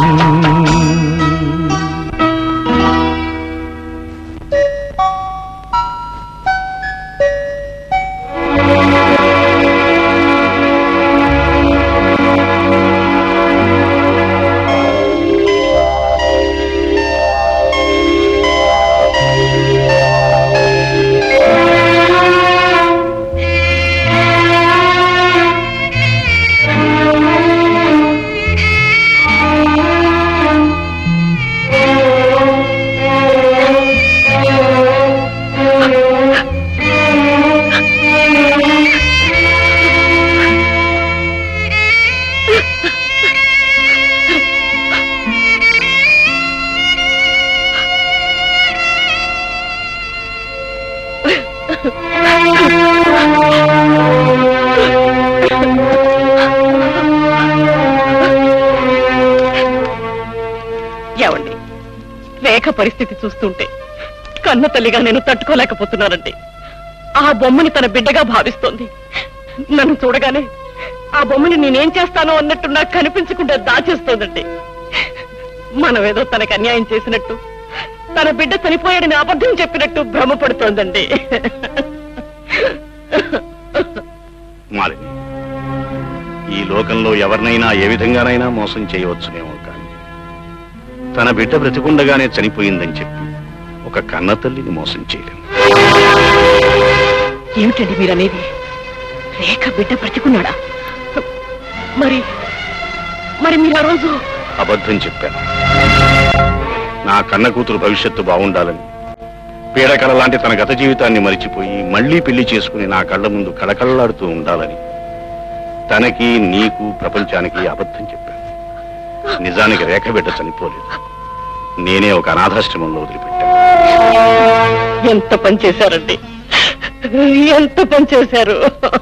ఏమండి రేఖ పరిస్థితి చూస్తుంటే కన్న తల్లిగా నేను తట్టుకోలేకపోతున్నానండి ఆ బొమ్మని తన బిడ్డగా భావిస్తోంది నన్ను చూడగానే ఆ బొమ్మని నేనేం చేస్తానో అన్నట్టు నాకు కనిపించకుండా దాచేస్తోందండి మనమేదో తనకు అన్యాయం చేసినట్టు తన బిడ్డ చనిపోయాడని అబద్ధం చెప్పినట్టు భ్రమపడుతోందండి మాలిని ఈ లోకంలో ఎవరినైనా ఏ విధంగానైనా మోసం చేయవచ్చునేమో కానీ తన బిడ్డ బ్రతికుండగానే చనిపోయిందని చెప్పి ఒక కన్న తల్లిని మోసం చేయలేం ఏమిటండి మీరనేది రేఖ బిడ్డ బ్రతికున్నాడా మరి మరి మీరు ఆ రోజు అబద్ధం చెప్పాను నా కన్న కూతురు భవిష్యత్తు బాగుండాలని పీడకల లాంటి తన గత జీవితాన్ని మరిచిపోయి మళ్ళీ పెళ్లి చేసుకుని నా కళ్ళ ముందు కళకళలాడుతూ ఉండాలని తనకి నీకు ప్రపంచానికి అబద్ధం చెప్పాను నిజానికి రేఖ బిడ్డ చనిపోలేదు నేనే ఒక అనాథాశ్రమంలో వదిలిపెట్టాను ఎంత పని చేశారండి ఎంత పని చేశారు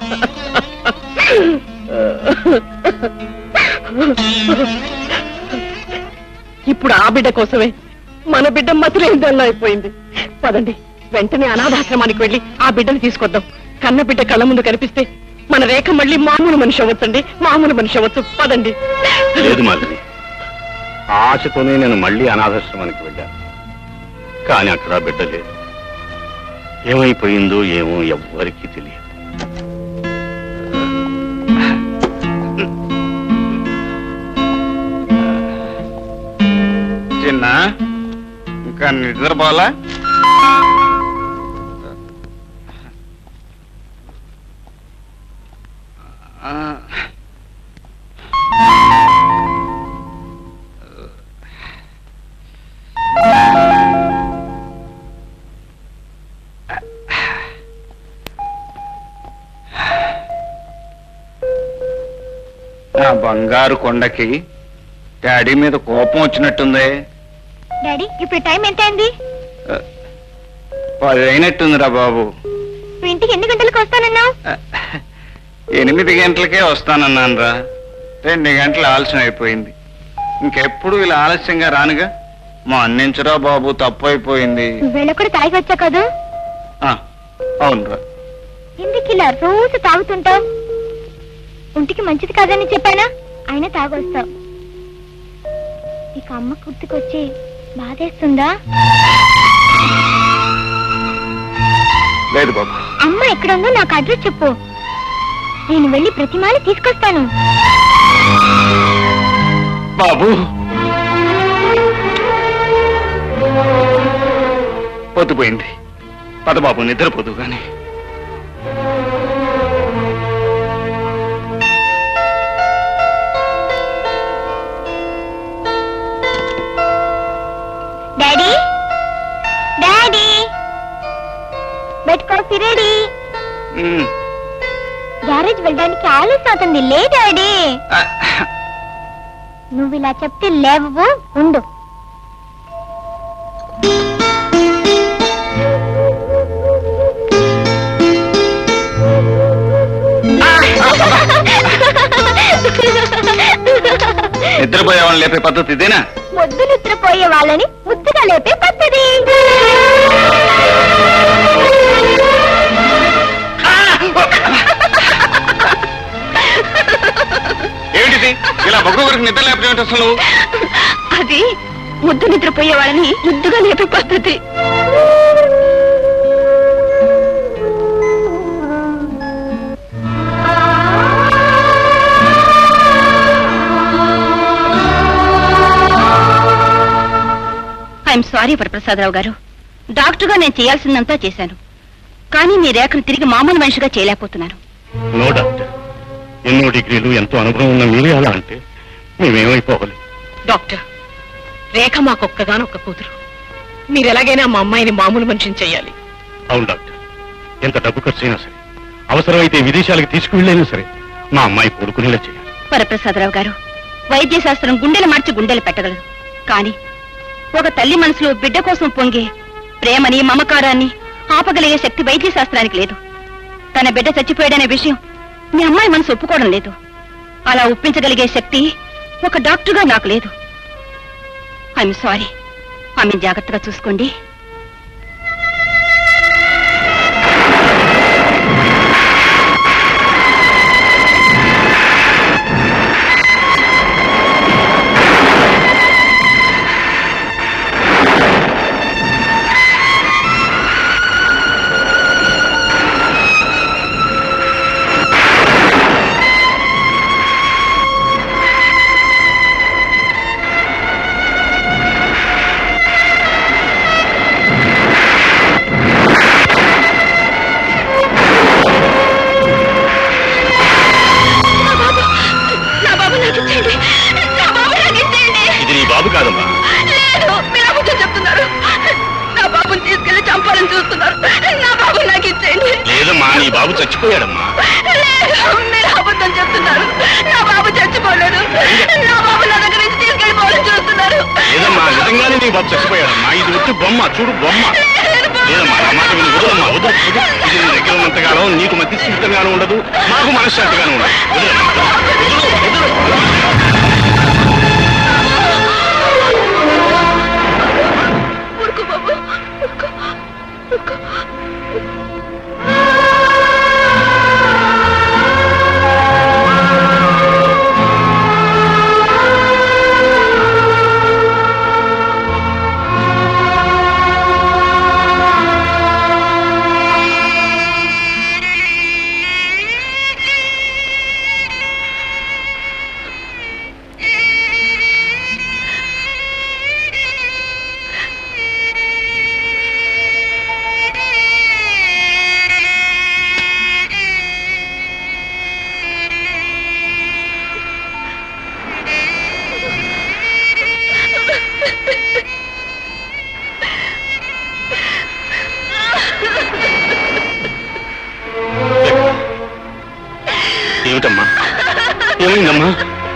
ఇప్పుడు ఆ బిడ్డ కోసమే మన బిడ్డ మతిలేందల్లా అయిపోయింది పదండి వెంటనే అనాథాశ్రమానికి వెళ్ళి ఆ బిడ్డను తీసుకొద్దాం కన్న బిడ్డ కళ్ళ ముందు కనిపిస్తే మన రేఖ మళ్ళీ మామూలు మనిషి అవ్వచ్చండి మామూలు మనిషి అవ్వచ్చు పదండి లేదు మాలిని ఆ ఆశతోనే నేను మళ్ళీ అనాథాశ్రమానికి వెళ్ళాను కానీ అక్కడ ఆ బిడ్డ లేదు ఏమైపోయిందో ఏమో ఎవ్వరికీ తెలియదు చిన్న ఇంకా నిద్రపోవాలా ఆ. నా బంగారు కొండకి డాడీ మీద కోపం వచ్చినట్టుంది డాడీ ఇప్పుడు టైం ఎంత అయింది పది అయినట్టుందిరా బాబు నువ్వు ఇంటికి ఎన్ని గంటలకు వస్తానన్నావు ఎనిమిది గంటలకే వస్తానన్నాను రా రెండు గంటలు ఆలస్యం అయిపోయింది ఇంకెప్పుడు ఇలా ఆలస్యంగా రానుగా మా అన్నించరా బాబు తప్పు అయిపోయింది నువ్వేళ కూడా తాగి వచ్చా కదా ఆ, అవునురా ఎందుకు ఇలా రోజు తాగుతుంటావు ఒంటికి మంచిది కాదని చెప్పానా అయినా తాగొస్తావు ఇక అమ్మ గుర్తుకొచ్చి బాధేస్తుందా లేదు బాబు అమ్మ ఎక్కడుందో నాకు అడ్రస్ చెప్పు నేను వెళ్ళి ప్రతిమాని తీసుకొస్తాను బాబు పొద్దుపోయింది పద బాబు నిద్రపోదు గాని daddy daddy bed coffee ready um, garage వెళ్ళడానికి ఆలస్యం అవుతుంది లే డాడీ నువ్వు ఇలా చెప్తే లేవు ఉండు నిద్రపోయే వాళ్ళని లేపే పద్ధతి ఇదేనా ముద్దు నిద్రపోయే వాళ్ళని ముద్దుగా లేపే పద్ధతి ఏమిటిది ఇలా ఒక్కొక్కరికి నిద్ర లేపడం అసలు నువ్వు? అది ముద్దు నిద్రపోయే వాళ్ళని ముద్దుగా లేపే పద్ధతి ఐఎమ్ సారీ వరప్రసాదరావు గారు డాక్టర్గా నేను చేయాల్సిందంతా చేశాను కానీ మీ రేఖను తిరిగి మామూలు మనిషిగా చేయలేకపోతున్నాను నో డాక్టర్ ఎన్నో డిగ్రీలు ఎంతో అనుభవం ఉన్న మీరే అలా అంటే మేమేమైపోవాలి డాక్టర్ రేఖ మాకొక్కగానొక్క కూతురు మీరు ఎలాగైనా మా అమ్మాయిని మామూలు మనిషిని చెయ్యాలి అవును డాక్టర్ ఎంత డబ్బు ఖర్చు అయినా సరే అవసరమైతే విదేశాలకు తీసుకువెళ్ళైనా సరే మా అమ్మాయి కొడుకునేలా చేయాలి వరప్రసాదరావు గారు వైద్య శాస్త్రం గుండెలు మార్చి గుండెలు పెట్టగలదు కానీ ఒక తల్లి మనసులో బిడ్డ కోసం పొంగే ప్రేమని మమకారాన్ని ఆపగలిగే శక్తి వైద్య శాస్త్రానికి లేదు తన బిడ్డ చచ్చిపోయాడనే విషయం మీ అమ్మాయి మనసు ఒప్పుకోవడం లేదు అలా ఒప్పించగలిగే శక్తి ఒక డాక్టర్గా నాకు లేదు ఐఎమ్ సారీ ఆమె జాగ్రత్తగా చూసుకోండి నా బాబు నాకు ఇచ్చేయండి నా బాబు నాకు ఇచ్చేయండి ఇది నీ బాబు కాదమ్మా లేదు మీరు అబద్ధం చెప్తున్నారు నా బాబుని తీసుకెళ్లి చంపాలని చూస్తున్నారు నా బాబు నాకు ఇచ్చేయండి లేదమ్మా నీ బాబు చచ్చిపోయాడమ్మా లేదు మీరు అబద్ధం చెప్తున్నారు నా బాబు చచ్చిపోలేదు నా బాబు నా దగ్గర నుంచి తీసుకెళ్ళిపోవాలని చూస్తున్నారు లేదమ్మా నిజంగానే నీ బాబు చచ్చిపోయాడమ్మా ఇది వచ్చి బొమ్మ చూడు బొమ్మ లేదమ్మా నా మాట విని వదలమ్మా వదలు వదలు. ఇది నీ దగ్గర ఉన్నంతకాలం నీకు మతి స్థితంగానూ ఉండదు మాకు మనశ్శాంతిగానూ ఉండదు వదలమ్మా వదలు, వదలు. ఊరుకో బాబు ఊరుకో ఊరుకో ఏమిటమ్మా ఏమైందమ్మా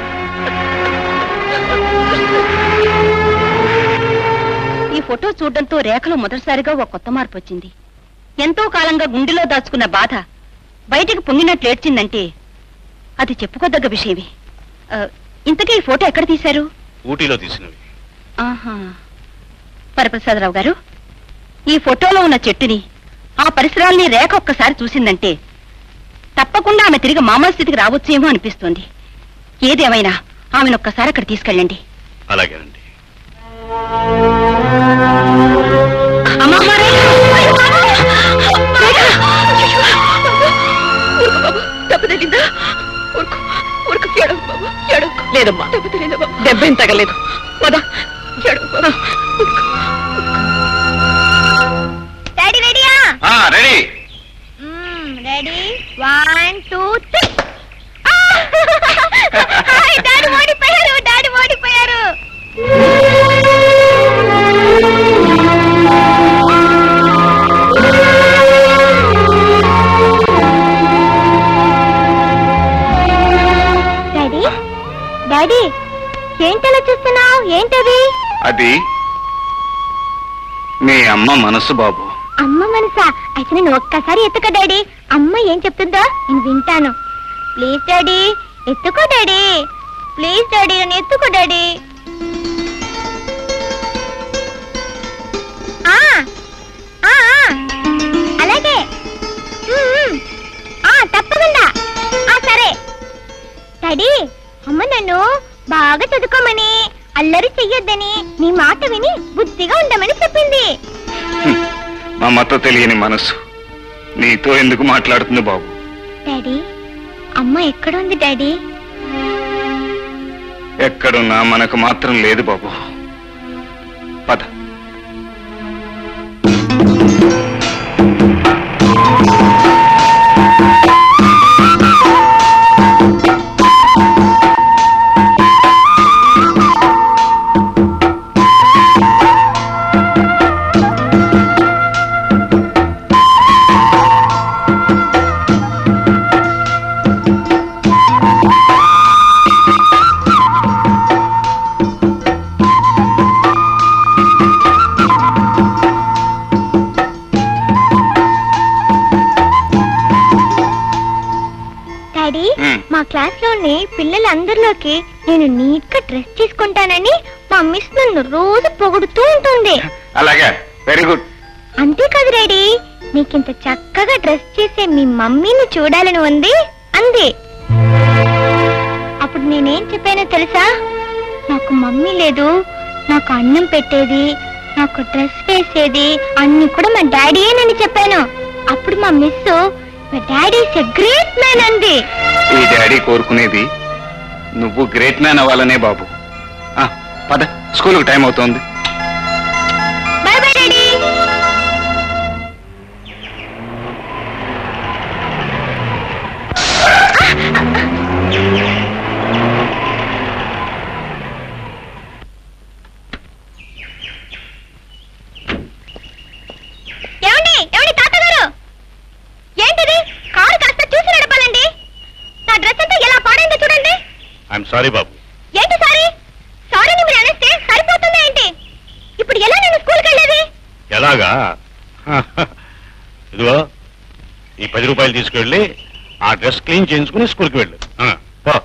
ఈ ఫోటో చూడడంతో రేఖలో మొదటిసారిగా ఒక కొత్త మార్పు వచ్చింది ఎంతో కాలంగా గుండెలో దాచుకున్న బాధ బయటికి పొంగినట్లు ఏడ్చిందంటే అది చెప్పుకోదగ్గ విషయమే ఆ, ఇంతకీ ఈ ఫోటో ఎక్కడ తీశారు ఊటీలో తీసినవి ఆహా వరప్రసాదరావు గారు ఈ ఫోటోలో ఉన్న చెట్టుని ఆ పరిసరాల్ని రేఖ ఒక్కసారి చూసిందంటే తప్పకుండా ఆమె తిరిగి మామూలు స్థితికి రావచ్చేమో అనిపిస్తోంది ఏదేమైనా ఆమెను ఒక్కసారి అక్కడ తీసుకెళ్ళండి అలాగేనండి అమ్మమ్మ రేఖ! ఊరుకు బాబు దెబ్బ తగిలిందా ఊరుకు ఊరుకు ఏడవకు బాబు ఏడవకు లేదమ్మా దెబ్బ తగిలిందా బాబు దెబ్బేం తగలేదు పద ఏడవకు బాబు డాడీ రెడీయా ready ready one two three daddy ఓడిపోయారు డాడీ ఓడిపోయారు డాడీ డాడీ ఏంటలా చూస్తున్నావు ఏంటది అది మీ అమ్మ మనసు బాబు అమ్మ మనసా అయితే నేను ఒక్కసారి ఎత్తుకో డాడీ అమ్మ ఏం చెప్తుందో నేను వింటాను ప్లీజ్ డాడీ ఎత్తుకో డాడీ ప్లీజ్ డాడీ నన్ను ఎత్తుకో డాడీ ఆ, ఆ, ఆ, అలాగే ఉమ్, ఉమ్. ఆ, తప్పకుండా ఆ, సరే డాడీ అమ్మ నన్ను బాగా చదువుకోమని అల్లరి చెయ్యొద్దని నీ మాట విని బుద్ధిగా ఉండమని చెప్పింది మా మత తెలియని మనసు నీతో ఎందుకు మాట్లాడుతుంది బాబు డాడీ అమ్మ ఎక్కడుంది డాడీ ఎక్కడున్నా మనకు మాత్రం లేదు బాబు పద డాడీ మ్. మా క్లాస్ లోని పిల్లలందరిలోకి నేను నీట్ గా డ్రెస్ చేసుకుంటానని మా మిస్ నన్ను రోజు పొగుడుతూ ఉంటుంది అలాగే వెరీ గుడ్ అంతేకాదు డాడీ నీకింత చక్కగా డ్రెస్ చేసే మీ మమ్మీని చూడాలని ఉంది అంది అప్పుడు నేనేం చెప్పానో తెలుసా నాకు మమ్మీ లేదు నాకు అన్నం పెట్టేది నాకు డ్రెస్ వేసేది అన్ని కూడా మా డాడీయేనని చెప్పాను అప్పుడు మా మిస్ మా daddy is a great man అంది ఈ డాడీ కోరుకునేది నువ్వు గ్రేట్ మ్యాన్ అవ్వాలనే బాబు ఆ, పద స్కూల్కి టైం అవుతోంది బై బై డాడీ ఏమండి ఏమండి తాతగారు ఏంటిది కారు కాస్త చూసి నడపాలండి నా డ్రెస్ అంతా ఎలా పాడైందో చూడండి ఐఎమ్ సారీ బాబు ఏంటి సారీ సారీని మీరు అనేస్తే సరిపోతుందా ఏంటి ఇప్పుడు ఎలా నేను స్కూల్కి వెళ్ళేది ఎలాగా ఇదిగో ఈ పది రూపాయలు తీసుకెళ్ళి ఆ డ్రెస్ క్లీన్ చేయించుకుని స్కూల్కి వెళ్ళు ఆ, పో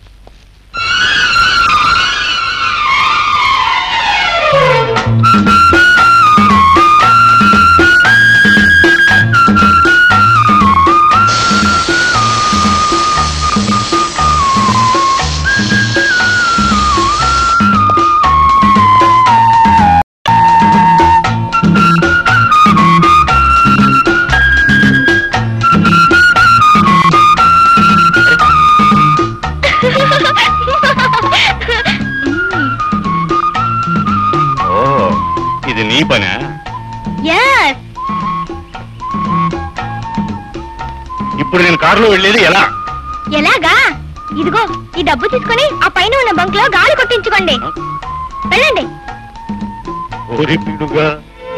ఓ ఇది నీ పనా ఎస్ ఇప్పుడు నేను కారులో వెళ్ళేది ఎలా ఎలాగా ఇదిగో ఈ డబ్బు తీసుకొని ఆ పైన ఉన్న బంక్ లో గాలి కొట్టించుకోండి వెళ్ళండి ఓరి పిడుగా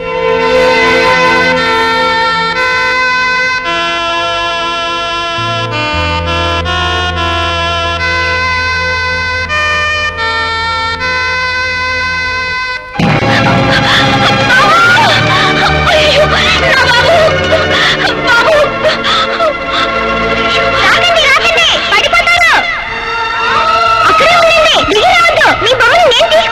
అయ్యో, నా బాబు! బాబు! రాకండి రాకండి పడిపోతారు అక్కడే ఉండండి దిగి రావద్దు మీ బొమ్మను నేను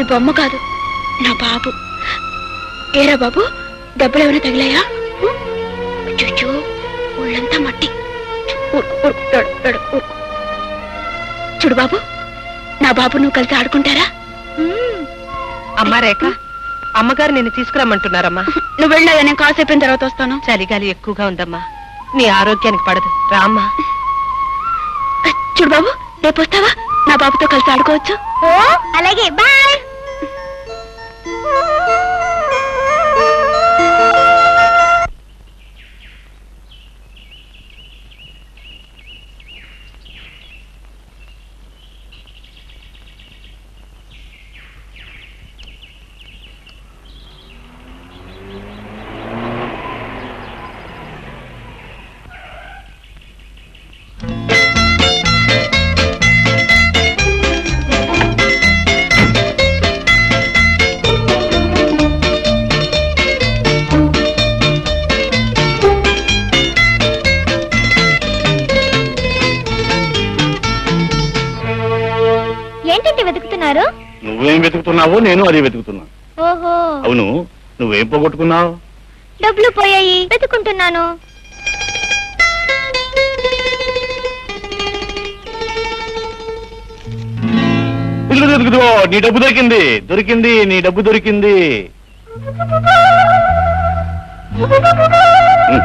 అది బొమ్మ కాదు నా బాబు ఏరా బాబు దెబ్బలు ఏమైనా తగిలాయా చూచు ఒళ్ళంతా మట్టి ఊరుకు, ఊరుకు, ఏడు, ఏడు, ఊరుకు. చూడు బాబు నా బాబు నువ్వు కలిసి ఆడుకుంటారా అమ్మా రేఖ అమ్మగారు నిన్ను తీసుకురమ్మంటున్నారమ్మా నువ్వు వెళ్ళాయా నేను కాసేపు అయిన తర్వాత వస్తాను చలిగాలి ఎక్కువగా ఉందమ్మా నీ ఆరోగ్యానికి పడదు రామ్మా చూడు బాబు రేపు వస్తావా నా బాబుతో కలిసి ఆడుకోవచ్చు ఓ అలాగే బాయ్ ఏంటంటే వెతుకుతున్నారు నువ్వేం వెతుకుతున్నావో నేను అది వెతుకుతున్నా ఓహో అవును నువ్వేం పోగొట్టుకున్నావు డబ్బులు పోయాయి వెతుకుంటున్నాను ఇదిగో, ఇదిగో, ఇదిగో, నీ డబ్బు దొరికింది దొరికింది నీ డబ్బు దొరికింది ఉమ్,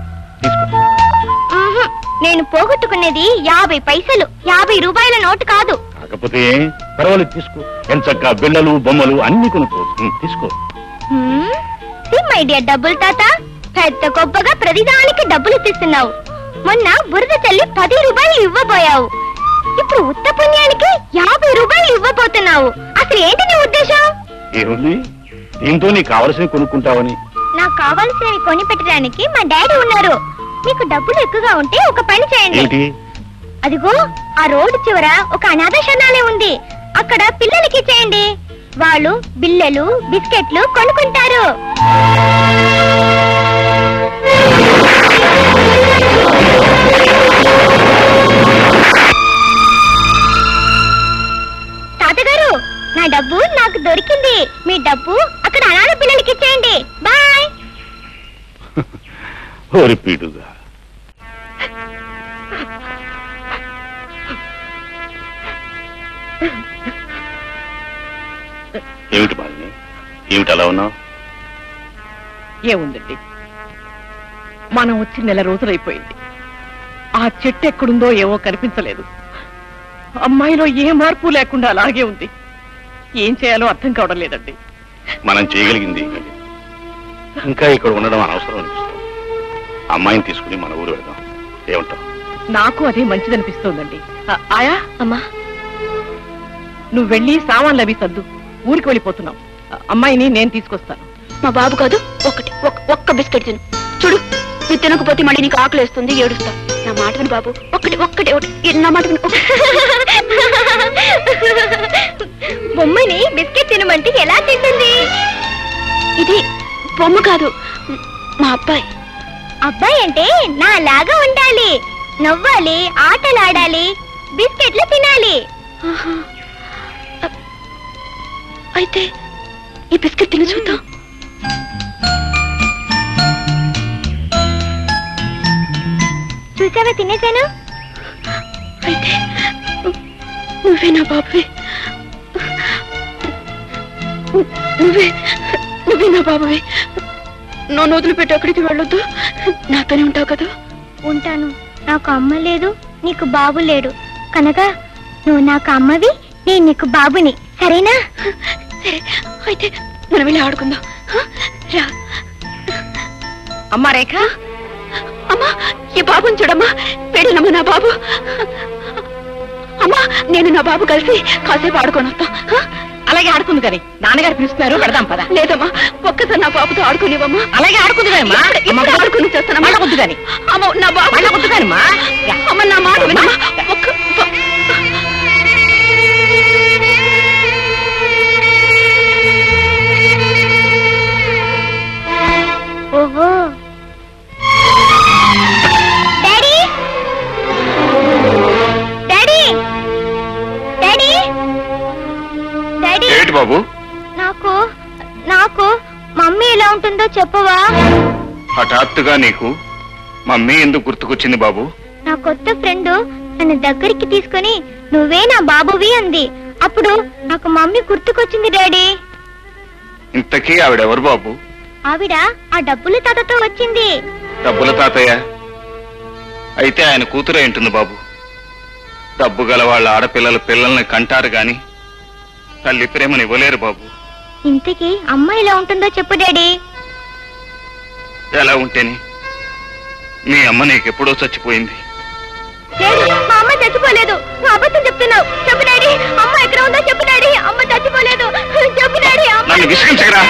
ఆహా, నేను పోగొట్టుకునేది యాభై పైసలు యాభై రూపాయల నోటు కాదు కాకపోతే పర్వాలేదు తీసుకో ఎంత చక్క బిళ్ళలు బొమ్మలు అన్ని కొనుక్కోవచ్చు ఉమ్, తీసుకో మై డియర్ డబ్బులు తాత పెద్ద గొప్పగా ప్రతిదానికి డబ్బులు ఇస్తున్నావు మొన్న బురద చల్లి పది రూపాయలు ఇవ్వబోయావు ఇప్పుడు ఉత్త పుణ్యానికి యాభై రూపాయలు ఇవ్వబోతున్నావు అసలు ఏంటి నీ ఉద్దేశం ఏముంది దీంతో నీకు కావలసినవి కొనుక్కుంటావని నాకు కావాల్సినవి కొని పెట్టడానికి మా డాడీ ఉన్నారు మీకు డబ్బులు ఎక్కువగా ఉంటే ఒక పని చేయండి ఏంటి అదిగో ఆ రోడ్డు చివర ఒక అనాథ శరణాలయం ఉంది అక్కడ పిల్లలకి ఇచ్చేయండి వాళ్ళు బిల్లలు బిస్కెట్లు కొనుక్కుంటారు తాతగారు నా డబ్బు నాకు దొరికింది మీ డబ్బు అక్కడ అనాథ పిల్లలకి ఇచ్చేయండి బాయ్ ఓరి పీడుగా ఏమిటి బాలిని ఏమిటి అలా ఉన్నావు ఏముందండి మనం వచ్చి నెల రోజులైపోయింది ఆ చెట్టు ఎక్కడుందో ఏవో కనిపించలేదు అమ్మాయిలో ఏ మార్పు లేకుండా అలాగే ఉంది ఏం చేయాలో అర్థం కావడం లేదండి మనం చేయగలిగింది ఏమీ లేదు. ఇంకా ఇక్కడ ఉండడం అనవసరం అనిపిస్తుంది అమ్మాయిని తీసుకుని మన ఊరు వెళ్దాం ఏమంటావు నాకు అదే మంచిదనిపిస్తోందండి ఆ- ఆయా అమ్మా నువ్వు వెళ్ళి సామాన్లు అవి సర్దు ఊరికి వెళ్ళిపోతున్నావు ఆ అమ్మాయిని నేను తీసుకొస్తాను మా బాబు కాదు ఒకటి ఒక్క- ఒక్క బిస్కెట్ తిను చూడు నువ్వు తినకపోతే మళ్ళీ నీకు ఆకలి వేస్తుంది ఏడుస్తావు నా మాట విను బాబు ఒక్కటి ఒక్కటి ఒకటి ఈ నా మాట విను బొమ్మని బిస్కెట్ తినమంటే ఎలా తింటుంది ఇది బొమ్మ కాదు మా అబ్బాయి అబ్బాయి అంటే నా లాగా ఉండాలి నవ్వాలి ఆటలాడాలి బిస్కెట్లు తినాలి అయితే ఈ బిస్కెట్ తిని చూద్దాం చూసావా తినేసాను అయితే నువ్వే నా బాబువే నువ్వే నువ్వే నా బాబువే నన్ను వదిలిపెట్టి అక్కడికి వెళ్ళొద్దు నాతోనే ఉంటావు కదా ఉంటాను నాకు అమ్మ లేదు నీకు బాబు లేడు కనుక నువ్వు నాకు అమ్మవి నేను నీకు బాబుని సరేనా సరే అయితే మనం వెళ్ళి ఆడుకుందాం హ? రా అమ్మా రేఖ అమ్మా ఈ బాబుని చూడమ్మా పెళ్ళనమ్మా నా బాబు అమ్మా నేను నా బాబు కలిసి కాసేపు ఆడుకొని వస్తాం హ? అలాగే ఆడుకుంది కానీ నాన్నగారు పిలుస్తున్నారు పెడదాం పద లేదమ్మా ఒక్కసారి నా బాబుతో ఆడుకునివమ్మా అలాగే ఆడుకుంది కానమ్మా. అమ్మ, పద. ఆడుకుని చేస్తానమ్మా మళ్ళా వద్దు గాని. అమ్మ నా బాబు మళ్ళా వద్దు కానమ్మా. అమ్మ నా మాట వినమ్మా ఒక్క బ- ఓహో డాడీ డాడీ డాడీ డాడీ ఏంటి బాబు నాకు నాకు మమ్మీ ఎలా ఉంటుందో చెప్పవా హఠాత్తుగా నీకు మమ్మీ ఎందుకు గుర్తుకొచ్చింది బాబు నా కొత్త ఫ్రెండ్ నన్ను దగ్గరికి తీసుకొని నువ్వే నా బాబువి అంది అప్పుడు నాకు మమ్మీ గుర్తుకొచ్చింది డాడీ ఇంతకీ ఆవిడెవరు బాబు ఆవిడ ఆ డబ్బుల తాతతో వచ్చింది డబ్బుల తాతయ్య అయితే ఆయన కూతురే ఉంటుంది బాబు డబ్బు గల వాళ్ళ ఆడపిల్లల పిల్లల్ని కంటారు గాని తల్లి ప్రేమని ఇవ్వలేరు బాబు ఇంతకీ అమ్మ ఎలా ఉంటుందో చెప్పు డాడీ ఎలా ఉంటేని మీ అమ్మ నీకెప్పుడో చచ్చిపోయింది డాడీ మా అమ్మ చచ్చిపోలేదు నువ్వు అబద్ధం చెప్తున్నావు చెప్పు డాడీ అమ్మ ఎక్కడ ఉందో చెప్పు డాడీ అమ్మ చచ్చిపోలేదు చెప్పు డాడీ అమ్మ నన్ను విసిగించగరా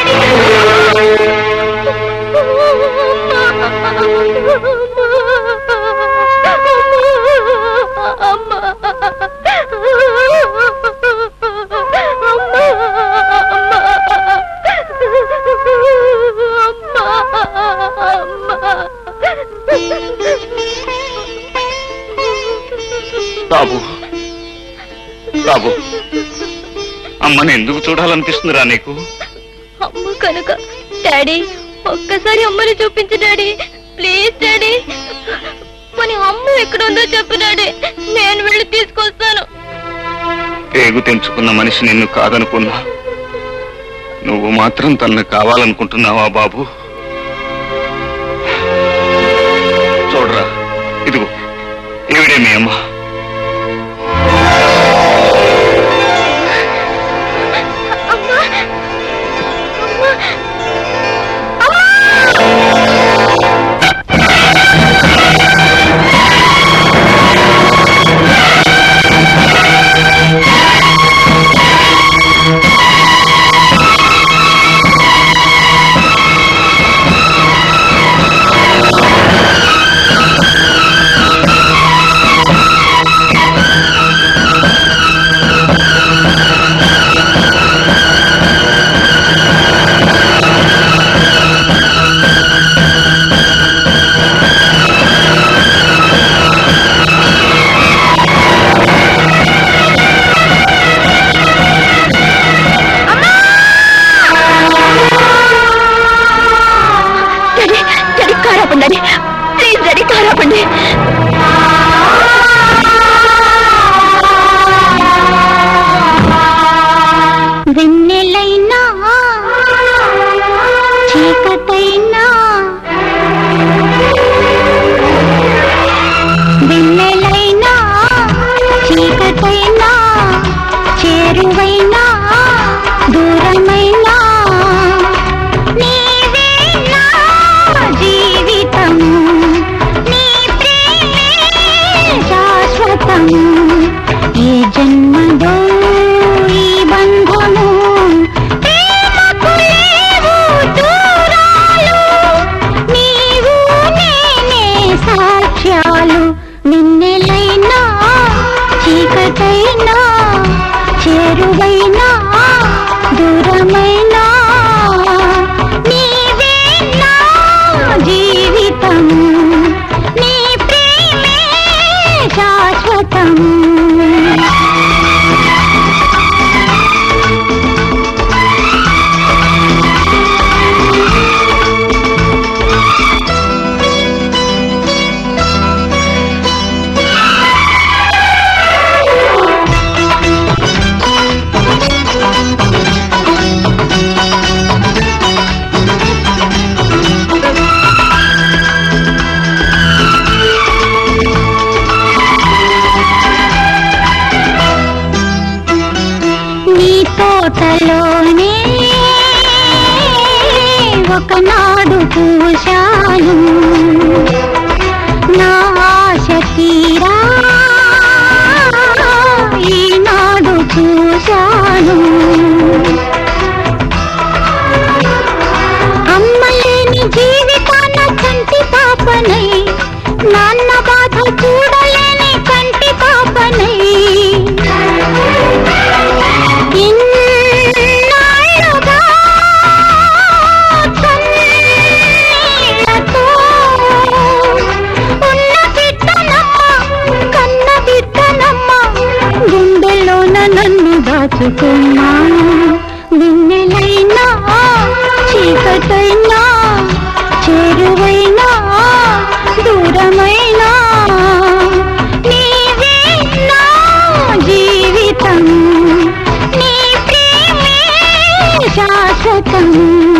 బాబు బాబు అమ్మని ఎందుకు చూడాలనిపిస్తుందిరా నీకు అమ్మ కనుక డాడీ ఒక్కసారి అమ్మని చూపించు డాడీ ప్లీజ్ డాడీ మన అమ్మ ఎక్కడ ఉందో చెప్పు డాడీ నేను వెళ్ళి తీసుకొస్తాను పేగు తెంచుకున్న మనిషి నిన్ను కాదనుకున్నా నువ్వు మాత్రం తనను కావాలనుకుంటున్నావా బాబు చూడరా ఇదిగో ఏవిడే మీ అమ్మ డాడీ డాడీ కార్ ఆపండి డాడీ ప్లీజ్ డాడీ కార్ ఆపండి వెన్నెలైనా చీకటైనా వెన్నెలైనా చీకటైనా చేరువైనా దూరమైనా నీవే నా జీవితము నీ ప్రేమే శాశ్వతము ఈ జన్మదో ఈ బంధము ప్రేమకు లేవు దూరాలు నీవు నేనే సాక్ష్యాలు నిన్నెలైనా చీకటైనా చేరువైనా దూరమైనా నీవే నా జీవితము నీ ప్రేమే శాశ్వతము నీ తోటలోనే ఒకనాడు పూశాను నా ఆశ తీరా ఈనాడు చూశాను అమ్మలేని జీవితాన కంటి పాపనై నాన్న బాధ చూడలేని కంటి పాపనై ఇన్నాళ్ళుగా కన్నీళ్లతో ఉన్న బిడ్డనమ్మ, కన్న బిడ్డనమ్మ, గుండెలోన నన్ను దాచుకున్నా నిన్నెలైనా చీకటైనా చేరువైనా దూరమైనా నీవే నా జీవితం నీ ప్రేమే శాశ్వతం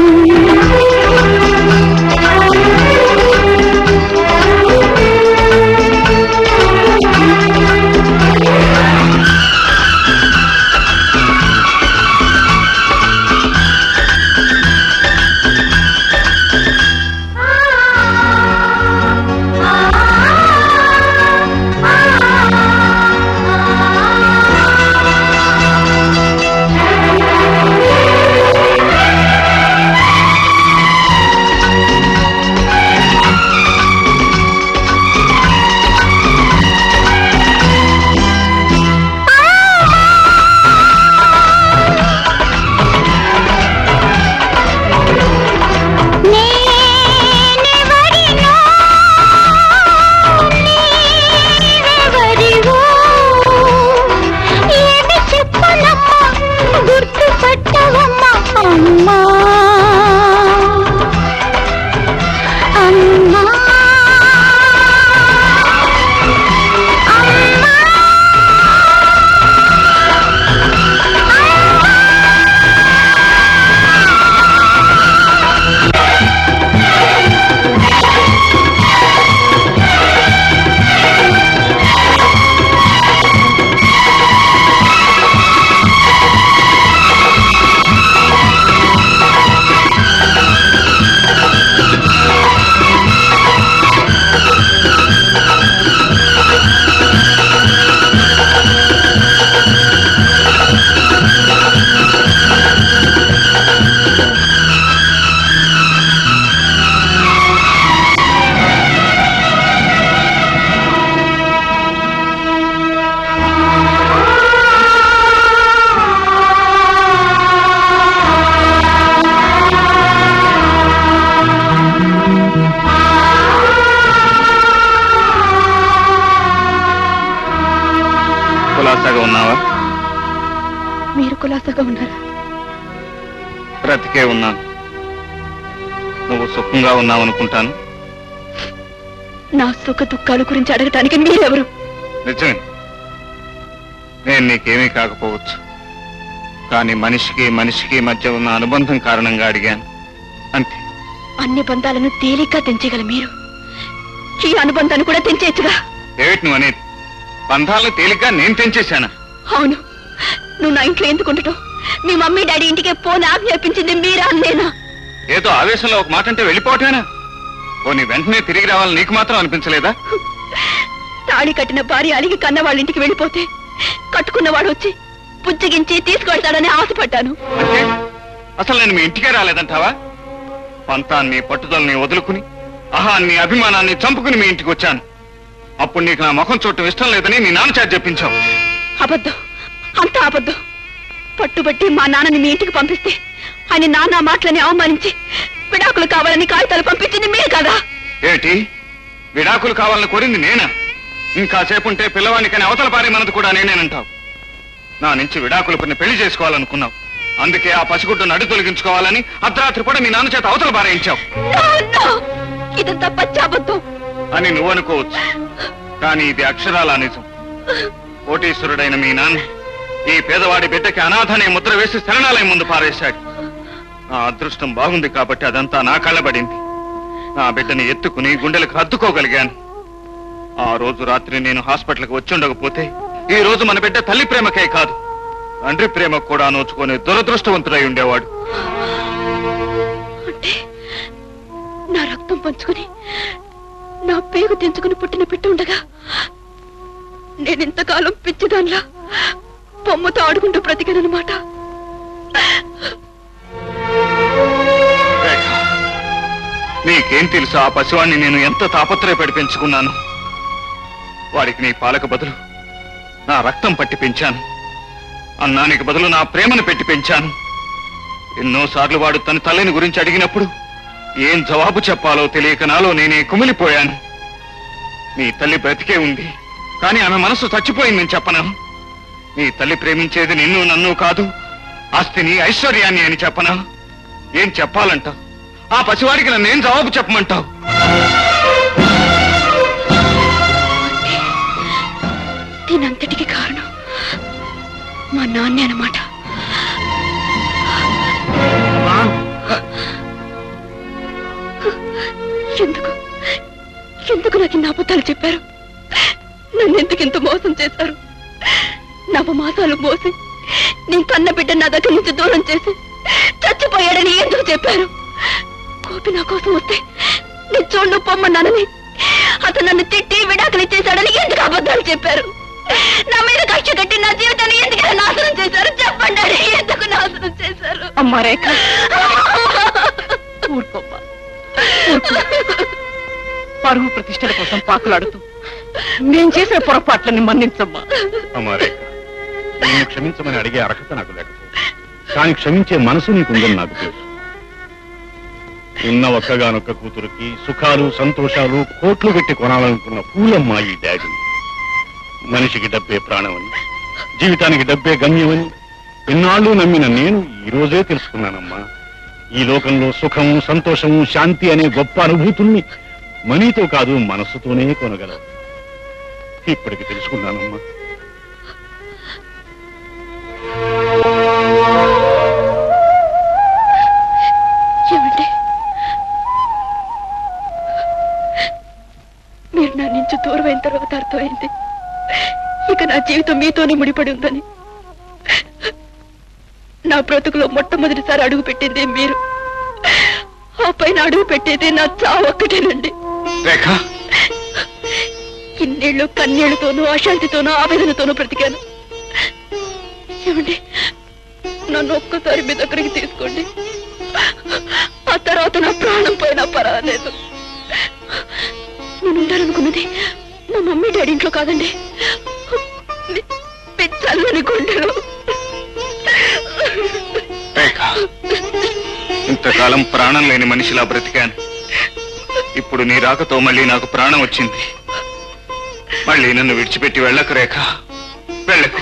నేనెవరినో నీవెవరివో ఏమి చెప్పనమ్మా గుర్తుపట్టవమ్మా అమ్మా అమ్మా కులాసాగా ఉన్నావా మీరు కులాసగా ఉన్నారా బ్రతికే ఉన్నాను నువ్వు సుఖంగా ఉన్నావు అనుకుంటాను నా సుఖ దుఃఖాల గురించి అడగటానికి మీరెవరు నిజమే నేను నీకేమీ కాకపోవచ్చు కానీ మనిషికి మనిషికి మధ్య ఉన్న అనుబంధం కారణంగా అడిగాను అంతే అన్ని బంధాలను తేలిగ్గా తెంచగల మీరు ఈ అనుబంధాన్ని కూడా తెంచేయచ్చుగా ఏమిటి నువ్వు అనేది బంధాలను తేలిగ్గా నేను తెంచేశానా అవును నువ్వు నా ఇంట్లో ఎందుకు ఉండటం మీ మమ్మీ డాడీ ఇంటికి పోని ఆజ్ఞాపించింది మీరా నేనా ఏదో ఆవేశంలో ఒక మాట అంటే వెళ్ళిపోవటమేనా ఓ నీ వెంటనే తిరిగి రావాలని నీకు మాత్రం అనిపించలేదా తాళి కట్టిన భార్య అలిగి కన్న వాళ్ళ ఇంటికి వెళ్ళిపోతే కట్టుకున్నవాడు వచ్చి పుచ్చగించి తీసుకువెళ్తాడని ఆశపడ్డాను అంటే అసలు నేను మీ ఇంటికే రాలేదంటావా పంతాన్ని పట్టుదలని వదులుకుని అహాన్ని అభిమానాన్ని చంపుకుని మీ ఇంటికి వచ్చాను అప్పుడు నీకు నా ముఖం చూడటం ఇష్టం లేదని నీ నాన్న చేత చెప్పించావు అబద్ధం అంతా అబద్ధం పట్టుబట్టి మా నాన్నని మీ ఇంటికి పంపిస్తే ఆయన నాన్న మాటలని అవమానించి విడాకులు కావాలని కాగితాలు పంపించింది మీరు కదా ఏమిటి విడాకులు కావాలని కోరింది నేనా ఇంకాసేపు ఉంటే పిల్లవాడికని అవతల పారి మనది కూడా నేనేనంటావు నా నుంచి విడాకులు కొన్ని పెళ్లి చేసుకోవాలనుకున్నావు అందుకే ఆ పసిగుడ్డును అడ్డు తొలగించుకోవాలని అర్ధరాత్రి కూడా మీ నాన్న చేత అవతల పారేయించావు No, no! ఇదంతా పచ్చాబద్ధం అని నువ్వు అనుకోవచ్చు కానీ ఇది అక్షరాల నిజం కోటీశ్వరుడైన మీ నాన్న ఈ పేదవాడి బిడ్డకి అనాథనే ముద్ర వేసి శరణాలయం ముందు పారేశాడు నా అదృష్టం బాగుంది కాబట్టి అదంతా నా కళ్ళబడింది నా బిడ్డని ఎత్తుకుని గుండెలకు హత్తుకోగలిగాను ఆ రోజు రాత్రి నేను హాస్పిటల్కి వచ్చి ఉండకపోతే ఈ రోజు మన బిడ్డ తల్లి ప్రేమకే కాదు తండ్రి ప్రేమకు కూడా నోచుకొని దురదృష్టవంతుడై ఉండేవాడు నా రక్తం పంచుకుని నా పేగు తెంచుకుని పుట్టిన బిడ్డ ఉండగా నేనెంతకాలం పిచ్చిదాన్లా బొమ్మతో ఆడుకుంటూ బ్రతికానమాట రేఖ, నీకేం తెలుసు ఆ పసివాణ్ణి నేను ఎంత తాపత్రయపడి పెంచుకున్నాను వాడికి నీ పాలకు బదులు నా రక్తం పట్టి పెంచాను అన్నానికి బదులు నా ప్రేమను పెట్టి పెంచాను ఎన్నోసార్లు వాడు తన తల్లిని గురించి అడిగినప్పుడు ఏం జవాబు చెప్పాలో తెలియక నాలో నేనే కుమిలిపోయాను నీ తల్లి బ్రతికే ఉంది కానీ ఆమె మనసు చచ్చిపోయిందని చెప్పను నీ తల్లి ప్రేమించేది నిన్ను నన్ను కాదు ఆస్తిని ఐశ్వర్యాన్ని అని చెప్పనా ఏం చెప్పాలంటావు ఆ పసివాడికి నన్నేం జవాబు చెప్పమంటావు దీనంతటికి కారణం మా నాన్నే అన్నమాట ఎందుకు ఎందుకు నాకు ఇన్ని అబద్ధాలు చెప్పారు నన్ను ఎందుకు ఇంత మోసం చేశారు నవమాసాలు మోసి నేను కన్న బిడ్డ నా దగ్గర నుంచి దూరం చేసి చచ్చిపోయాడని ఎందుకు చెప్పారు కోపి నా కోసం వస్తే నేను చూడు పొమ్మన్నానని అతను నన్ను తిట్టి విడాకులు ఇచ్చేశాడని ఎందుకు అబద్ధాలు చెప్పారు నా మీద కక్ష కట్టి నా జీవితాన్ని ఎందుకు నాశనం చేశారు చెప్పండి డాడీ, ఎందుకు నాశనం చేశారు అమ్మా రేఖ ఊరుకోమ్మా ఊరుకో. పరువు ప్రతిష్టల కోసం పాకులాడుతూ నేను చేసిన పొరపాట్లని మన్నించమ్మా అమ్మారే నిన్ను క్షమించమని అడిగే అర్హత నాకు లేకపోతే కానీ క్షమించే మనసు నీకుందని నాకు తెలుసు ఉన్న ఒక్కగానొక్క కూతురికి సుఖాలు సంతోషాలు కోట్లు పెట్టి కొనాలనుకున్న పూలమ్మ ఈ డాడీ మనిషికి డబ్బే ప్రాణమని జీవితానికి డబ్బే గమ్యమని ఎన్నాళ్ళు నమ్మిన నేను ఈ రోజే తెలుసుకున్నానమ్మా ఈ లోకంలో సుఖము సంతోషము శాంతి అనే గొప్ప అనుభూతుల్ని మనీతో కాదు మనస్సుతోనే కొనగలవు ఇప్పటికి తెలుసుకున్నానమ్మా ఏమండి మీరు నా నుంచి దూరం అయిన తర్వాత అర్థమైంది ఇక నా జీవితం మీతోనే ముడిపడి ఉందని నా బ్రతుకులో మొట్టమొదటిసారి అడుగు పెట్టింది మీరు ఆ పైన అడుగు పెట్టేది నా చావు ఒక్కటేనండి రేఖ ఇన్నేళ్లు కన్నీళ్లతోనూ అశాంతితోనూ ఆవేదనతోనూ బ్రతికాను ఏమండి నన్ను ఒక్కసారి మీ దగ్గరికి తీసుకోండి ఆ తర్వాత నా ప్రాణం పోయినా పర్వాలేదు నేను ఉండాలనుకున్నది మా మమ్మీ డాడీ ఇంట్లో కాదండి మీ- మీ చల్లని గుండెలో రేఖ ఇంతకాలం ప్రాణం లేని మనిషిలా బ్రతికాను ఇప్పుడు నీ రాకతో మళ్ళీ నాకు ప్రాణం వచ్చింది మళ్ళీ నన్ను విడిచిపెట్టి వెళ్ళకు రేఖ వెళ్ళకు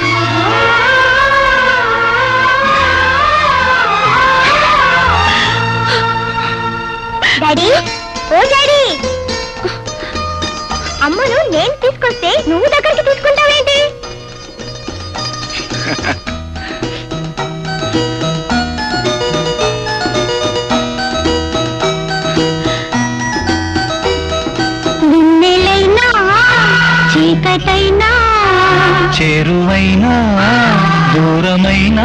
డాడీ ఓ డాడీ అమ్మను నేను తీసుకొస్తే నువ్వు దగ్గరికి తీసుకుంటావేంటి నిన్నెలైనా చీకటైనా చేరువైనా దూరమైనా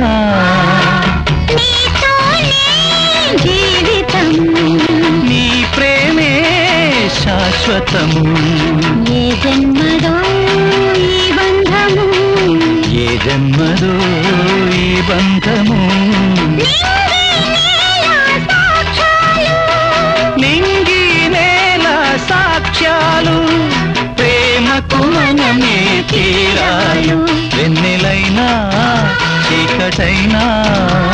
నీతోనే జీవితం నీ ప్రేమే శాశ్వతము ఏ జన్మదో ఈ బంధము ఏ జన్మదో ఈ బంధము నింగి నేల సాక్ష్యాలు ప్రేమకు మనమే తీరాలు వెన్నెలైనా చీకటైనా